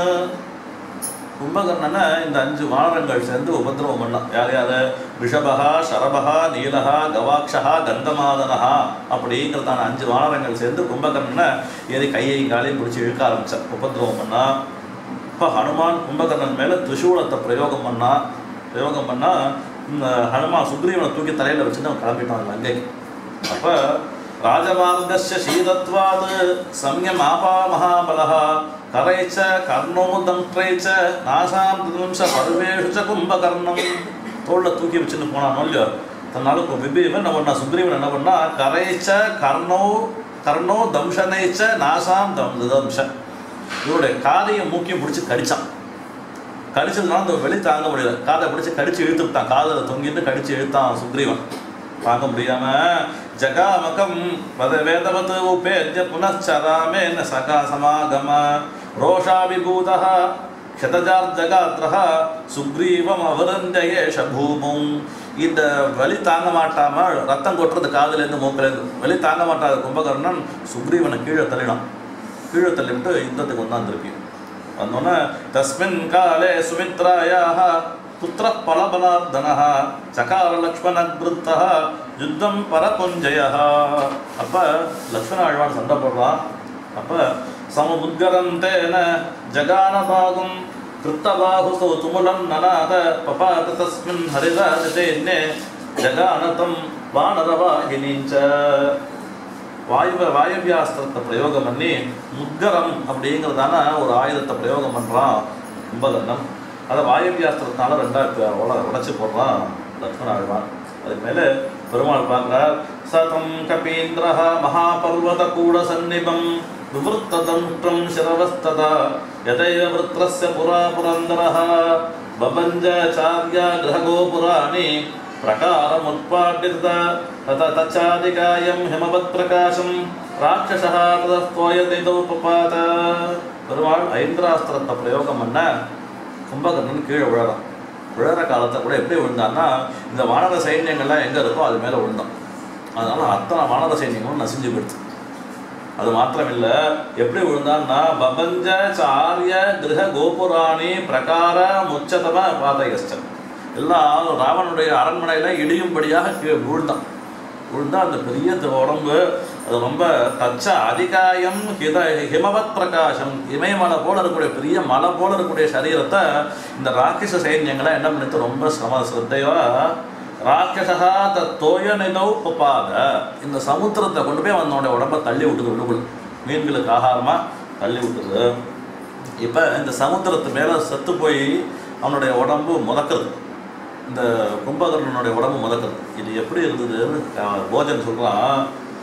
கும்பகர்ணனை இந்த அஞ்சு வானரங்கள் சேர்ந்து உபதிரவம் பண்ணான் யார் யார் ரிஷபகா சரபகா நீலகா கவாக்ஷா கந்தமாதனஹா அப்படிங்கிறதான அஞ்சு வானரங்கள் சேர்ந்து கும்பகர்ணனை ஏறி கையையும் காலையும் பிடிச்சி இழுக்க ஆரம்பிச்சான் உபதிரவம் பண்ணா இப்போ ஹனுமான் கும்பகர்ணன் மேலே திரிசூலத்தை பிரயோகம் பண்ணா பிரயோகம் பண்ணா இந்த ஹனுமான் சுக்ரீவனை தூக்கி தலையில் வச்சுட்டு அவன் கிளம்பிட்டான் லங்கைக்கு அப்போ ராஜமார்கஸ்ய சீதத்வாது சம்யம் ஆபா மகாபலः கரைச்ச கர்ணோதம்ட்ரைச்ச நாசாம் திவம்ச பருவேஷு ச கும்பகர்ணம் தோளில் தூக்கி வச்சுட்டு போனானோ இல்லையோ தன்னால விபீமன் என்ன பண்ணா சுக்ரீவன் என்ன பண்ணா கரைச்ச கர்ணோ கர்ணோ தம்சனைச்ச நாசாம் தம் தம்ச இவருடைய காதையும் மூக்கையும் பிடிச்சி கடிச்சான் கடிச்சதுனால அந்த வெளி தாங்க முடியல காதை பிடிச்சி கடிச்சு இழுத்துட்டான் காதில் தொங்கிட்டு கடிச்சு இழுத்தான் சுக்ரீவன் பார்க்க முடியாம ஜகாமகம் வத வேதவத் உபேத்ய புனச்சராமேன சகா சமாகம ரோஷாபிபூதः க்ஷதஜார்ஜகாத்ரஹ சுக்ரீவம் அவரஞ்சயேஷ பூமும் இந்த வலி தாங்க மாட்டாம ரத்தம் கொட்டுறது காதுலேருந்து மூக்கிலேருந்து வலி தாங்க மாட்டாத கும்பகர்ணன் சுக்ரீவனை கீழே தள்ளினான் கீழே தள்ளிவிட்டு யுத்தத்துக்கு வந்தான் திருப்பி வந்தோன்னே தஸ்மின் காலே சுமித்ராயாக புத்திர பலபலார்தனः சகார லக்ஷ்மண யுத்தம் பரபுஞ்சய அப்போ லக்ஷ்மண ஆழ்வான் சண்டை போடுறான் அப்போ சமுத்கரம் தேன ஜகானபாகும் கிருத்தபாகுசோ துமுலம் நனாத பபாத தஸ்மின் ஹரிராஜதேன்னே ஜகானதம் வானரவாகினிஞ்ச வாயுவ வாயவியாஸ்திரத்தை பிரயோகம் பண்ணி முத்கரம் அப்படிங்கிறதான ஒரு ஆயுதத்தை பிரயோகம் பண்ணுறான் கும்பகர்ணன் அதை வாயவியாஸ்திரத்தினால ரெண்டா உட உடச்சி போடுறான் லக்ஷ்மண ஆழ்வான் அதுக்கு மேலே பெருமாள் பார்க்கிறார் சதம் கபீந்திரஹ மகாபர்வத கூட சந்நிபம் விவருத்ததன்றம் சிரவஸ்ததா யதைவ விருத்ரஸ்ய புரா புரந்தரः பபஞ்சச்சார்யா கிரகோபுராணி प्रकारमुत्पाट्यत तत तच्चादिकायं हिमवत्प्रकाशं ராட்சசா ததஸ்தோயதிதோபபாத பெருமாள் ஐந்திராஸ்திரத்தை பிரயோகம் பண்ண கும்பகர்ணன் கீழே விழறான் விழற காலத்தை கூட எப்படி விழுந்தான்னா இந்த வானர சைன்யங்கள்லாம் எங்கே இருக்கோ அது மேலே விழுந்தான் அதனால அத்தனை வானர சைன்யங்களும் நசிஞ்சு போயிடுச்சு அது மாத்திரமில்லை எப்படி விழுந்தான்னா பபஞ்ச சாரிய கிரக கோபுராணி பிரகார முச்சதம பாதகஸ்டன் எல்லாம் ராவனுடைய அரண்மனையில இடியும்படியாக கீழே விழுந்தான் விழுந்தா அந்த பெரிய த- உடம்பு அது ரொம்ப தச்ச அதிகாயம் ஹித ஹிமவத் பிரகாசம் இமயமலை போல இருக்கக்கூடிய பெரிய மலை போல இருக்கக்கூடிய சரீரத்தை இந்த ராட்சச சைன்யங்களை என்ன பண்ணிட்டு ரொம்ப சிரம சிரத்தையா ராட்சசா தோய நிதௌ பபாத இந்த சமுத்திரத்தை கொண்டு போய் அவனோட உடம்ப தள்ளி விட்டுது உள்ளுக்குள் மீன்களுக்கு ஆகாரமா தள்ளி விட்டுது இப்போ இந்த சமுத்திரத்து மேலே செத்து போய் அவனுடைய உடம்பு முதக்கிறது இந்த கும்பகர்ணனுடைய உடம்பு முதக்கிறது இது எப்படி இருந்ததுன்னு அஹ், போஜன் சொல்றான்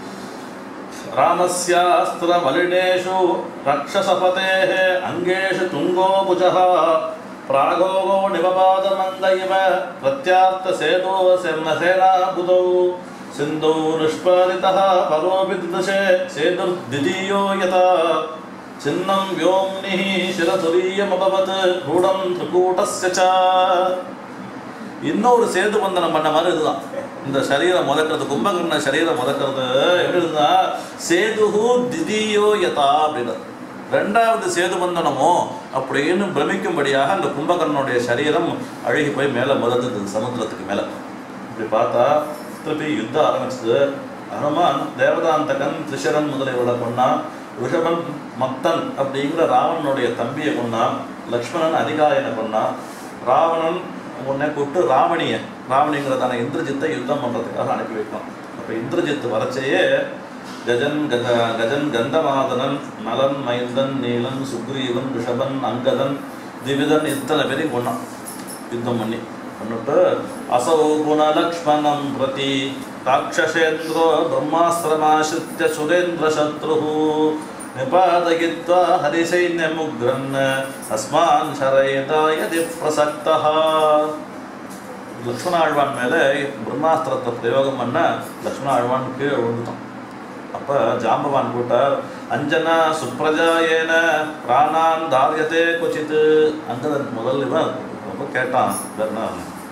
ராமஸ்யாஸ்திர மலினேஷு ரக்ஷசபதேः அங்கேஷு துங்கோ புஜः प्रागोगो निपपादमन्द इव प्रत्यार्तसेदो सेना बुधौ सिन्धौ निष्पादितः परोऽपि दृशे सेतुर्द्वितीयो यथा छिन्नं व्योम्निः शिरतुरीयमभवत् रूढं त्रिकूटस्य च இன்னொரு சேது பந்தனம் பண்ண மாதிரி இதுதான் இந்த சரீரம் முதக்கிறது கும்பகர்ண சரீரம் முதக்கிறது எப்படி இருந்தா சேதுஹு திதியோ யதா அப்படின்னு ரெண்டாவது சேது பந்தனமோ அப்படின்னு பிரமிக்கும்படியாக அந்த கும்பகர்ணனுடைய சரீரம் அழுகி போய் மேலே முதந்தது சமுத்திரத்துக்கு மேலே இப்படி பார்த்தா திருப்பி யுத்தம் ஆரம்பிச்சது ஹனுமான் தேவதாந்தகன் திரிஷரன் முதலியோட கொண்டான் ரிஷபன் மத்தன் அப்படிங்கிற ராவணனுடைய தம்பியை கொண்டான் லக்ஷ்மணன் அதிகாயனை கொண்டான் ராவணன் உன்னை கூப்பிட்டு ராவணிய ராவணிங்கிறதான இந்திரஜித்தை யுத்தம் பண்ணுறதுக்காக அனுப்பி வைக்கலாம் அப்போ இந்திரஜித் வரச்சையே கஜன் கஜ கஜன் கந்தமாதனன் நலன் மைந்தன் நீலன் சுக்ரீவன் ரிஷபன் அங்கதன் திவிதன் இத்தனை பேரையும் கொண்டான் யுத்தம் பண்ணி பண்ணிட்டு அசௌ குணலக்ஷ்மணம் பிரதி ராட்சசேந்திரோ பிரம்மாஸ்திரமாசிரித்ய சுரேந்திர சத்ரு நிபாதயித்வா ஹரிசைன்யமுக்ரன் அஸ்மான் சரயதாயதி பிரசக்தः லக்ஷ்மண ஆழ்வான் மேலே பிரம்மாஸ்திரத்தை பிரயோகம் பண்ண லக்ஷ்மண ஆழ்வான் கீழே விழுந்துட்டான் அப்போ ஜாம்பவான் கூட்டார் அஞ்சனா சுப்ரஜாயேன பிராணான் தாரியத்தே கொச்சித்து அங்கதன் முதல் இவன் ரொம்ப கேட்டான் வேறனா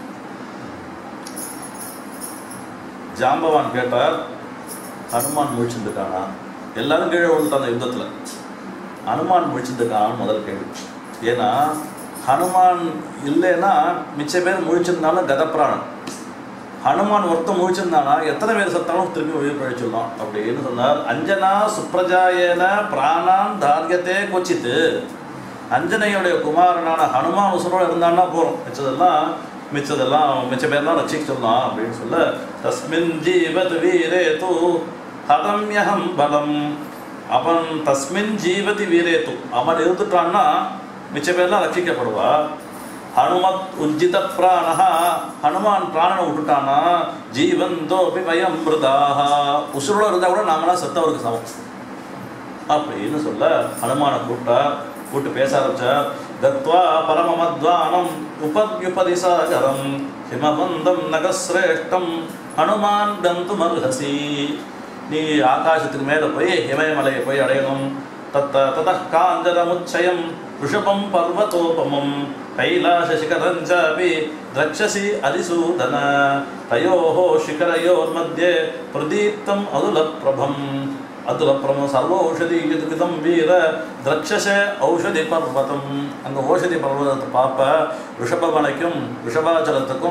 ஜாம்பவான் கேட்டார் ஹனுமான் முழிச்சுருக்கானா எல்லாரும் கீழே விழுந்துட்டான் அந்த யுத்தத்தில் ஹனுமான் முழிச்சுருக்கான்னு முதல் கேள்வி ஏன்னா ஹனுமான் இல்லைன்னா மிச்ச பேர் முழிச்சிருந்தாலும் கதப்பிராணன் ஹனுமான் ஒருத்தன் முழிச்சிருந்தானா எத்தனை பேர் சத்தாலும் திருப்பி உயிர் பழிச்சிடலாம் அப்படின்னு சொன்னார் அஞ்சனா சுப்ரஜாயேன பிராணான் தாரியத்தே கொச்சித்து அஞ்சனையுடைய குமாரனான ஹனுமான் உசுரோடு இருந்தான்னா போகிறோம் மிச்சதெல்லாம் மிச்சதெல்லாம் மிச்ச பேர்லாம் ரட்சிக்க சொல்லலாம் அப்படின்னு சொல்ல தஸ்மின் ஜீவத் வீரே தூ ஹதம்யஹம் பலம் அவன் தஸ்மின் ஜீவதி வீரே தூ அவன் இருந்துட்டான்னா மிச்ச பேர்லாம் ரட்சிக்கப்படுவா ஹனுமத் உஜ்ஜித பிராணஹா ஹனுமான் பிராணனை விட்டுட்டானா ஜீவந்தோபி பயம் மிருதாக உசுரோட இருந்தால் கூட நாமெல்லாம் செத்தவருக்கு சமம் அப்படின்னு சொல்ல ஹனுமானை கூப்பிட்டா கூப்பிட்டு பேச ஆரம்பிச்சார் தத்வா பரமமத்வானம் உபத்யுபதிசாகரம் ஹிமபந்தம் நகசிரேஷ்டம் ஹனுமான் கந்துமர்ஹசி நீ ஆகாசத்துக்கு மேலே போய் இமயமலையை போய் அடையணும் தத்த தத காஞ்சனமுச்சயம் ரிஷபம் பர்வதோபமம் கைலாசசிகரஞ்சாபி द्रक्षसि अधिसूदन तयोः शिखरयोर्मध्ये प्रदीप्तम् अदुलप्रभम् அதுலப்புறம் சர்வ ஔஷதி விதம் வீர திரட்சச ஔஷதி பர்வதம் அந்த ஓஷதி பர்வதத்தை பார்ப்ப ரிஷபமலைக்கும் ரிஷபாச்சலத்துக்கும்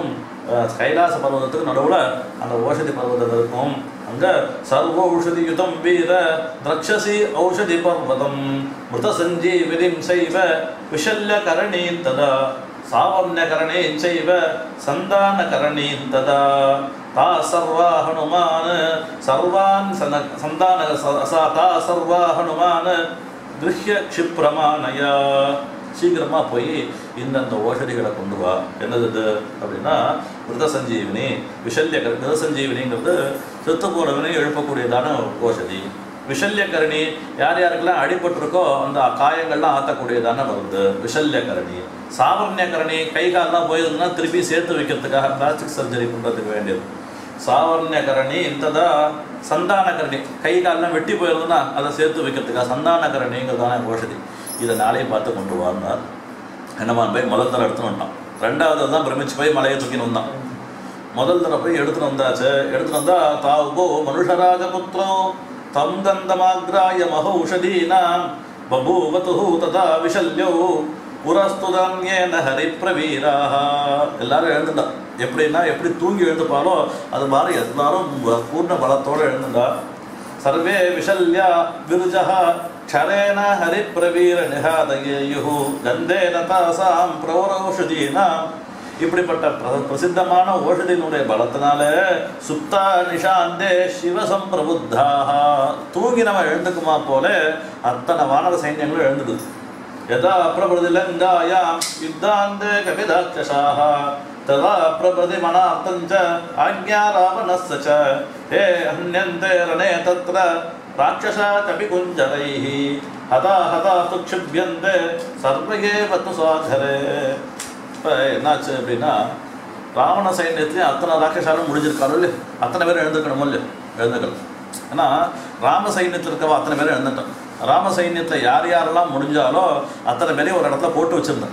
அஹ், கைலாச பர்வதத்துக்கு நடுவில் அந்த ஓஷதி பர்வதம் இருக்கும் அங்கே சர்வ ஔஷதி யுதம் வீர திரக்ஷசி ஔஷதி பர்வதம் மிருத சஞ்சீவினிம் சைவ விஷல்ய கரணீம் ததா சாவர்ணியகரணீம் சைவ சந்தானகரணீம் ததா தா சர்வா ஹனுமான் சர்வான் சன சந்தான ச- சா தா சர்வா ஹனுமான் கிருஹ்ய க்ஷிப்ரமானயா சீக்கிரமாக போய் இந்தந்த ஓஷதிகளை கொண்டு வா என்னது இது அப்படின்னா மிருத சஞ்சீவினி விஷல்ய மிருத சஞ்சீவினிங்கிறது செத்து போனவனை எழுப்பக்கூடியதான ஓஷதி விஷல்யக்கரணி யார் யாருக்கெல்லாம் அடிபட்டிருக்கோ அந்த காயங்கள்லாம் ஆற்றக்கூடியதான மருந்து விஷல்யக்கரணி சாவர்ணியக்கரணி கை கால்லாம் போயிருந்ததுன்னா திருப்பி சேர்த்து வைக்கிறதுக்காக பிளாஸ்டிக் சர்ஜரி பண்ணுறதுக்கு வேண்டியது சாவர்ணியகரணி இந்ததா சந்தானகரணி கை கால்லாம் வெட்டி போயிருந்ததுன்னா அதை சேர்த்து வைக்கிறதுக்காக சந்தானகரணிங்கிறதான ஓஷதி இதை நாளையே பார்த்து கொண்டு வாங்கினார் ஹனுமான் போய் முதல் தடவை எடுத்துன்னு வந்தான் ரெண்டாவது தான் பிரமிச்சு போய் மலையை தூக்கின்னு வந்தான் முதல் தடவை போய் எடுத்துன்னு வந்தாச்சு எடுத்துன்னு வந்தா தாவுகோ மனுஷராஜ புத்திரம் தம் கந்தமாக்ராய மகௌஷதீனாம் பபூவது ததா விஷல்யோ புரஸ்துதன்யேன ஹரிப்பிரவீராக எல்லாரும் எழுந்துட்டா எப்படின்னா எப்படி தூங்கி எழுந்துப்பாலோ அது மாதிரி எல்லாரும் பூர்ண பலத்தோடு எழுந்துட்டா சர்வே விஷல்யா விருஜः க்ஷரேண ஹரிப்பிரவீர நிகாதயேயுः கந்தேன தாசாம் பிரவரௌஷதீனாம் இப்படிப்பட்ட பிர- பிரசித்தமான ஓஷதியினுடைய பலத்தினால சுத்தா நிஷாந்தே சிவசம்பிரபுத்தாக தூங்கினவன் எழுந்துக்குமா போல அத்தனை வானர சைன்யங்களும் எழுந்துடுது யதா பிரபதி லங்காயாம் யுத்தாந்தே கபிதாட்சசாக ததா பிரபதி மனார்த்தஞ்ச ஆக்ஞா ராவணஸ்ய ச ஹே அந்யந்தே ரணே தத்ர ராட்சசா கபி குஞ்சரைः ஹதா ஹதா துக்ஷிப்யந்தே சர்வயே பத்து சாகரே இப்போ என்னாச்சு அப்படின்னா ராவண சைன்யத்துலேயும் அத்தனை ராட்சசாலும் முடிஞ்சிருக்காரோ இல்லையோ அத்தனை பேரும் எழுந்துக்கணுமோ இல்லையோ எழுந்துக்கணும் ஏன்னா ராம சைன்யத்தில் இருக்கவா அத்தனை பேரும் எழுந்துட்டோம் ராம சைன்யத்தில் யார் யாரெல்லாம் முடிஞ்சாலோ அத்தனை பேரையும் ஒரு இடத்துல போட்டு வச்சிருந்தேன்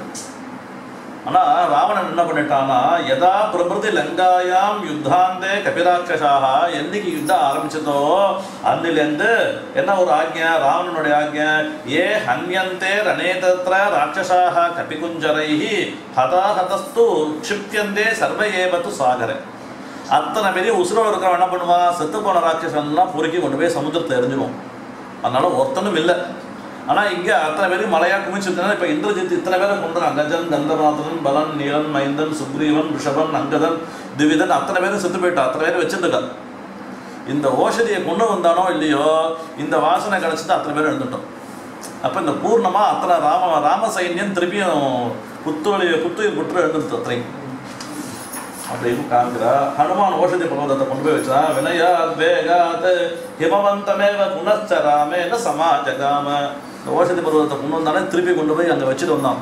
ஆனால் ராவணன் என்ன பண்ணிட்டான்னா யதா பிரபிருதி லங்காயாம் யுத்தாந்தே கபிராட்சசாக என்னைக்கு யுத்தம் ஆரம்பிச்சதோ அன்னிலேருந்து என்ன ஒரு ஆக்ஞா ராவணனுடைய ஆக்ஞா ஏ ஹன்யந்தே ரணேதத்ர ராட்சசாக கபிகுஞ்சரைஹி ஹதா ஹதஸ்து க்ஷிப்யந்தே சர்வ ஏவத்து சாகரே அத்தனை பெரிய உசுரோடு இருக்கிறவன் என்ன பண்ணுவான் செத்து போன ராட்சசன்லாம் பொறுக்கி கொண்டு போய் சமுத்திரத்தில் எரிஞ்சிடும் அதனால ஒருத்தனும் இல்லை ஆனால் இங்கே அத்தனை பேரும் மலையாக குமிச்சிருக்கனால இப்போ இந்திரஜித் இத்தனை பேரை கொண்டுறான் கஜன் கந்தமாதன் பலன் நீலன் மைந்தன் சுக்ரீவன் ரிஷபன் அங்கதன் திவிதன் அத்தனை பேரும் செத்து போயிட்டான் அத்தனை பேரும் வச்சிருக்கான் இந்த ஓஷதியை கொண்டு வந்தானோ இல்லையோ இந்த வாசனை கிடச்சிட்டு அத்தனை பேரும் எழுந்துட்டோம் அப்போ இந்த பூர்ணமாக அத்தனை ராம ராம சைன்யம் திருப்பியும் புத்துவலி புத்துயிர் புற்று எழுந்துட்டு அத்தனையும் அப்படின்னு காமிக்கிறா ஹனுமான் ஓஷதி பர்வதத்தை கொண்டு போய் வச்சா வினயா வேகாத் ஹிமவந்தமேவ புனச்ச ராமேன சமாஜகாம இந்த ஓஷதி பர்வதத்தை கொண்டு வந்தானே திருப்பி கொண்டு போய் அங்கே வச்சுட்டு வந்தான்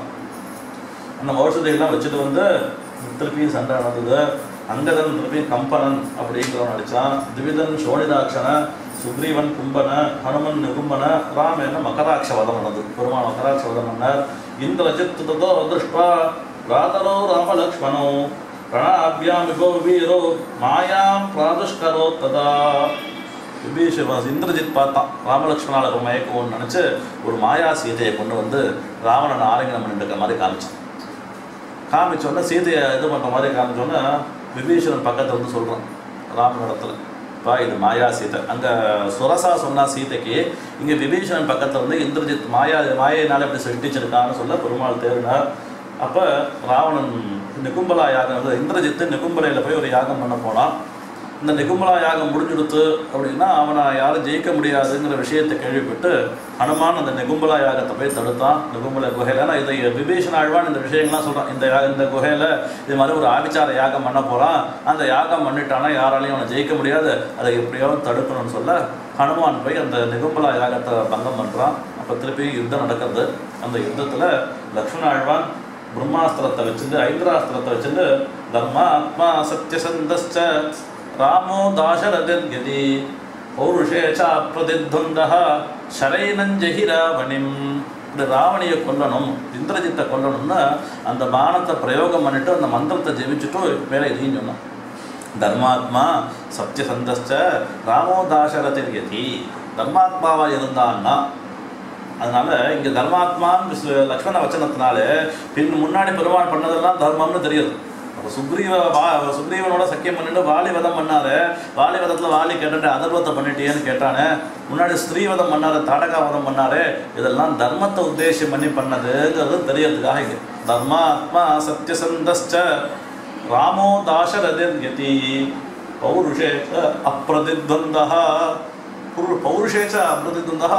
அந்த ஓஷதியெல்லாம் வச்சுட்டு வந்து திருப்பியும் சண்டை நடந்தது அங்கதன் திருப்பி கம்பனன் அப்படிங்கிறவன் அடிச்சான் திவிதன் சோனிதாட்சன சுக்ரீவன் கும்பன ஹனுமன் நிகும்பன ராமேன மகராட்ச வதம் நடந்தது பெருமாள் மகராட்ச வதம் பண்ணார் இந்திரஜித் ததோ திருஷ்பா ராதரோ ராமலக்ஷ்மணோ பிரணாபியாம் விபோ வீரோ மாயாம் பிராதுஷ்கரோ ததா விபீஷவாஸ் இந்திரஜித் பார்த்தான் ராமலக்ஷ்மணால மயக்குவோன்னு நினச்சி ஒரு மாயா சீதையை கொண்டு வந்து ராவணன் ஆலிங்கனம் பண்ணிட்டு இருக்க மாதிரி காமிச்சான் காமிச்சோன்னே சீதையை இது பண்ணுற மாதிரி காமிச்சோன்னே விபீஷணன் பக்கத்தில் வந்து சொல்கிறான் ராமனிடத்தில் பா இது மாயா சீதை அங்கே சுரசா சொன்னா சீதைக்கு இங்கே விபீஷணன் பக்கத்தில் வந்து இந்திரஜித் மாயா மாயினால எப்படி சிருஷ்டிச்சிருக்கான்னு சொல்ல பெருமாள் தேடினார் அப்போ ராவணன் நிகும்பலா யாகம் வந்து இந்திரஜித்து நிகும்பலையில் போய் ஒரு யாகம் பண்ண போனான் இந்த நிகும்பலா யாகம் முடிஞ்சுடுத்து அப்படின்னா அவனை யாரும் ஜெயிக்க முடியாதுங்கிற விஷயத்தை கேள்விப்பட்டு ஹனுமான் அந்த நிகும்பலா யாகத்தை போய் தடுத்தான் நிகும்பல குகையில் ஏன்னா இதை விபீஷண ஆழ்வான் இந்த விஷயங்கள்லாம் சொல்கிறான் இந்த யாக இந்த குகையில் இது மாதிரி ஒரு ஆபிச்சார யாகம் பண்ண போகிறான் அந்த யாகம் பண்ணிட்டானா யாராலையும் அவனை ஜெயிக்க முடியாது அதை எப்படியாவது தடுக்கணும்னு சொல்ல ஹனுமான் போய் அந்த நிகும்பலா யாகத்தை பங்கம் பண்ணுறான் அப்போ திருப்பி யுத்தம் நடக்கிறது அந்த யுத்தத்தில் லக்ஷ்மண ஆழ்வான் பிரம்மாஸ்திரத்தை வச்சுட்டு ஐந்திராஸ்திரத்தை வச்சுட்டு தர்மாத்மா சத்யசந்தஸ்ச ராமோ தாசரதிர்கதி பௌருஷே சாப்பிரதித்வந்தः ஷரைனஞ்சஹி ராவணிம் இப்படி ராவணியை கொல்லணும் இந்திரஜித்தை கொல்லணும்னா அந்த பானத்தை பிரயோகம் பண்ணிட்டு அந்த மந்திரத்தை ஜெபிச்சுட்டு வேலை இதையும் சொன்னான் தர்மாத்மா சத்யசந்தஸ்ச ராமோ தாசரதிர்கதி தர்மாத்மாவா இருந்தான்னா அதனால இங்க தர்மாத்மான்னு சு- லக்ஷ்மண வச்சனத்தினால பின் முன்னாடி பெருமாள் பண்ணதெல்லாம் தர்மம்னு தெரியுது அப்போ சுக்ரீவ வா சுக்ரீவனோட சக்கியம் பண்ணிட்டு வாலி வதம் பண்ணாரு வாலி வதத்துல வாலி கேட்டுட்டு அதர்வத்தை பண்ணிட்டியேன்னு கேட்டானே முன்னாடி ஸ்ரீவதம் பண்ணாரு தாடகாவதம் பண்ணாரு இதெல்லாம் தர்மத்தை உத்தேசம் பண்ணி பண்ணதுங்கிறது தெரியறதுக்காக இங்க தர்மாத்மா சத்யசந்தஸ்ச ராமோ தாசரதிர்யதி பௌருஷேச்ச அப்பிரதித்வந்தः புரு- பௌருஷேச்ச அப்பிரதித்வந்தः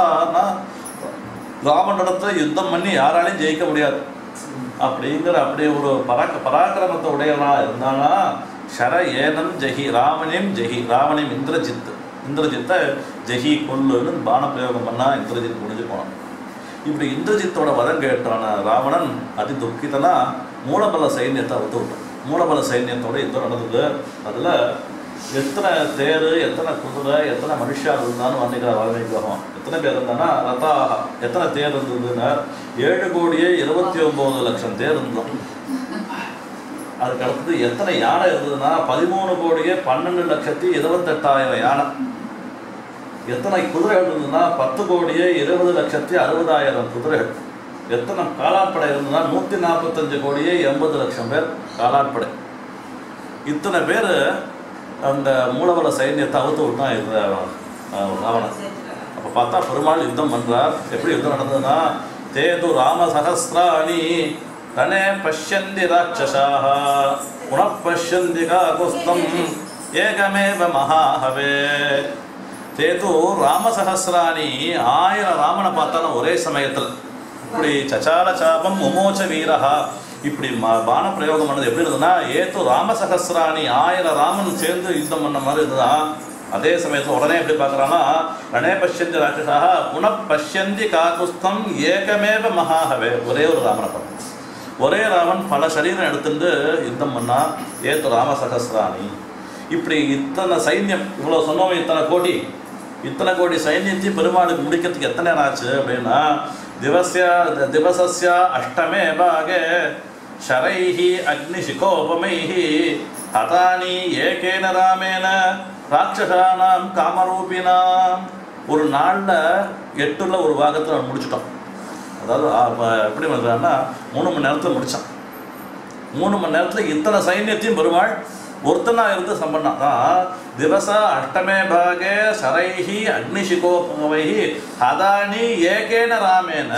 ராமனிடத்துல யுத்தம் பண்ணி யாராலையும் ஜெயிக்க முடியாது அப்படிங்கிற அப்படியே ஒரு பராக்க பராக்கிரமத்தை உடையவனா இருந்தானா ஷர ஏனம் ஜெகி ராவணிம் ஜெகி ராவணிம் இந்திரஜித் இந்திரஜித்தை ஜெகி கொல்லுன்னு பான பிரயோகம் பண்ணா இந்திரஜித் முடிஞ்சு போனான் இப்படி இந்திரஜித்தோட வரம் கேட்டான ராவணன் அதி துக்கிதனா மூலபல சைன்யத்தை அவுத்து விட்டான் மூலபல சைன்யத்தோட யுத்தம் நடந்தது அதில் எத்தனை தேர் எத்தனை குதிரை எத்தனை மனுஷா இருந்தான்னு வர்ணிக்கிறார் வால்மீகி பகவான் எத்தனை பேர் இருந்தானா ரதாக எத்தனை தேர் இருந்ததுன்னா ஏழு கோடியே இருபத்தி ஒம்பது லட்சம் தேர் இருந்தோம் அதுக்கு அடுத்தது எத்தனை யானை இருந்ததுன்னா பதிமூணு கோடியே பன்னெண்டு லட்சத்தி இருபத்தெட்டாயிரம் யானை எத்தனை குதிரைகள் இருந்ததுன்னா பத்து கோடியே இருபது லட்சத்தி அறுபதாயிரம் குதிரைகள் எத்தனை காலாட்படை இருந்ததுன்னா நூற்றி நாற்பத்தஞ்சு கோடியே எண்பது லட்சம் பேர் காலாட்படை இத்தனை பேர் அந்த மூலவர சைன்யத்தை அவுத்து விட்டான் இந்த அஹ், ராவணன் அப்போ பார்த்தா பெருமாள் யுத்தம் பண்றார் எப்படி யுத்தம் நடந்ததுன்னா தேது ராம சகசிராணி தனே பஷ்யந்தி ராட்சசாக புனப்பஷ்யந்தி காகுஸ்தம் ஏகமேவ மகாஹவே தேது ராமசகசிராணி ஆயிரம் ராமனை பார்த்தாலும் ஒரே சமயத்தில் இப்படி சச்சால சாபம் முமோச்ச வீரஹா இப்படி ம- பான பிரயோகம் பண்ணது எப்படி இருந்ததுன்னா ஏத்து ராமசகசிராணி ஆயிரம் ராமன் சேர்ந்து யுத்தம் பண்ண மாதிரி இருந்ததா அதே சமயத்தில் உடனே எப்படி பார்க்குறான்னா ரணே பஷ்யந்தி ராட்சசாக புன பஷ்யந்தி காகுஸ்தம் ஏகமேவ மகாஹவே ஒரே ஒரு ராமனை பார்க்கணும் ஒரே ராமன் பல சரீரம் எடுத்துட்டு யுத்தம் பண்ணா ஏத்து ராமசகசிராணி இப்படி இத்தனை சைன்யம் இவ்வளோ சொன்னோம் இத்தனை கோடி இத்தனை கோடி சைன்யத்தையும் பெருமாளுக்கு முடிக்கிறதுக்கு எத்தனை நேரம் ஆச்சு அப்படின்னா திவசிய திவசஸ்ய அஷ்டமே பாகே ஷரைஹி அக்னிஷிகோபமைஹி ஹதானி ஏகேன ராமேன ராட்சசானாம் காமரூபினாம் ஒரு நாளில் எட்டுல ஒரு பாகத்தில் முடிச்சிட்டோம் அதாவது ஆ, ப- எப்படி பண்ணுறான்னா மூணு மணி நேரத்தில் முடித்தான் மூணு மணி நேரத்தில் இத்தனை சைன்யத்தையும் பெருமாள் ஒருத்தனா இருந்து சம்பண்ணான் தான் திவச அஷ்டமே பாகே சரைஹி அக்னிஷிகோபவைஹி ஹதானி ஏகேன ராமேன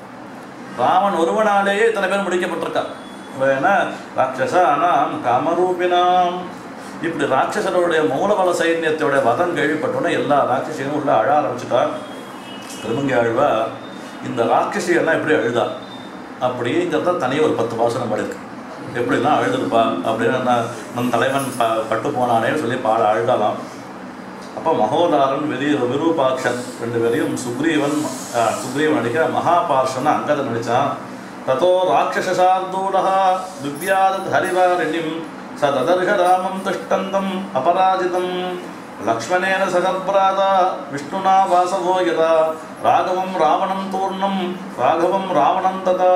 ராமன் ஒருவனாலேயே இத்தனை பேர் முடிக்கப்பட்டிருக்கான் வேணா ராட்சசானாம் காமரூபினாம் இப்படி ராட்சசனுடைய மூலபல சைன்யத்தோட வதம் கேள்விப்பட்டோன்னே எல்லா ராட்சசியும் உள்ள அழ ஆரம்பிச்சுட்டா திருமங்கி ஆழ்வா இந்த ராட்சசி எல்லாம் எப்படி அழுதா அப்படிங்கிறத தனியாக ஒரு பத்து பாசனம் பாடிருக்கு எப்படிலாம் அழுதுருப்பா அப்படின்னு நான் நம் தலைவன் ப பட்டு போனானேன்னு சொல்லி பாட அழுதலாம் அப்போ மகோதாரன் வெறி விரூபாக்ஷன் ரெண்டு பேரையும் சுக்ரீவன் ஆ, சுக்ரீவன் நடிக்க மகாபார்ஷன் அங்கதை நடித்தான் ததோ ராட்சசார்தூடா திவ்யாதத் ஹரிவாரிணிம் ச ததர்ஷ ராமம் திஷ்டந்தம் அபராஜிதம் லக்ஷ்மணேன சகபிராதா விஷ்ணுனா வாசவோ யதா ராகவம் ராவணம் தூர்ணம் ராகவம் ராவணம் ததா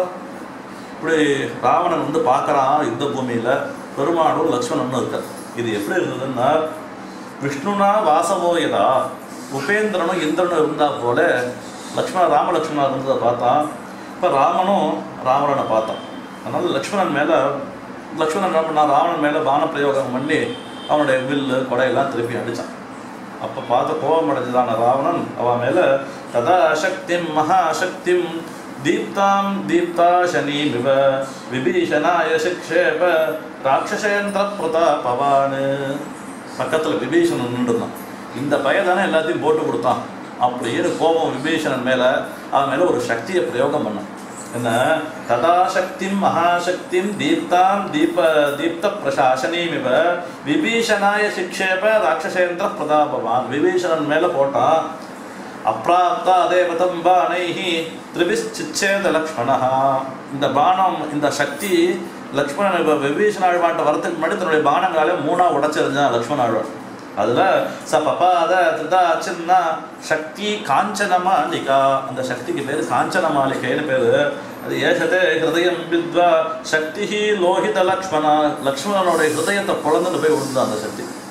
இப்படி ராவணன் வந்து பார்க்குறான் யுத்த பூமியில் பெருமாளும் லக்ஷ்மணனும் இருக்கார் இது எப்படி இருந்ததுன்னா விஷ்ணுனா வாசவோயதா உபேந்திரனும் இந்திரனும் இருந்தா போல லக்ஷ்மண ராமலக்ஷ்மணா இருந்ததை பார்த்தான் இப்போ ராமனும் ராவணனை பார்த்தான் அதனால லக்ஷ்மணன் மேலே லக்ஷ்மணன் என்ன பண்ணான் ராவணன் மேலே பான பிரயோகம் பண்ணி அவனுடைய வில்லு கொடையெல்லாம் திருப்பி அடித்தான் அப்போ பார்த்த கோபம் அடைஞ்சதான ராவணன் அவன் மேலே ததா சக்திம் மகாசக்திம் தீப்தாம் தீப்தா சனீமிவ விபீஷணாய சிக்ஷேப ராட்சசேந்திர பிரதாபவான் பக்கத்தில் விபீஷணன் நின்றுருந்தான் இந்த பையன் தானே எல்லாத்தையும் போட்டு கொடுத்தான் அப்படின்னு கோபம் விபீஷணன் மேலே அவன் மேலே ஒரு சக்தியை பிரயோகம் பண்ணான் என்ன ததா சக்திம் மகாசக்திம் தீப்தாம் தீப தீப்த பிரசாசனீமிவ விபீஷணாய சிக்ஷேப ராட்சசேந்திர பிரதாபவான் விபீஷணன் மேலே போட்டான் அப்பிராப்தா தேவதம் பானைஹி திரிபிச்சிச்சேத லக்ஷ்மணா இந்த பானம் இந்த சக்தி லக்ஷ்மணன் இப்போ விபீஷண ஆழ்வான்ட்ட வரத்துக்கு முன்னாடி தன்னுடைய பானங்களாலே மூணா உடைச்சிருந்தான் லக்ஷ்மண ஆழ்வான் அதில் ச பபாத திருதா சின்ன சக்தி காஞ்சன மாலிகா அந்த சக்திக்கு பேர் காஞ்சன மாளிகைன்னு பேர் அது ஏகதே ஹிருதயம் வித்வா சக்தி லோகித லக்ஷ்மணா லக்ஷ்மணனுடைய ஹிருதயத்தை குழந்துட்டு போய் விழுந்தது அந்த சக்தி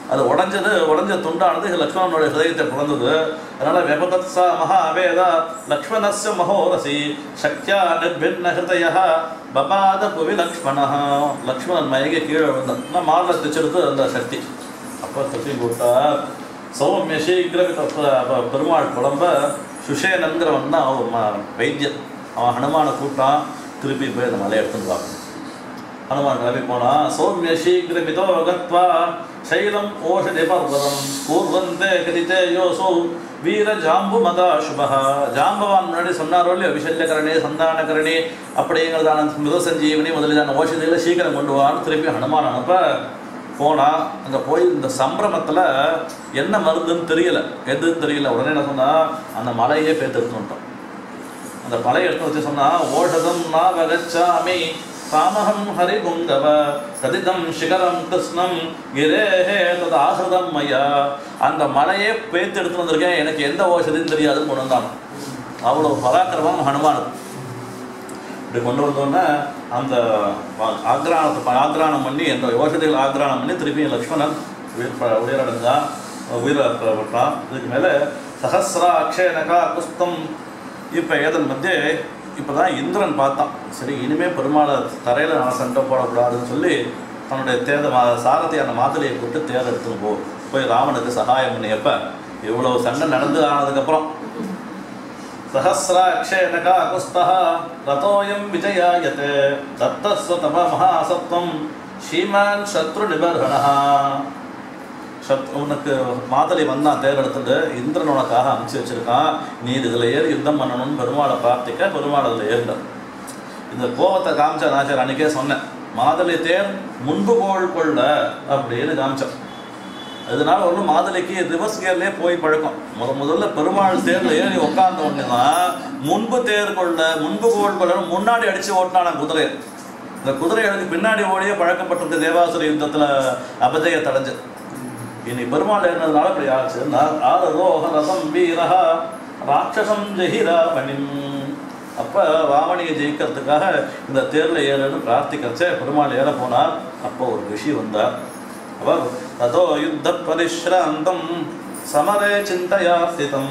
அது உடஞ்சது உடஞ்ச துண்டானது லக்ஷ்மணனுடைய ஹிருதயத்தை பிறந்தது அதனால வெபதத்சா மகாவேத லக்ஷ்மணஸ்ய மகோரசி சக்தியா நிர்பின்ன ஹிருதய பபாத புவி லக்ஷ்மண லக்ஷ்மணன் மயங்கி கீழே விழுந்தான் நான் மாரில் தைச்செடுத்து அந்த சக்தி அப்போ தட்டி போட்டா சௌமிய சீக்கிரம் பெருமாள் புலம்ப சுஷேனங்கிறவன் தான் அவன் ம- வைத்தியன் அவன் ஹனுமானை கூட்டான் திருப்பி போய் அந்த மலையை எடுத்துன்னு பார்க்கணும் ஹனுமான் கிளம்பி போனா சௌமிய சீக்கிரமிதோ கத்வா சைலம் ஓஷதி பர்வதம் கூர்வந்தே கதிதே யோசோ வீர ஜாம்பு மதா சுபஹா ஜாம்பவான் முன்னாடி சொன்னாரோ இல்லையோ விஷல்யகரணி சந்தானகரணி அப்படிங்கிறதான மிருத சஞ்சீவனி முதலிதான ஓஷதியில் சீக்கிரம் கொண்டு வான்னு திருப்பி ஹனுமான் அனுப்ப போனா அங்கே போய் இந்த சம்பிரமத்தில் என்ன மருந்துன்னு தெரியல எதுன்னு தெரியல உடனே என்ன சொன்னா அந்த மலையே பேத்து வந்துட்டோம் அந்த மலையை எடுத்து வச்சு சொன்னா ஓஷதம் நாவகச்சாமி காமஹம் ஹரிபுங்கவ கதிதம் சிகரம் கிருஷ்ணம் கிரேஹே தது ஆசிரதம் ஐயா அந்த மலையே பேத்து எடுத்து வந்திருக்கேன் எனக்கு எந்த ஓஷதின்னு தெரியாதுன்னு கொண்டு வந்தான் அவ்வளோ பராக்கிரமம் ஹனுமானுக்கு இப்படி கொண்டு வந்தோன்னே அந்த வா- ஆக்ரானத்தை ஆக்ரானம் பண்ணி அந்த யோசனைகள் ஆக்ரானம் பண்ணி திருப்பி லக்ஷ்மணன் உயிர் ப- உயிரிழந்தான் உயிரை ப- விட்டான் இதுக்கு மேலே சஹசிரா அக்ஷயனகா குஸ்தம் இப்போ ஏதன் மத்திய இப்போ தான் இந்திரன் பார்த்தான் சரி இனிமே பெருமாளை தரையில் நான் சண்டை போடக்கூடாதுன்னு சொல்லி தன்னுடைய தேத மா சாரதியான மாதுளையை கூப்பிட்டு தேர் எடுத்துன்னு போ போய் ராமனுக்கு சகாயம் பண்ணியப்ப இவ்வளவு சண்டை நடந்து ஆனதுக்கப்புறம் सहस्राक्षेणका कुस्तः रतोऽयं विजयायते दत्तस्वतम महासत्वं श्रीमान् शत्रुनिबर्हणः சத் உனக்கு மாதளி வந்தான் தேர் எடுத்துட்டு இந்திரன் உனக்காக அனுப்பிச்சு வச்சிருக்கான் நீ இதில் ஏறி யுத்தம் பண்ணணும்னு பெருமாளை பிரார்த்திக்க பெருமாள் அதில் ஏறினார் இந்த கோபத்தை காமிச்ச நாச்சர் அன்னைக்கே சொன்னேன் மாதளி தேர் முன்பு கோள் கொள்ள அப்படின்னு காமிச்சான் அதனால ஒன்றும் மாதுளைக்கு ரிவர்ஸ் கியர்லேயே போய் பழக்கம் முத முதல்ல பெருமாள் தேர்ல ஏறி உட்கார்ந்த உடனே தான் முன்பு தேர் கொள்ள முன்பு கோள் கொள்ள முன்னாடி அடிச்சு ஓட்டினான் குதிரையை இந்த குதிரைகளுக்கு பின்னாடி ஓடியே பழக்கப்பட்டிருக்கு தேவாசுர யுத்தத்துல அபஜய தடைஞ்சு இனி பெருமாள் ஏறினதுனால இப்படி ஆச்சு ஆரோக ரதம் வீரஹா ராட்சசம் ஜெஹிரா மணிம் அப்போ ராவணியை ஜெயிக்கிறதுக்காக இந்த தேர்ல ஏறன்னு பிரார்த்திக்கிறச்சே பெருமாள் ஏற போனார் அப்போ ஒரு ரிஷி வந்தார் அவர் ததோ யுத்த பரிஷ்ராந்தம் சமரே சிந்தையா ஸ்திதம்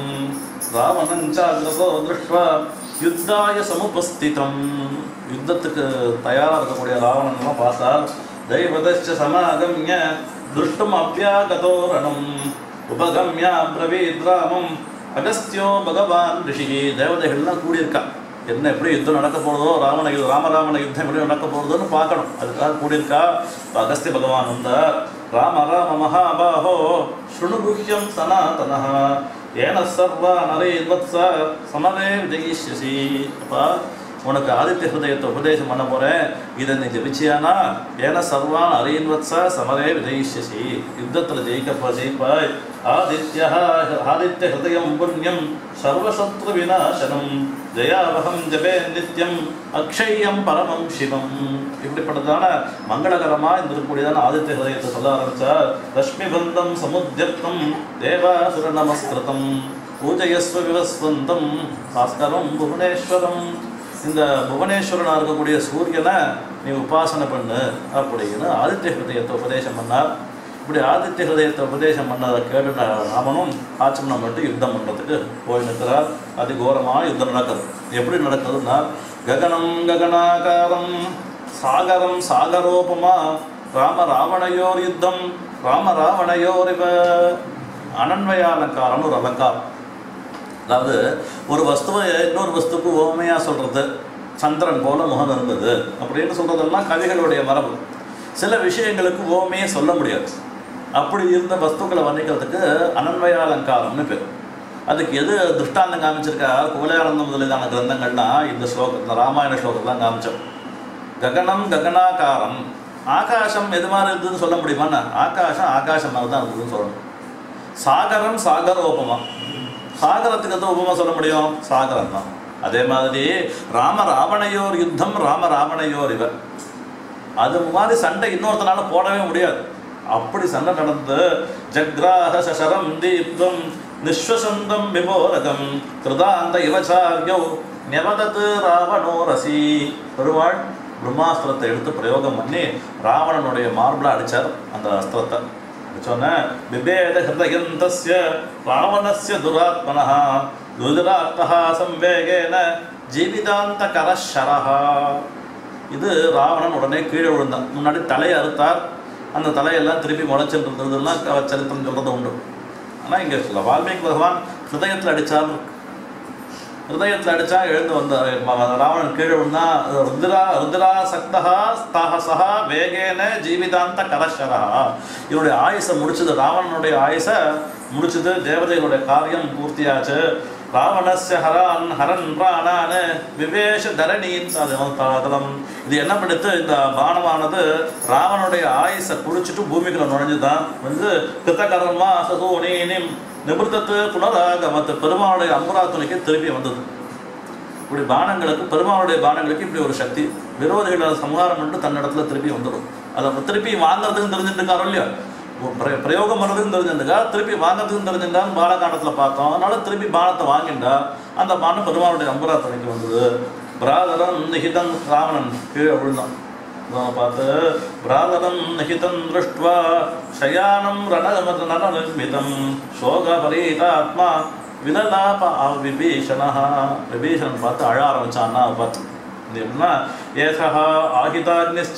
ராவணஞ்சாகிரதோ திருஷ்வா யுத்தாய சமுபஸ்திதம் யுத்தத்துக்கு தயாராக இருக்கக்கூடிய ராவணன்லாம் பார்த்தார் தெய்வதச்ச சமாகம்ய திருஷ்டும் அபியாகதோ ரணம் உபகம்யா பிரவீத் ராமம் அகஸ்தியோ பகவான் ரிஷி தேவதைகள்லாம் கூடியிருக்கா என்ன எப்படி யுத்தம் நடக்க போகிறதோ ராமன யு- ராமராமன யுத்தம் எப்படி நடக்க போகிறதுன்னு பார்க்கணும் அதுக்காக கூடியிருக்கா இப்ப அகஸ்திய பகவான் வந்தார் ராம ராம மகாபாஹோ ஸ்ருணுகுஹ்யம் சனாதனः ஏன சர்வா நரேத்வத்ச சமவே விஜயிஷ்யசி அப்பா உனக்கு ஆதித்ய ஹிருதயத்தை உபதேசம் பண்ண போறேன் இதை நீ ஜெபிச்சியானா ஏன சர்வான் அரீன்வத்ச சமரே விஜயிஷ்யசி யுத்தத்தில் ஜெயிக்க ஜெயிப்பாய் ஆதித்யா ஆதித்ய ஹிருதயம் புண்ணியம் சர்வசத்ரு விநாசனம் ஜெயாவகம் ஜபே நித்யம் அக்ஷயம் பரமம் சிவம் இப்படிப்பட்டதான மங்களகரமா இந்த இருக்கக்கூடியதான ஆதித்ய ஹிருதயத்தை சொல்ல ஆரம்பிச்சார் ரஷ்மி பந்தம் சமுத்தியர்த்தம் தேவாசுர நமஸ்கிருதம் பூஜயஸ்வ விவஸ்வந்தம் பாஸ்கரம் புவனேஸ்வரம் இந்த புவனேஸ்வரனா இருக்கக்கூடிய சூரியனை நீ உபாசனை பண்ணு அப்படின்னு ஆதித்ய ஹிருதயத்தை உபதேசம் பண்ணார் இப்படி ஆதித்ய ஹிருதயத்தை உபதேசம் பண்ணதை கேட்டு ராமனும் ஆச்சமனம் மட்டும் யுத்தம் பண்ணுறதுக்கு போய் நிற்கிறார் அதி கோரமாக யுத்தம் நடக்குது எப்படி நடக்குதுன்னா ககனம் ககனாகாரம் சாகரம் சாகரோபமா ராம ராவணையோர் யுத்தம் ராம ராவணையோர் இவ அனன்வயாலங்காரம்னு ஒரு அலங்காரம் அதாவது ஒரு வஸ்துவை இன்னொரு வஸ்துக்கு ஓமையாக சொல்கிறது சந்திரன் போல முகம் இருந்தது அப்படின்னு சொல்கிறதெல்லாம் கவிகளுடைய மரபு சில விஷயங்களுக்கு ஓமையே சொல்ல முடியாது அப்படி இருந்த வஸ்துக்களை வர்ணிக்கிறதுக்கு அனன்வயாலங்காரம்னு பேர் அதுக்கு எது திருஷ்டாந்தம் காமிச்சிருக்கா குவலையானந்தம் முதலிதான கிரந்தங்கள்னா இந்த ஸ்லோகம் இந்த ராமாயண ஸ்லோகத்தெல்லாம் காமிச்சோம் ககனம் ககனாகாரம் ஆகாசம் எது மாதிரி இருந்ததுன்னு சொல்ல முடியுமாண்ணா ஆகாசம் ஆகாசம் மாதிரி தான் இருந்ததுன்னு சொல்லணும் சாகரம் சாகரோபமா சாகரத்துக்கு எதுவும் உபமா சொல்ல முடியும் சாகரம் தான் அதே மாதிரி ராம ராவணையோர் யுத்தம் ராம ராவணையோர் இவர் அது மாதிரி சண்டை இன்னொருத்தனால போடவே முடியாது அப்படி சண்டை நடந்து ஜக்ராஹ சசரம் தீப்தம் நிஸ்வசந்தம் விபோரகம் கிருதாந்த இவச்சாரியோ நெவதத்து ராவணோ ரசி பெருமாள் பிரம்மாஸ்திரத்தை எடுத்து பிரயோகம் பண்ணி ராவணனுடைய மார்பிள அடிச்சார் அந்த அஸ்திரத்தை சொன்ன பிபேத ஹிருதயந்தஸ்ய ராவணஸ்ய துராத்மனः துராத்மஹ சம்வேகேன ஜீவிதாந்த கரஷரஹா இது ராவணன் உடனே கீழே விழுந்தான் முன்னாடி தலையை அறுத்தார் அந்த தலையெல்லாம் திருப்பி முளைச்சிட்டு இருந்ததுலாம் க- சரித்திரம் சொல்றது உண்டு ஆனால் இங்கே சொல்ல வால்மீகி பகவான் ஹிருதயத்தில் அடித்தார் ஹிருதயத்தில் அடித்தா எழுந்து வந்தார் ம- ராவணன் கீழே விழுந்தா ருத்ரா ருத்ரா சக்தா ஸ்தாஹசா வேகேன ஜீவிதாந்த கரஷரா இவருடைய ஆயுசை முடிச்சது ராவணனுடைய ஆயுசை முடிச்சது தேவதைகளுடைய காரியம் பூர்த்தியாச்சு ராவணஸ்ய ஹரான் ஹரன் பிராணான் விவேஷ தரணீன் தலம் இது என்ன பண்ணுது இந்த பானமானது ராவனுடைய ஆயுசை குடிச்சிட்டு பூமிக்குள்ள நுழைஞ்சுதான் வந்து கிருத்தகர்மா சசூனீனிம் நிபுத்தத்து புனராகமத்து பெருமாளுடைய அம்புரா துணைக்கு திருப்பி வந்தது இப்படி பானங்களுக்கு பெருமாளுடைய பானங்களுக்கு இப்படி ஒரு சக்தி விரோதிகளை சம்ஹாரம் பண்ணிட்டு தன்னிடத்துல திருப்பி வந்துடும் அதை அப்ப திருப்பி வாங்குறதுக்கு தெரிஞ்சுட்டு இருக்காரோ இல்லையா ஒரு பிர- பிரயோகம் பண்ணுறதுக்கும் தெரிஞ்சிருந்தா திருப்பி வாங்குறதுக்கும் தெரிஞ்சிருந்தான்னு பாலகாண்டத்தில் பார்த்தோம் அதனால திருப்பி பானத்தை வாங்கிண்டா அந்த பானம் பெருமாளுடைய அம்புரா துணைக்கு வந்தது பிராதரன் நிகிதன் ராவணன் கீழே விழுந்தான் இவன் பார்த்து பிராதரம் நிகிதம் திருஷ்டுவா சயானம் ரணமத நரநிர்மிதம் சோகபரீதாத்மா விலலாப விபீஷணா விபீஷணன் பார்த்து அழ ஆரம்பிச்சான்னா பார்த்து இது எப்படின்னா ஏஷா ஆஹிதாக்னிश्च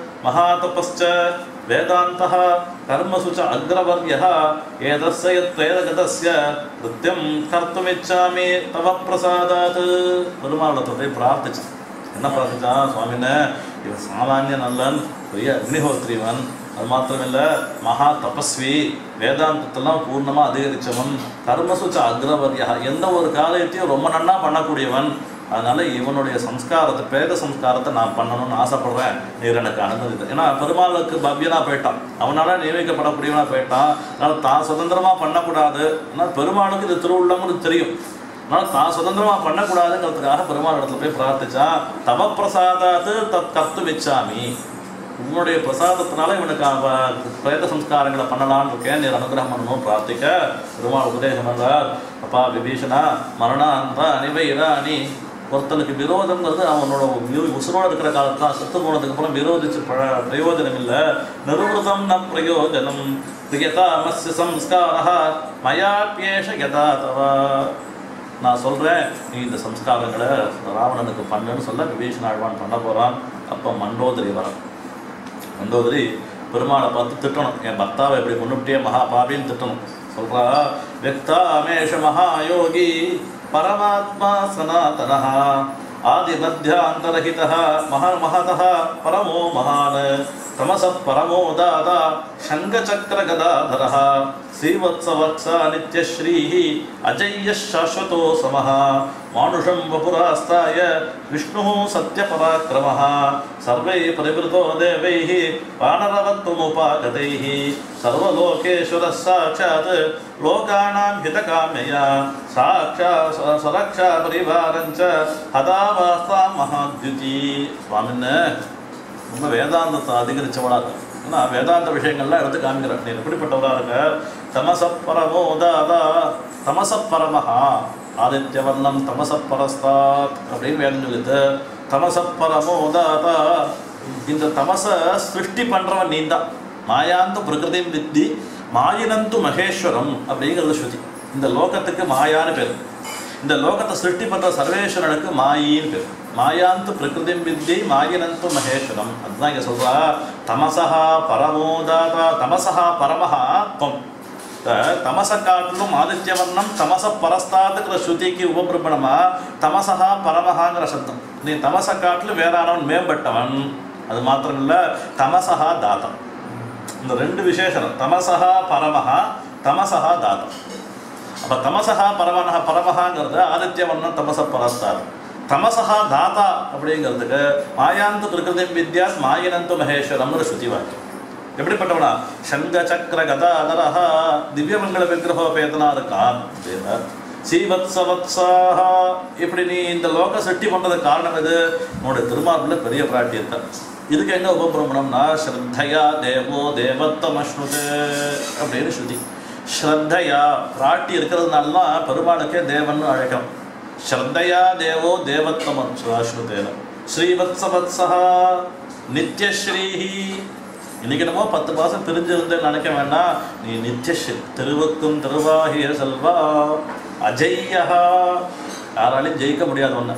மகாதபஸ்ச வேதாந்தः கர்மசு ச அக்ரவர்யः ஏதस्य யத்வேதகதस्य கிருத்தியம் கர்த்துமிச்சாமி தவ பிரசாதாத் பெருமாளத்தை போய் பிரார்த்திச்சான் என்ன பிரார்த்திச்சான் சுவாமின்னு இவன் சாமானிய நல்லன் பெரிய அக்னிஹோத்ரிவன் அது மாத்திரமில்ல மகா தபஸ்வி வேதாந்தத்தெல்லாம் பூர்ணமாக அதிகரித்தவன் கர்மசுச்ச அக்ரவர்யா எந்த ஒரு காரியத்தையும் ரொம்ப நன்னா பண்ணக்கூடியவன் அதனால இவனுடைய சம்ஸ்காரத்தை பேத சம்ஸ்காரத்தை நான் பண்ணணும்னு ஆசைப்படுறேன் நீர் எனக்கு அனுமதி தரு. ஏன்னா பெருமாளுக்கு பவ்யனா போயிட்டான் அவனால நியமிக்கப்படக்கூடியவனா போயிட்டான் அதனால தான் சுதந்திரமா பண்ணக்கூடாது ஆனால் பெருமாளுக்கு இது திருவுள்ளம்னு தெரியும் அதனால தான் சுதந்திரமா பண்ணக்கூடாதுங்கிறதுக்காக பெருமாள் இடத்துல போய் பிரார்த்திச்சான் தவ பிரசாதாத்து தத் கத்து மிச்சாமி உன்னுடைய பிரசாதத்தினால இவனுக்கு அவ- பிரேத சம்ஸ்காரங்களை பண்ணலாம்னு இருக்கேன் நீர் அனுகிரகம் பண்ணணும் பிரார்த்திக்க பெருமாள் உபதேசம் பண்ணார் அப்பா விபீஷணா மரணாந்த அனிவைராணி ஒருத்தனுக்கு விரோதங்கிறது அவனோட உயிர் உசுரோடு இருக்கிற காலத்தான் செத்து போனதுக்கு அப்புறம் விரோதிச்சு பழ பிரயோஜனம் இல்லை நிருவதம் ந பிரயோஜனம் பிரியதா மஸ்ய சம்ஸ்காரா மயாப்பியேஷ யதா தவா நான் சொல்கிறேன் நீ இந்த சம்ஸ்காரங்களை ராவணனுக்கு பண்ணுன்னு சொல்ல விபீஷண ஆழ்வான் பண்ண போகிறான் அப்போ மண்டோதரி வரான் மண்டோதரி பெருமாளை பார்த்து திட்டணும் என் பர்த்தாவை எப்படி கொண்டுட்டே மகா பாபின்னு திட்டணும் சொல்றா வெக்தாமேஷ மகாயோகி பரமாத்மா சனாதனः ஆதிமத்தியாந்தரஹிதः மகர்மஹதः பரமோ மகான் தமசः பரமோ தாதா शङ्खचक्रगदाधरः श्रीवत्सवत्सा नित्यश्रीः अजय्यः शाश्वतो समः मानुषं वपुरास्ताय विष्णुः सत्यपराक्रमः सर्वैः परिवृतो देवैः वानरवत्वमुपागतैः सर्वलोकेश्वरः साक्षात् लोकानां हितकाम्यया साक्षा स्वरक्षा परिवारञ्च हतावास्ता महाद्युति स्वामिन् ரொம்ப வேதாந்தத்தை அதிகரிச்சவளா இருக்கு ஏன்னா வேதாந்த விஷயங்கள்லாம் எடுத்து காமிக்கிறார் நீ எப்படிப்பட்டவரா இருக்க தமசப்பரமோ தாதா தமசப்பரமஹா ஆதித்யவர்ணம் தமசப்பரஸ்தாத் அப்படின்னு வேதம் சொல்லுது தமசப்பரமோ தாதா இந்த தமச சிருஷ்டி பண்றவன் நீ தான் மாயாந்து பிரகிருதிம் வித்தி மாயினந்து மகேஸ்வரம் அப்படிங்கிறது ஸ்ருதி இந்த லோகத்துக்கு மாயான்னு பேர் இந்த லோகத்தை சிருஷ்டி பண்ற சர்வேஸ்வரனுக்கு மாயின்னு பேர் மாயாந்து பிரகிருதிம் வித்தி மாயினந்து மகேஸ்வரம் அதுதான் இங்க சொல்றா தமசஹா பரமோதாதா தமசஹா பரமஹா தொம் த- தமச காட்டிலும் ஆதித்யவர்ணம் தமச பரஸ்தாத்துங்கிற ஸ்ருதிக்கு உபபிரமணமா தமசஹா பரமஹாங்கிற சப்தம் நீ தமச காட்டிலும் வேறானவன் மேம்பட்டவன் அது மாத்திரம் இல்ல தமசஹா தாத்தம் இந்த ரெண்டு விசேஷனம் தமசஹா பரமஹா தமசஹா தாத்தம் அப்ப தமசஹா பரமனஹ பரமஹாங்கிறது ஆதித்யவர்ணம் தமச பரஸ்தாத் தமசஹா தாத்தா அப்படிங்கிறதுக்கு மாயாந்து பிரகிருதி வித்யா மாயினந்து மகேஸ்வரம்னு ஸ்ருதி வாக்கியம் எப்படிப்பட்டவனா சங்க சக்கர கதாதரஹ திவ்யமங்கள விக்கிரகோபேதனா இருக்கான் அப்படின்னா சீவத்சவத்சாக இப்படி நீ இந்த லோக சிருஷ்டி பண்றதுக்கு காரணம் எது உன்னோட திருமார்பில் பெரிய பிராட்டி இருக்கா இதுக்கு எங்க உபபிரமணம்னா ஸ்ரத்தையா தேவோ தேவத்தமஸ்னுது அப்படின்னு ஸ்ருதி ஸ்ரத்தையா பிராட்டி இருக்கிறதுனால தான் பெருமாளுக்கே தேவன்னு அழைக்கிறோம் ஸ்ரத்தையா தேவோ தேவத்தமம் ஸ்ருதேன ஸ்ரீவத்சவத்சா நித்யஸ்ரீஹி இன்னைக்கு என்னமோ பத்து மாதம் பிரிஞ்சிருந்தேன்னு நினைக்க வேண்டாம் நீ நித்திய ஷி- திருவுக்கும் திருவாகிய செல்வா அஜய்யா யாராலையும் ஜெயிக்க முடியாத ஒன்று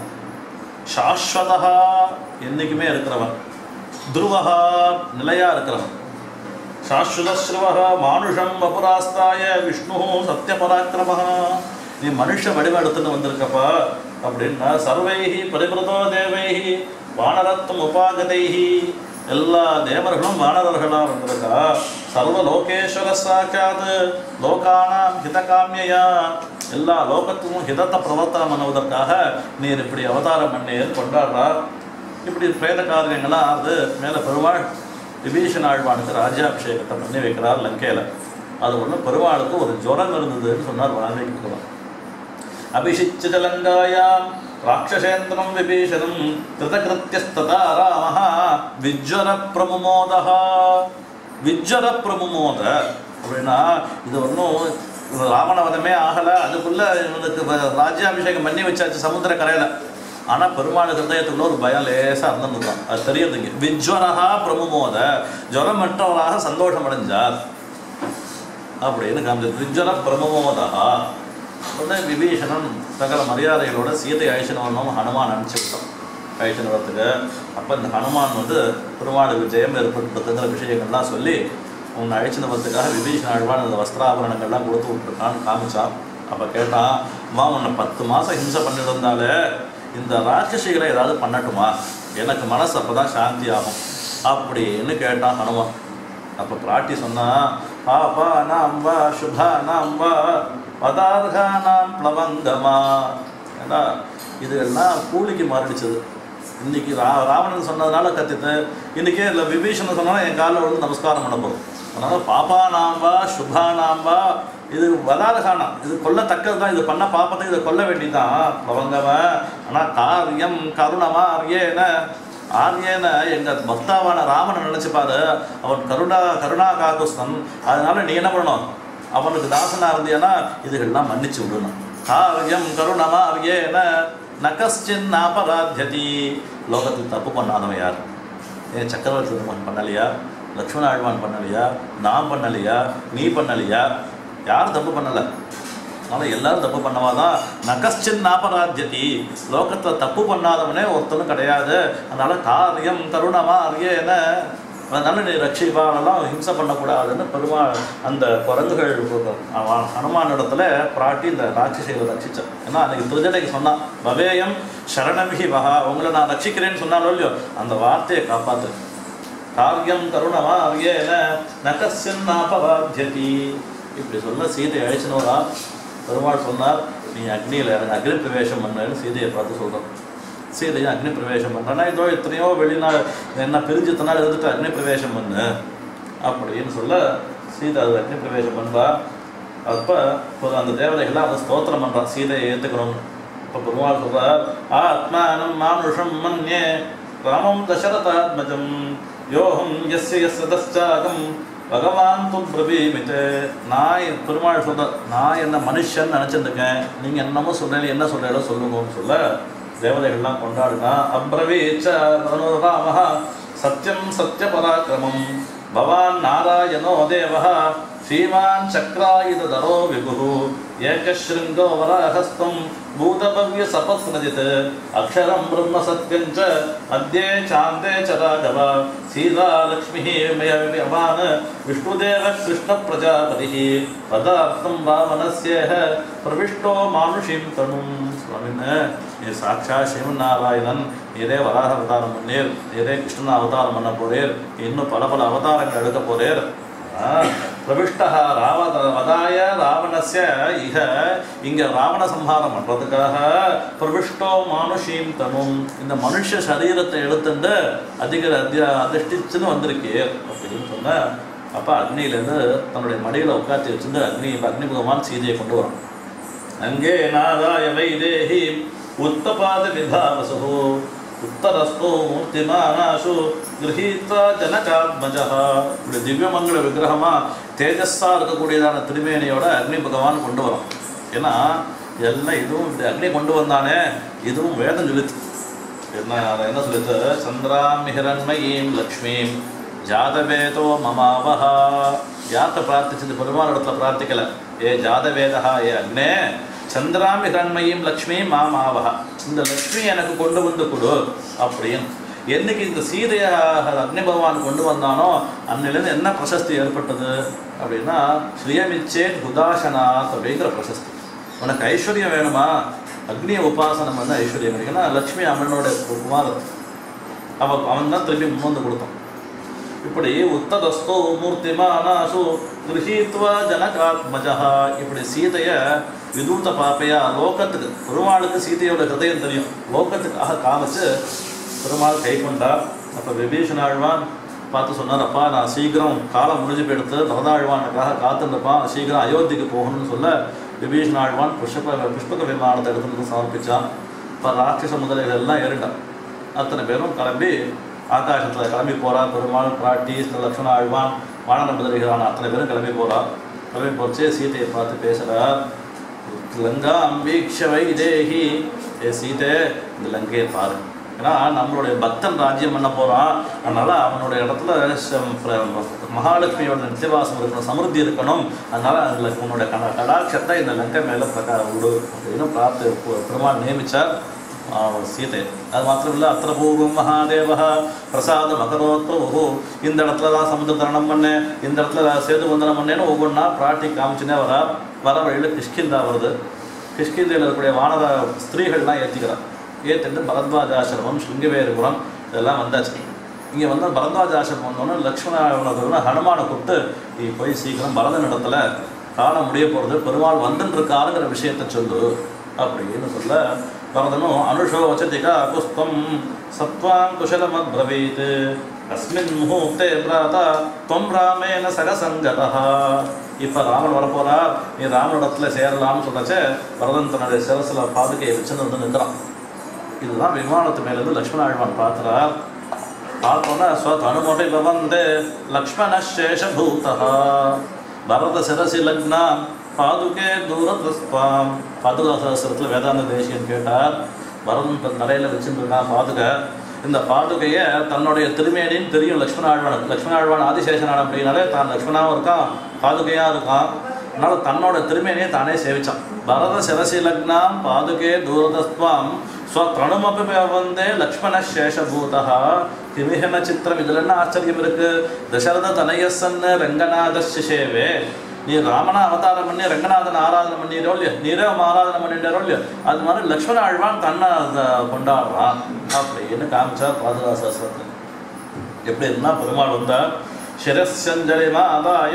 சாஸ்வதா என்னைக்குமே இருக்கிறவன் துருவகா நிலையா இருக்கிறவன் சாஸ்வதஸ்ருவக மானுஷம் வபுராஸ்தாய விஷ்ணு சத்யபராக்கிரம நீ மனுஷ வடிவம் எடுத்துன்னு வந்திருக்கப்பா அப்படின்னா சர்வைஹி பரிபிரதோ தேவைஹி வானரத்துவம் உபாகதைஹி எல்லா தேவர்களும் வானரர்களா வந்திருக்கா சர்வ லோகேஸ்வர சாட்சாத் லோகானாம் ஹிதகாமியா எல்லா லோகத்துக்கும் ஹிதத்தை பிரவர்த்தனம் பண்ணுவதற்காக நீர் இப்படி அவதாரம் பண்ணீர் கொண்டாடுறார் இப்படி பிரேத காரியங்கள்லாம் ஆறுது மேலே பெருமாள் விபீஷண ஆழ்வானுக்கு ராஜாபிஷேகத்தை பண்ணி வைக்கிறார் லங்கையில் அது ஒன்று பெருமாளுக்கு ஒரு ஜுரம் இருந்ததுன்னு சொன்னார் வால்மீகி பகவான் அபிஷிச்சித லங்காயாம் ராட்சசேந்திரம் விபீஷணம் கிருதகிருத்தியஸ்ததா ராமः விஜ்வர பிரமுமோதா விஜ்வர பிரமுமோத அப்படின்னா இது ஒன்றும் ராவணவதமே ஆகலை அதுக்குள்ள இவனுக்கு வ- ராஜ்யாபிஷேகம் பண்ணி வச்சாச்சு சமுத்திர கரையில் ஆனால் பெருமாள் ஹிருதயத்துக்குள்ள ஒரு பயம் லேசாக இருந்துருக்கான் அது தெரியுதுங்க விஜ்வரஹா பிரமுமோத ஜுரமற்றவராக சந்தோஷம் அடைஞ்சார் அப்படின்னு காமிச்சது விஜ்வர பிரமோதா உடனே விபீஷணன் சகல மரியாதைகளோட சீதை அழிச்சுன்னு வரணும் ஹனுமான் அனுப்பிச்சு விட்டான் அழிச்சுன்னு வரத்துக்கு அப்போ இந்த ஹனுமான் வந்து பெருமாளுக்கு ஜெயம் ஏற்பட்டுங்கிற விஷயங்கள்லாம் சொல்லி உன்னை அழிச்சுன்னு வரத்துக்காக விபீஷண ஆழ்வான் அந்த வஸ்திராபரணங்கள்லாம் கொடுத்து விட்டுருக்கான்னு காமிச்சான் அப்போ கேட்டான் அம்மா உன்னை பத்து மாதம் ஹிம்சை பண்ணிட்டு இருந்தாலே இந்த ராட்சசிகளை ஏதாவது பண்ணட்டுமா எனக்கு மனசு அப்போ தான் சாந்தி ஆகும் அப்படின்னு கேட்டான் ஹனுமான் அப்போ பிராட்டி சொன்னா பாபா நாம் வா சுபா நாம் வா பதார்கா நாம் பிளவங்கமா ஏண்டா இது எல்லாம் கூலிக்கு மாறிடுச்சது இன்னைக்கு ரா ராவணன் சொன்னதுனால கத்திட்டு இன்னைக்கே இல்லை விபீஷணன் சொன்னாலும் என் காலில் வந்து நமஸ்காரம் பண்ண போகிறோம் அதனால பாப்பா நாம் வா சுபா நாம் வா இது வதாரகானா இது கொல்லத்தக்கது தான் இது பண்ண பாப்பத்தை இதை கொல்ல வேண்டியதான் பிளவங்கவன் ஆனால் காரியம் கருணமா அரியேன ஆரியேன எங்க பக்தாவான ராமனை நினைச்சு பாரு அவன் கருணா கருணா காகுஸ்தன் அதனால நீ என்ன பண்ணணும் அவனுக்கு தாசனா இருந்தியன்னா இதுகள்லாம் மன்னிச்சு விடணும் காரியம் கருணமா ஆரியேன நகஸ்டின் அபராத்தியதி லோகத்தில் தப்பு பண்ணாதவன் யார் ஏன் சக்கரவர்த்தி திருமகன் பண்ணலையா லக்ஷ்மண ஆழ்வான் பண்ணலையா நான் பண்ணலையா நீ பண்ணலையா யாரும் தப்பு பண்ணலை ஆனால் எல்லாரும் தப்பு பண்ணவாதான் நகஸ்டின் நாபராத்தியதி லோகத்தில் தப்பு பண்ணாதவனே ஒருத்தனும் கிடையாது அதனால காரியம் கருணமா அறியேன அதனால நீ ரட்சிப்பாலெல்லாம் ஹிம்சை பண்ணக்கூடாதுன்னு பெருமாள் அந்த குரங்குகள் அவன் ஹனுமான் இடத்துல பிராட்டி இந்த ராட்சசிகளை ரட்சிச்சான் ஏன்னா அன்னைக்கு திருஜடைக்கு சொன்னான் பவேயம் சரணமிகி வகா உங்களை நான் ரட்சிக்கிறேன்னு சொன்னாலும் இல்லையோ அந்த வார்த்தையை காப்பாத்து காரியம் கருணமா அறியேன நகஸ்டின் நாபராத்தியதி இப்படி சொல்ல சீதை அழைச்சின்னு வரா பெருமாள் சொன்னார் நீ அக்னியில் இறங்க அக்னி பிரவேசம் பண்ணுன்னு சீதையை பார்த்து சொல்கிறோம் சீதையை அக்னி பிரவேசம் பண்ணுறேன்னா இதோ எத்தனையோ வெளிநாள் என்ன பிரிஞ்சு இத்தனை நாள் இருந்துட்டு அக்னி பிரவேசம் பண்ணு அப்படின்னு சொல்ல சீதை அது அக்னி பிரவேசம் பண்ணுறா அப்போ இப்போ அந்த தேவதைகள்லாம் அதை ஸ்தோத்திரம் பண்ணுறான் சீதையை ஏற்றுக்கணும்னு இப்போ பெருமாள் சொல்கிறார் ஆத்மானம் மானுஷம் மன்யே ராமம் தசரதாத்மஜம் யோகம் எஸ்ய எஸ் சதஸ்டாகம் பகவான் தும் பிரபீமித்து நான் என் பெருமாள் சொல்ற நான் என்ன மனுஷன் நினச்சிருக்கேன் நீங்கள் என்னமோ சொல்கிறீங்க என்ன சொல்கிறீங்களோ சொல்லுங்கன்னு சொல்ல தேவதைகள்லாம் கொண்டாடுனா அப்ரவீச்ச ராம சத்யம் சத்ய பராக்கிரமம் பவான் நாராயணோ தேவः ஸ்ரீமான் சக்ராயுதரோ விபுः ஏகஸ்ருங்கோ வராஹஸ்தம் பூதபவ்ய சபஸ்ரஜித் அக்ஷரம் பிரம்ம சத்யம் ச அத்யே சாந்தே ச ராகவ சீதா லக்ஷ்மிः மயவான் விஷ்ணுதேவ கிருஷ்ண பிரஜாபதிः பதார்த்தம் வாமனஸ்யேஹ பிரவிஷ்டோ மானுஷீம் தனும் சுவாமின்னு நீ சாட்சா சிவநாராயணன் நீரே வராக அவதாரம் பண்ணீர் நீரே கிருஷ்ணன் அவதாரம் பண்ண போறீர் இன்னும் பல பல அவதாரங்கள் எடுக்க போறீர் பிரவிஷ்டா ராவண வதாய ராவணஸ்ய இக இங்க ராவண சம்ஹாரம் பண்றதுக்காக பிரவிஷ்டோ மானுஷீம் தனும் இந்த மனுஷ சரீரத்தை எடுத்துட்டு அதிக அத்திய அதிஷ்டிச்சுன்னு வந்திருக்கீர் அப்படின்னு சொன்ன அப்ப அக்னியிலேருந்து தன்னுடைய மடியில உட்காந்து வச்சிருந்து அக்னி அக்னி பகவான் சீதையை கொண்டு வரும் அங்கே நாராய வைதேகி உத்தபாத விபாவசு உத்தரஸ்தோ மூர்த்திமானாசு கிரகீத்வா ஜனகாத்மஜா இப்படி திவ்யமங்கள விக்கிரகமா தேஜஸா இருக்கக்கூடியதான திருமேனியோட அக்னி பகவான் கொண்டு வரோம் ஏன்னா எல்லாம் இதுவும் இப்படி அக்னி கொண்டு வந்தானே இதுவும் வேதம் சொல்லிச்சு என்ன அதை என்ன சொல்லிச்சு சந்திராம் ஹிரண்மயீம் லக்ஷ்மீம் ஜாதவேதோ மமாவஹா யார்கிட்ட பிரார்த்திச்சது பெருமாள் இடத்துல பிரார்த்திக்கல ஏ ஜாதவேதா ஏ அக்னே சந்திராமி ஹிரண்மயும் லக்ஷ்மி மாமாவஹா இந்த லக்ஷ்மி எனக்கு கொண்டு வந்து கொடு அப்படின்னு என்னைக்கு இந்த சீதையை அக்னி பகவான் கொண்டு வந்தானோ அன்னிலேருந்து என்ன பிரசஸ்தி ஏற்பட்டது அப்படின்னா ஸ்ரீயமிச்சேன் குதாசனாத் அப்படிங்கிற பிரசஸ்தி உனக்கு ஐஸ்வர்யம் வேணுமா அக்னியை உபாசனம் பண்ண ஐஸ்வர்யம் கிடைக்குன்னா லக்ஷ்மி அம்மனோட குமாரன் அவ அவன் தான் திருப்பி முன் வந்து கொடுத்தான் இப்படி உத்ததஸ்தோ மூர்த்திமானாசு கிரகீத்வா ஜனகாத்மஜா இப்படி சீதைய விதூத்த பாப்பையா லோகத்துக்கு பெருமாளுக்கு சீதையோட ஹிருதயம் தெரியும் லோகத்துக்காக காமிச்சு பெருமாள் கை கொண்டார் அப்போ விபீஷண ஆழ்வான் பார்த்து சொன்னார் அப்பா நான் சீக்கிரம் காலம் முடிஞ்சு போயிடுத்து பரதாழ்வானுக்காக காத்துருப்பான் சீக்கிரம் அயோத்திக்கு போகணும்னு சொல்ல விபீஷண ஆழ்வான் புஷ்ப புஷ்பக விமானத்தை எடுத்துட்டு வந்து சமர்ப்பிச்சான் இப்போ ராட்சச முதலைகள் எல்லாம் ஏறிட்டான் அத்தனை பேரும் கிளம்பி ஆகாசத்தில் கிளம்பி போறா பெருமாள் பிராட்டி லக்ஷ்மண ஆழ்வான் வானர முதலிகளான அத்தனை பேரும் கிளம்பி போறா கிளம்பி போச்சு சீதையை பார்த்து பேசுகிறார் லங்கா அம்பீக்ஷ வைதேகி ஏ சீதே இந்த லங்கையை பாரு ஏன்னா நம்மளுடைய பக்தன் ராஜ்யம் பண்ண போகிறான் அதனால் அவனுடைய இடத்துல ச- பிர- மகாலட்சுமியோட நித்தியவாசம் இருக்கணும் சமிருத்தி இருக்கணும் அதனால் அதில் உன்னோட கட கடாட்சத்தை இந்த லங்கை மேலே பிரகா விடு அப்படின்னு பார்த்து பெ- பெருமாள் நியமிச்சார் ஆஹ் சீதை அது மாத்திரம் இல்லை அத்திர பூர்வம் மகாதேவா பிரசாத மகரோத்ரவு இந்த இடத்துல தான் சமுத்திர தரணம் பண்ணேன் இந்த இடத்துல சேது வந்தனம் பண்ணேன்னு ஒவ்வொன்றா பிராட்டி காமிச்சுனே வரா வர வழியில் கிஷ்கிந்தா வருது கிஷ்கிந்தையில் இருக்கக்கூடிய வானர ஸ்திரீகள்லாம் ஏற்றிக்கிறார் ஏற்றிட்டு பரத்வாஜ ஆசிரமம் சிங்கவேரிபுரம் இதெல்லாம் வந்தாச்சு இங்கே வந்து பரத்வாஜ ஆசிரமம் வந்தோன்னே லக்ஷ்மண ஹனுமானை கூப்பிட்டு நீ போய் சீக்கிரம் பரதன் இடத்துல காலம் முடிய போகிறது பெருமாள் வந்துட்டு இருக்காருங்கிற விஷயத்தை சொல்லு அப்படின்னு சொல்ல பரதனும் அனுஷோ வச்சதிகா புஷ்பம் சத்வாம் குஷலமத் பிரவீத் அஸ்மின் முகூர்த்தே பிராதா தொம் ராமேன சகசங்கதா இப்போ ராமன் வரப்போறார் நீ ராமனிடத்துல சேரலாம்னு சொல்லச்சே பரதன் தன்னுடைய சிரசில் பாதுகையை வச்சுன்னு வந்து நின்றான் இதுதான் விமானத்து மேலேருந்து லக்ஷ்மண ஆழ்வான் பார்க்கிறார் பார்த்தோன்னா ஸ்வதனுமபி பவந்தே லக்ஷ்மண சேஷபூதா பரத சிரசி லக்னா பாதுகே தூரதஸ்வாம் பாதுகா சகசிரத்தில் வேதாந்த தேசியன் கேட்டார் பரதன் தன் தலையில் வச்சுருக்கான் பாதுகை இந்த பாதுகையை தன்னுடைய திருமேனின்னு தெரியும் லக்ஷ்மண ஆழ்வானுக்கு லக்ஷ்மண ஆழ்வான் ஆதிசேஷனான அப்படின்னாலே தான் லக்ஷ்மணாவும் இருக்கான் பாதுகையாக இருக்கான் அதனால தன்னோட திருமேனியை தானே சேவிச்சான் பரத சிரசி லக்னாம் பாதுகே தூரதஸ்வாம் ஸ்வத்ரணமபி வந்தே லக்ஷ்மண சேஷபூதா கிமிஹன சித்திரம் இதுல என்ன ஆச்சரியம் இருக்கு தசரத தனயசன்னு ரங்கநாத சிஷேவே நீ ராமனா அவதாரம் பண்ணி ரங்கநாதன் ஆராதனை பண்ணிரோ இல்லையோ நீரே அவன் ஆராதனை பண்ணிட்டாரோ இல்லையோ அது மாதிரி லக்ஷ்மண ஆழ்வான் தன்னை அதை கொண்டாடுறான் அப்படின்னு காமிச்சார் பாதுகாசாஸ்திரத்தில் எப்படி இருந்தா பெருமாள் வந்தார் சிரஸ்யஞ்சலி மாதாய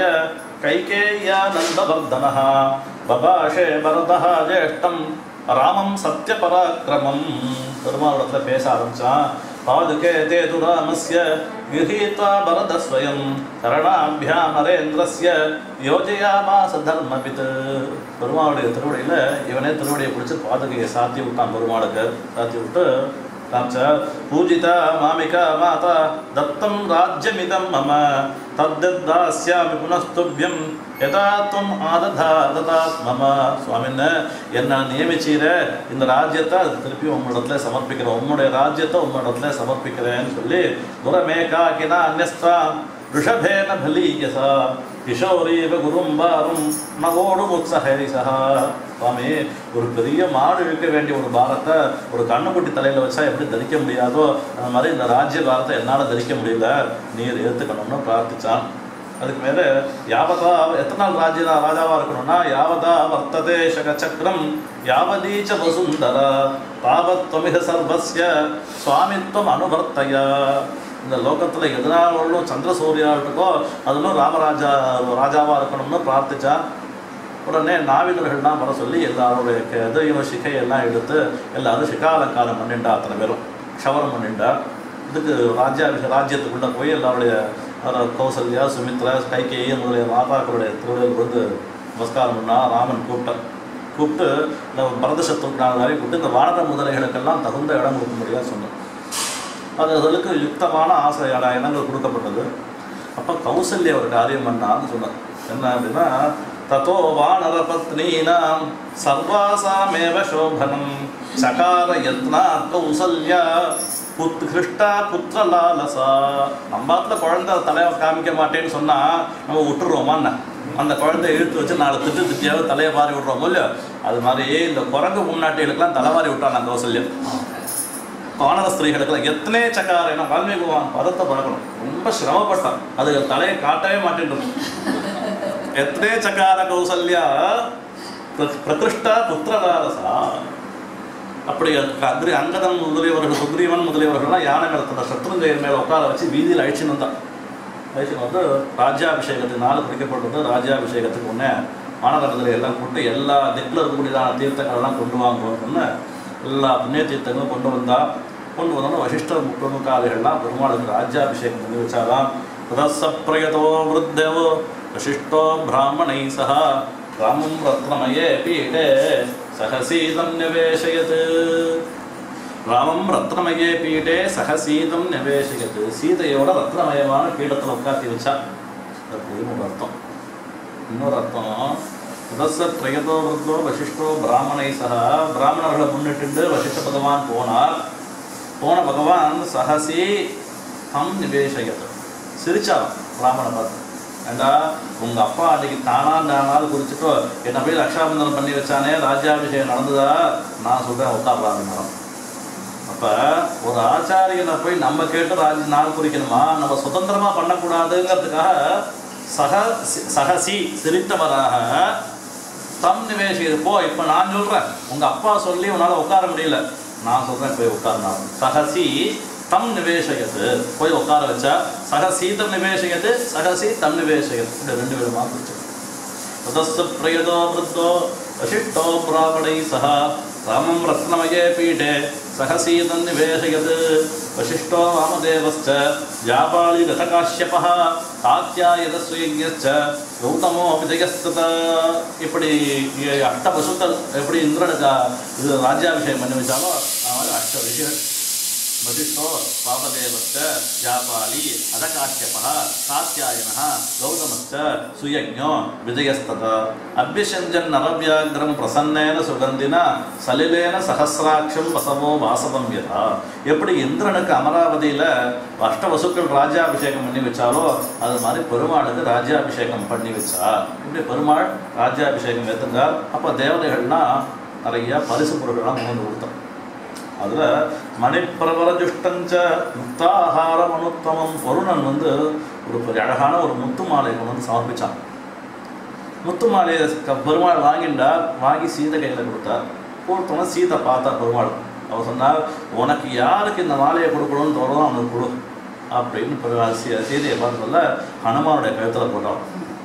கைகேயானந்தவர்தன பபாஷே பரதா ஜேஷ்டம் ராமம் சத்யபராக்கிரமம் பெருமாளிடத்துல பேச ஆரம்பிச்சான் பாதுகே தே து ராமஸ்ய गृहीत्वा भरतस्वयं கரணாபியாம் நரேந்திரஸ்ய யோஜயாமாச தர்மபித் பெருமாளுடைய திருவடியில் இவனே திருவடியை பிடிச்சி பாதுகையை சாத்தி விட்டான் பெருமாளுக்கு சாத்தி விட்டு காமிச்ச பூஜிதா மாமிகா மாதா தத்தம் ராஜ்யமிதம் மம தத்தாஸ்யாமி புனஸ்துபியம் யதா துவம் ஆததா ததா மம சுவாமின்னு என்ன நியமிச்சீர இந்த ராஜ்யத்தை திருப்பி உம்மிடத்துல சமர்ப்பிக்கிறேன் உம்முடைய ராஜ்யத்தை உம்மிடத்துல சமர்ப்பிக்கிறேன்னு சொல்லி துரமேகாக்கினா அந்நஸ்தா ரிஷபேன பலீயசா கிஷோரீவ குரும்பாரும் மகோடு உற்சஹரிசா சுவாமி ஒரு பெரிய மாடு இழுக்க வேண்டிய ஒரு பாரத்தை ஒரு கண்ணுக்குட்டி தலையில் வச்சா எப்படி தரிக்க முடியாதோ அந்த மாதிரி இந்த ராஜ்ய பாரத்தை என்னால் தரிக்க முடியல நீர் ஏற்றுக்கணும்னு பிரார்த்திச்சான் அதுக்கு மேலே யாவதா எத்தனை நாள் ராஜ்ய ராஜாவாக இருக்கணும்னா யாவதா வர்த்ததே சகச்சக்கரம் யாவதீச்ச வசுந்தரா தாவத் துவமிக சர்வஸ்ய சுவாமித்வம் அனுவர்த்தயா இந்த லோகத்தில் எதனாலும் சந்திர சூரியாட்டுக்கோ அதுலும் ராமராஜா ராஜாவாக இருக்கணும்னு பிரார்த்திச்சா உடனே நாவிதர்கள்லாம் வர சொல்லி எல்லாருடைய எதையும் சிகையெல்லாம் எடுத்து எல்லாரும் சிகாலங்காரம் பண்ணிண்டா அத்தனை பேரும் க்ஷவரம் பண்ணிண்டா இதுக்கு ராஜ்யா ராஜ்யத்துக்குள்ளே போய் எல்லாருடைய அஹ், கௌசல்யா சுமித்ரா கைகேயி முதலிய மாதாக்களுடைய திருவிழல் வந்து நமஸ்காரம் பண்ணா ராமன் கூப்பிட்டார் கூப்பிட்டு இந்த பரத சத்ருக்னாரி கூப்பிட்டு இந்த வானர முதலைகளுக்கெல்லாம் தகுந்த இடம் கொடுக்கும்படியாக சொன்னார் அதுகளுக்கு யுக்தமான ஆசை இடங்கள் கொடுக்கப்பட்டது அப்போ கௌசல்யா ஒரு காரியம் பண்ணான்னு சொன்னார் என்ன அப்படின்னா தத்தோ வானர பத்னீனாம் சர்வாசாமேவ சோபனம் சகார யத்னா கௌசல்யா புத் கிருஷ்டா புத்திரலாலசா நம்ம ஆத்துல குழந்தை தலையை காமிக்க மாட்டேன்னு சொன்னா நம்ம விட்டுருவோமா என்ன அந்த குழந்தைய இழுத்து வச்சு நாலு திட்டு திட்டியாவது தலையை வாரி விடுறோமோ இல்லையோ அது மாதிரி இந்த குரங்கு முன்னாட்டிகளுக்கெல்லாம் தலைவாரி விட்டான் அந்த கௌசல்யம் காணர ஸ்திரீகளுக்கெல்லாம் எத்தனை சக்கார ஏன்னா வால்மீகி பகவான் பதத்தை பழக்கணும் ரொம்ப சிரமப்பட்டான் அது தலையை காட்டவே மாட்டேன்றது எத்தனை சக்கார கௌசல்யா பிர- பிரகிருஷ்டா புத்திரதாரசா அப்படி அக்ரி அங்கதன் முதலியவர்கள் சுக்ரீவன் முதலியவர்கள்லாம் யானை மேலத்தில் சத்ருஞ்சயன் மேலே உட்கார வச்சு வீதியில் அழிச்சுன்னு வந்தான் அழிச்சுன்னு வந்து ராஜ்யாபிஷேகத்துக்கு நாள் குறிக்கப்பட்டது ராஜ்யாபிஷேகத்துக்கு ஒன்று மாநகரத்தில் எல்லாம் கூட்டு எல்லா திக்கில் இருக்கக்கூடியதான தீர்த்தங்கள்லாம் கொண்டு வாங்குவோம்னு எல்லா புண்ணிய தீர்த்தங்களும் கொண்டு வந்தா கொண்டு வந்தோன்னா வசிஷ்டர் முக்கியமுக்காலிகள்லாம் பெருமாளுக்கு ராஜ்யாபிஷேகம் பண்ணி வச்சாலாம் ரசப்பிரயதோ விருத்தேவோ வசிஷ்டோ பிராமணை சஹா ராமம் ரத்னமயே பீடே சகசீதம் நிவேசயத் ராமம் ரத்னமயே பீடே சகசீதம் நிவேசயத் சீதையோட ரத்னமயமான பீடத்தில் உட்காத்தி வச்சா அப்படின்னு ஒரு அர்த்தம் இன்னொரு அர்த்தம் புதச திரயதோ விருத்தோ வசிஷ்டோ பிராமணை சக பிராமணர்களை முன்னிட்டு வசிஷ்ட பகவான் போனார் போன பகவான் சஹசி தம் நிவேசயத் சிரிச்சாராம் பிராமண பார்த்து ஏண்டா உங்க அப்பா அன்னைக்கு தானா நானாவது குறிச்சிட்டோ என்னை போய் ரக்ஷாபந்தனம் பண்ணி வச்சானே ராஜ்யாபிஷேகம் நடந்ததா நான் சொல்றேன் உட்காரலாம் அப்ப ஒரு ஆச்சாரியனை போய் நம்ம கேட்டு ராஜ நாள் குறிக்கணுமா நம்ம சுதந்திரமா பண்ணக்கூடாதுங்கிறதுக்காக சக சகசி சிரித்தவராக தம் நிவேசியது போ இப்ப நான் சொல்றேன் உங்க அப்பா சொல்லி உன்னால உட்கார முடியல நான் சொல்றேன் போய் உட்கார்னா சகசி தம் நிவேசயத்து போய் உட்கார வச்சா சகசி தம் நிவேசயத்து சகசி தம் நிவேசயத்து இப்படி ரெண்டு விதமா பிடிச்சு ततस्त प्रयतो वृद्धो वशिष्ठो ब्राह्मणैः सह रामं रत्नमये पीठे सहसीदन्निवेशयत् वशिष्ठो वामदेवश्च व्यापालिरथकाश्यपः कात्यायनस्वयज्ञश्च गौतमो विजयस्तत இப்படி இ- அஷ்ட பசுக்கள் எப்படி இந்திரனுக்கு இது ராஜ்யாபிஷேகம் பண்ணி வச்சாலோ அவன் அஷ்ட ரிஷிகள் वसिष्ठो वामदेवश्च व्यापाली अधकाश्यपः कात्यायनः गौतमश्च सुयज्ञो विजयस्तत अभ्यषञ्जन् नरव्याघ्रं प्रसन्नेन सुगन्धिना सलिलेन सहस्राक्षं வசவோ வாசவம் யதா எப்படி இந்திரனுக்கு அமராவதியில் அஷ்ட வசுக்கள் ராஜ்யாபிஷேகம் பண்ணி வச்சாலோ அது மாதிரி பெருமாளுக்கு ராஜ்யாபிஷேகம் பண்ணி வச்சா இப்படி பெருமாள் ராஜ்யாபிஷேகம் ஏற்றுங்கார் அப்போ தேவதைகள்லாம் நிறைய பரிசு பொருட்கள்லாம் கொண்டு வந்து கொடுத்தோம் அதில் மணிப்பிரபரஜுஷ்டஞ்ச முக்தாகாரம் அனுத்தமம் வருணன் வந்து ஒரு பெரிய அழகான ஒரு முத்து மாலை கொண்டு வந்து சமர்ப்பிச்சான் முத்து மாலையை க- பெருமாள் வாங்கிண்டார் வாங்கி சீதை கையில் கொடுத்தார் கொடுத்தோன்னா சீதை பார்த்தா பெருமாள் அவர் சொன்னார் உனக்கு யாருக்கு இந்த மாலையை கொடுக்கணும்னு தோணும் அவனுக்கு கொடு அப்படின்னு பெருமாள் சீ சீதையை பார்த்து சொல்ல ஹனுமானுடைய கழுத்தில் போட்டான்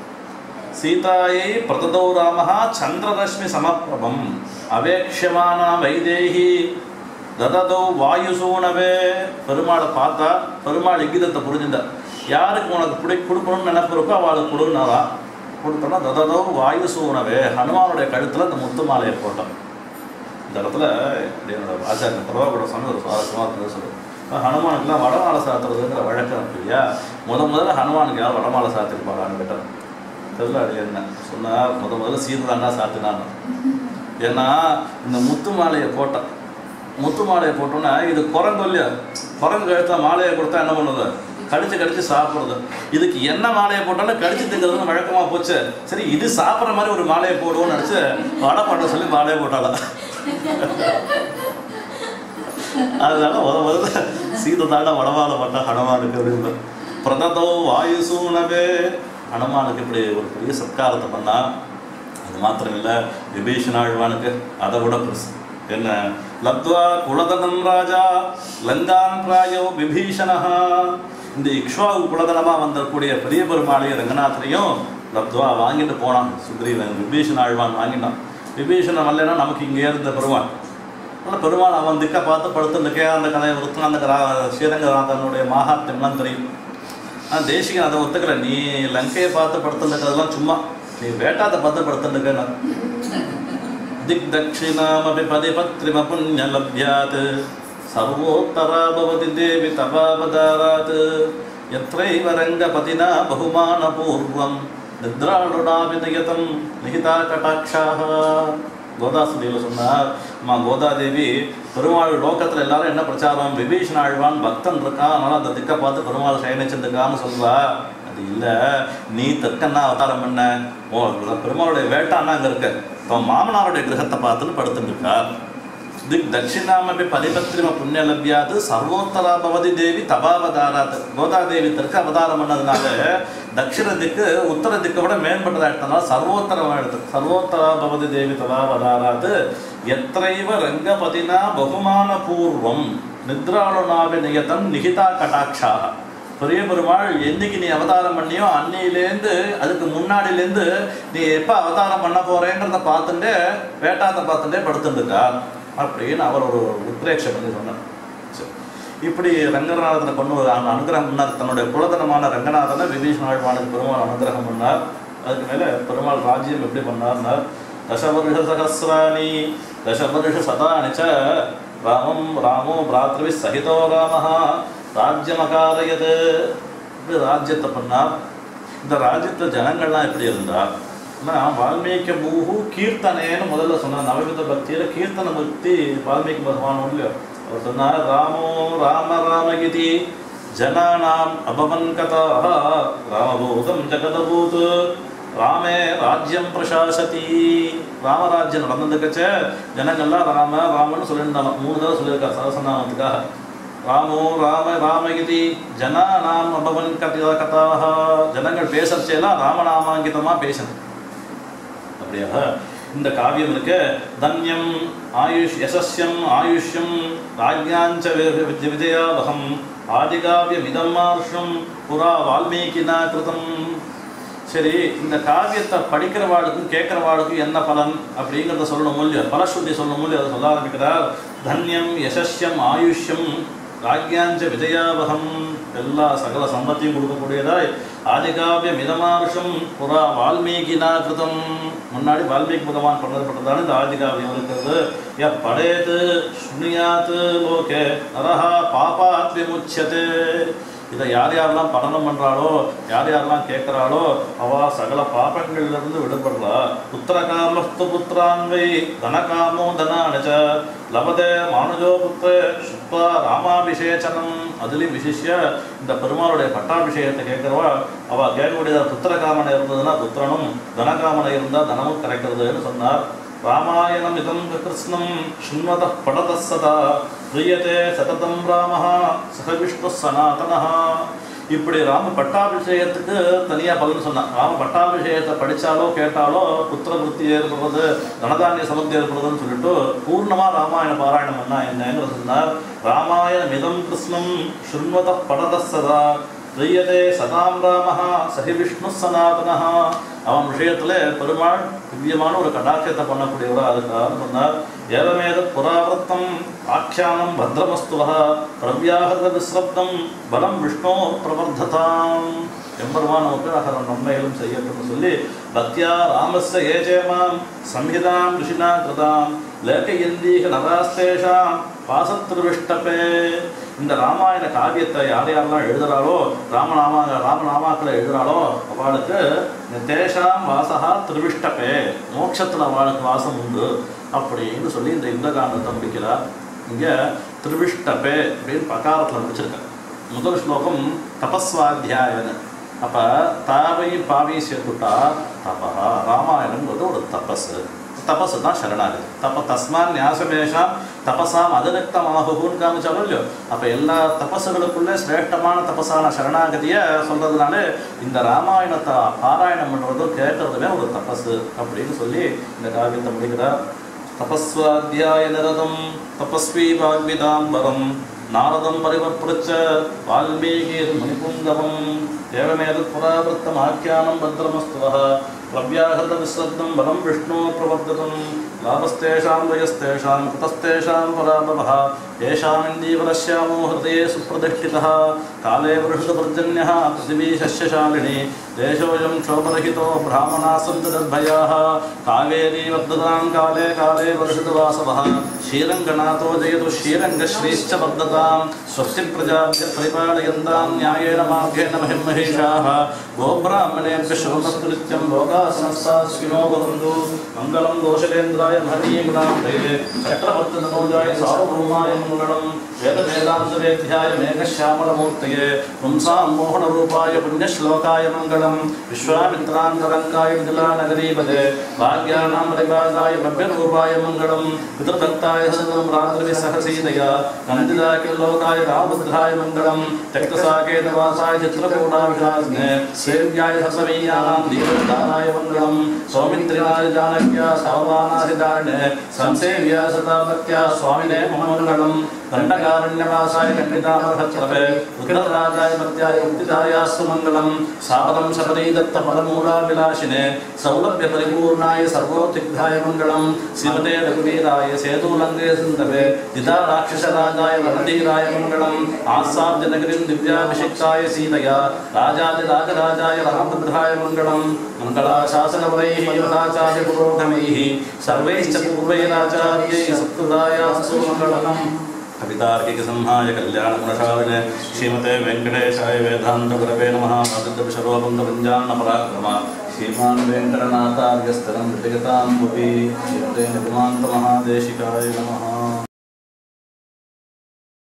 சீதாயை பிரததோ ராமः சந்திரரஷ்மி சமப்பிரபம் அவேக்ஷமானா வைதேகி தததோ வாயுசூனவே பெருமாளை பார்த்தா பெருமாள் இங்கிதத்தை புரிஞ்சுட்டார் யாருக்கு உனக்கு பிடி கொடுக்கணும்னு நினைப்பு இருக்கோ அவளுக்கு கொடுனாரா கொடுத்தோன்னா தததோ வாயுசூனவே ஹனுமானுடைய கழுத்தில் இந்த முத்து மாலையை போட்டான் இந்த இடத்துல இப்படி என்னோட ஆச்சாரியன் பிரபாகரோட சொன்ன ஒரு சுவாரஸ்யமாக இருக்கிறது சொல்லு ஹனுமானுக்குலாம் வடமாலை சாத்துறதுங்கிற வழக்கம் இருக்கு இல்லையா முத முதல்ல ஹனுமானுக்கு யார் வடமாலை சாத்திருப்பாங்கன்னு கேட்டார் தெரியல அது என்ன சொன்னார் முத முதல்ல சீதாண்ணா சாத்தினான்னு ஏன்னா இந்த முத்து மாலையை போட்டான் முத்து மாலையை போட்டோன்னா இது குரங்கு இல்லையா குரங்கு கழுத்தில் மாலையை கொடுத்தா என்ன பண்ணுது கடிச்சு கடிச்சு சாப்பிடுறது இதுக்கு என்ன மாலையை போட்டாலும் கடிச்சு திங்கிறதுன்னு வழக்கமா போச்சு சரி இது சாப்பிட்ற மாதிரி ஒரு மாலையை போடுவோம்னு நினச்சி வடை போட்ட சொல்லி மாலையை போட்டாலாம் அதனால முத முதல்ல சீதத்தாண்ட வடமாலை போட்டா ஹனுமானுக்கு அப்படின்னு பிரததோ வாயுசூனவே ஹனுமானுக்கு இப்படி ஒரு பெரிய சத்காரத்தை பண்ணா அது மாத்திரம் இல்லை விபீஷணாழ்வானுக்கு அதை விட பெருசு என்ன லப்த்வா குலதனம் ராஜா லங்கான் பிராயோ விபீஷணா இந்த இக்ஷ்வாகு குலதனமா வந்தக்கூடிய பெரிய பெருமாளையும் ரங்கநாதனையும் லப்த்வா வாங்கிட்டு போனான் சுக்ரீவன் விபீஷண ஆழ்வான் வாங்கினான் விபீஷணன் வரலைன்னா நமக்கு இங்கே இருந்த பெருமாள் அதனால் பெருமாள் அவன் திக்க பார்த்து படுத்துருக்கே அந்த கதையை ஒருத்தன் அந்த ரா- ஸ்ரீரங்கநாதனுடைய மகாத்மியம்லாம் தெரியும் ஆனால் தேசிகன் அதை ஒத்துக்கல நீ லங்கையை பார்த்து படுத்துருக்கிறதெல்லாம் சும்மா நீ வேட்டாத்தை பார்த்து படுத்துருக்கேன்னு दिग्दक्षिणामपि पदिपत्रिमपुण्यलभ्यात् सर्वोत्तरा भवति देवि तवावतारात् यत्रैव रङ्गपतिना बहुमानपूर्वं निद्राणुनापि नियतं निहिता कटाक्षाः கோதாசுதியில் சொன்னார் அம்மா கோதாதேவி பெருமாள் லோகத்தில் எல்லாரும் என்ன பிரச்சாரம் விபீஷண ஆழ்வான் பக்தன் இருக்கான் அதனால அந்த திக்கை பார்த்து பெருமாள் சயனிச்சிருக்கான்னு சொல்றா அது இல்லை நீ தெற்கன்னா அவதாரம் பண்ண ஓ பெருமாளுடைய வேட்டான்னா அங்கே இருக்க இப்போ மாமனாருடைய கிரகத்தை பார்த்துன்னு படுத்துட்டு இருக்கார் திக் தட்சிணாமபி பரிபத்ரிம புண்ணியலபியாது சர்வோத்தரா பவதி தேவி தபாவதாராத் கோதாதேவி தெற்கு அவதாரம் பண்ணதுனால தட்சிண திக்கு உத்தர திக்கை விட மேம்பட்டதா எடுத்தனால சர்வோத்தரம் எடுத்து சர்வோத்தரா பவதி தேவி தபாவதாராத் எத்தைவ ரங்கபதினா பகுமான பூர்வம் நித்ராளுனாவி நியதம் நிகிதா கட்டாட்சாக பெரிய பெருமாள் என்னைக்கு நீ அவதாரம் பண்ணியோ அன்னையிலேருந்து அதுக்கு முன்னாடியிலேருந்து நீ எப்போ அவதாரம் பண்ண போறேன்றத பார்த்துட்டே வேட்டாத்தை பார்த்துட்டே படுத்துட்டு இருக்கா அப்படின்னு அவர் ஒரு உத்ரேட்சம் பண்ணி சொன்னார் சரி. இப்படி ரங்கநாதனை கொண்டு ஒரு அனு- அனுகிரகம் பண்ணார் தன்னுடைய குலதனமான ரங்கநாதனை விபீஷண ஆழ்வானுக்கு பெருமாள் அனுகிரகம் பண்ணார் அதுக்கு மேலே பெருமாள் ராஜ்யம் எப்படி பண்ணார்னா தசவருஷ சகசிராணி தசவருஷ சதானி ச ராமம் ராமோ பிராத்ருவி சகிதோ ராமஹ ராஜ்யமகாரயது இப்படி ராஜ்யத்தை பண்ணார் இந்த ராஜ்யத்தில் ஜனங்கள்லாம் எப்படி இருந்தா நான் வால்மீகி பூஹு கீர்த்தனேன்னு முதல்ல சொன்னார் நவவித பக்தியில் கீர்த்தன பக்தி வால்மீகி பகவான் இல்லையோ அவர் சொன்னார் ராமோ ராம ராமகிதி ஜனானாம் அபவன் கதா ராமபூதம் ஜெகதபூத் ராமே ராஜ்யம் பிரசாசதி ராமராஜ்யம் நடந்ததுக்கச்ச ஜனங்கள்லாம் ராம ராமன்னு சொல்லியிருந்தாங்க மூணு தடவை சொல்லியிருக்கார் சரசநாமத்துக்காக ராமோ ராம ராமகிதி ஜனானாம் அபவன் கதா கதாக ஜனங்கள் பேசச்சேலாம் ராமநாமாங்கிதமாக பேசணும் அப்படியாக இந்த காவியம் இருக்க தன்யம் ஆயுஷ் யசஸ்யம் ஆயுஷ்யம் ராஜ்யாஞ்ச வி- வி- விஜயாவகம் ஆதிகாவியம் இதமார்ஷம் புறா வால்மீகினா கிருதம் சரி இந்த காவியத்தை படிக்கிறவாளுக்கும் கேட்கிறவாளுக்கும் என்ன பலன் அப்படிங்கிறத சொல்லணும் மூலியம் பலஸ்ருதி சொல்லணும் மூலியம் அதை சொல்ல ஆரம்பிக்கிறார் தன்யம் யசஸ்யம் ஆயுஷ்யம் ராஜ்யாஞ்ச விஜயாவகம் எல்லா சகல சம்பத்தியும் கொடுக்கக்கூடியதாய் ஆதிகாவிய மிதமாருஷம் புறா வால்மீகினா கிருதம் முன்னாடி வால்மீகி பகவான் பண்ணப்பட்டதான இந்த ஆதிகாவியம் இருக்கிறது ய படேது சுனியாத்து லோகே நரஹா பாபாத் விமுச்சியதே இதை யார் யாரெல்லாம் படனம் பண்றாளோ யார் யாரெல்லாம் கேட்கிறாளோ அவ சகல பாபங்களிலிருந்து விடுபடுறா புத்திரகாமஸ்து புத்திரான்வை தனகாமோ தனானஜ லபதே மானுஜோ புத்திர சுப்பா ராமாபிஷேச்சனம் அதுலேயும் விசிஷ்ய இந்த பெருமாளுடைய பட்டாபிஷேகத்தை கேட்கிறவா அவ கேட்கக்கூடியதா புத்திரகாமனை இருந்ததுன்னா புத்திரனும் தனகாமனை இருந்தா தனமும் கிடைக்கிறதுன்னு சொன்னார் ராமாயணம் இதம் கிருஷ்ணம் சுண்வத படத சதா பிரியதே சததம் ராமஹ சக விஷ்ணு சனாதனஹ இப்படி ராம பட்டாபிஷேகத்துக்கு தனியா பலன் சொன்னான் ராம பட்டாபிஷேகத்தை படிச்சாலோ கேட்டாலோ புத்திர விருத்தி ஏற்படுறது தனதானிய சமர்த்தி ஏற்படுறதுன்னு சொல்லிட்டு பூர்ணமா ராமாயண பாராயணம் பண்ணா என்னன்னு சொன்னார் ராமாயணம் இதம் கிருஷ்ணம் சுண்வத படத சதா பிரியதே சதாம் ராமஹ சஹி விஷ்ணு சனாதனஹ அவன் விஷயத்துல பெருமாள் திவ்யமான ஒரு கடாட்சத்தை பண்ணக்கூடியவரா இருக்கார் சொன்னார் ஏவமேத புராவர்த்தம் ஆக்கியானம் பத்ரமஸ்துவ பிரவ்யாகிருத விஸ்ரப்தம் பலம் விஷ்ணோ பிரவர்த்ததாம் எம்பெருமான் நமக்கு அகர நன்மைகளும் செய்யட்டும்னு சொல்லி பக்தியா ராமஸ்ய ஏஜேமாம் சம்ஹிதாம் ரிஷினா கிருதாம் லேகயந்தீக நராஸ்தேஷாம் பாசத்ருவிஷ்டபே இந்த ராமாயண காவியத்தை யார் யாரெல்லாம் எழுதுறாளோ ராமநாமா ராமநாமாக்களை எழுதுறாளோ அவளுக்கு தேஷாம் வாசகா திருவிஷ்டபே மோட்சத்தில் அவளுக்கு வாசம் உண்டு அப்படின்னு சொல்லி இந்த யுத்தகாண்டத்தை முடிக்கிறார் இங்கே திருவிஷ்டபே அப்படின்னு பகாரத்தில் முடிச்சிருக்கார் முதல் ஸ்லோகம் தபஸ்வாத்தியாயன்னு அப்போ தாவையும் பாவையும் சேர்த்துட்டா தபா ராமாயணம்ங்கிறது ஒரு தபஸ் தபஸ் தான் சரணாகதி தப்ப தஸ்மான் ஞாசமேஷாம் தபசாம் அதிரக்தமாகுன்னு காமிச்சாலும் இல்லையோ அப்போ எல்லா தபஸுகளுக்குள்ளே சிரேஷ்டமான தபஸான சரணாகதியை சொல்கிறதுனால இந்த ராமாயணத்தை பாராயணம் பண்ணுறது கேட்கறதுமே ஒரு தபஸ் அப்படின்னு சொல்லி இந்த காவியத்தை முடிக்கிறார் தபஸ்வாத்தியாய நிரதம் தபஸ்வி வாக்விதாம்பரம் நாரதம் பரிவப்பிரச்ச வால்மீகிர் மணிபுங்கவம் ஏவமேதத் புராவృத்தம் ஆக்கியானம் பத்ரமஸ்துவः பிரவ்யாஹத விஸ்ரத்தம் பலம் விஷ்ணோ பிரவர்த்ததம் லாபஸ்தேஷாம் வயஸ்தேஷாம் குதஸ்தேஷாம் பராபவः येषामिन्दीवरश्यामो हृदये सुप्रतिष्ठितः काले वृषदपर्जन्यः पृथिवी शस्यशालिनी देशोऽयं क्षोभरहितो ब्राह्मणाः सन्तु निर्भयाः कावेरी वर्धतां काले काले वर्षतु वासवः श्रीरङ्गनाथो जयतु श्रीरङ्गश्रीश्च वर्धताम् सतां स्वस्ति प्रजाभ्य परिपालयन्तां न्यायेन मार्गेण महिमहेशाः गोब्राह्मणेभ्य शोभस्तु नित्यं लोकाः समस्ताः स्विनो भवन्तु मङ्गलं दोषलेन्द्राय महनीयगुणाब्धये चक्रवर्तनमौजाय सार्वभौमाय मङ्गलं वेदवेदान्तवेद्याय मेघश्यामलमूर्तये पुंसां मोहनरूपाय पुण्यश्लोकाय मङ्गलं विश्वामित्रान्तरङ्गाय मिथिलानगरीपदे भाग्यानां परिपादाय भव्यरूपाय मङ्गलं पितृभक्ताय सर्वं रात्रिभिः सहसीदया नन्दिदाकिल्लोकाय रामभद्राय मङ्गलं त्यक्तसाकेतवासाय चित्रकूटाभिषास्ने सेव्याय ससमीयानां दीपदानाय मङ्गलं सौमित्रिणाय जानक्या सावधानाधिदारणे संसेव्या सतापत्या स्वामिने मम मङ्गलं दण्डकारण्यवासाय खण्डितामर्हत्रवे उत्तरराजाय मत्याय मुक्तिदायास्तु मङ्गलं सापदं सपदीदत्तपदमूलाभिलाषिने सौलभ्यपरिपूर्णाय सर्वोत्तिग्धाय मङ्गलं श्रीमते रघुवीराय सेतुलङ्गे सुन्दरे दिदा राक्षसराजाय वनधीराय मङ्गलम् आसाद्यनगरीं दिव्याभिषिक्ताय सीतया राजादिराजराजाय रामभद्राय मङ्गलं मङ्गलाशासनवरैः युवराचार्यपुरोगमैः सर्वैश्च पूर्वैराचार्यैः सत्कृतायास्तु मङ्गलम् कवितार्किकसंहाय कल्याणगुणशालिने श्रीमते वेङ्कटेशाय वेदान्तगुरवे नमः आदित्यविशरोबन्धपञ्जान्नपराक्रमा श्रीमान् वेङ्कटनाथार्यस्थिरं विजयतां भुवि श्रीमते निगमान्तमहादेशिकाय नमः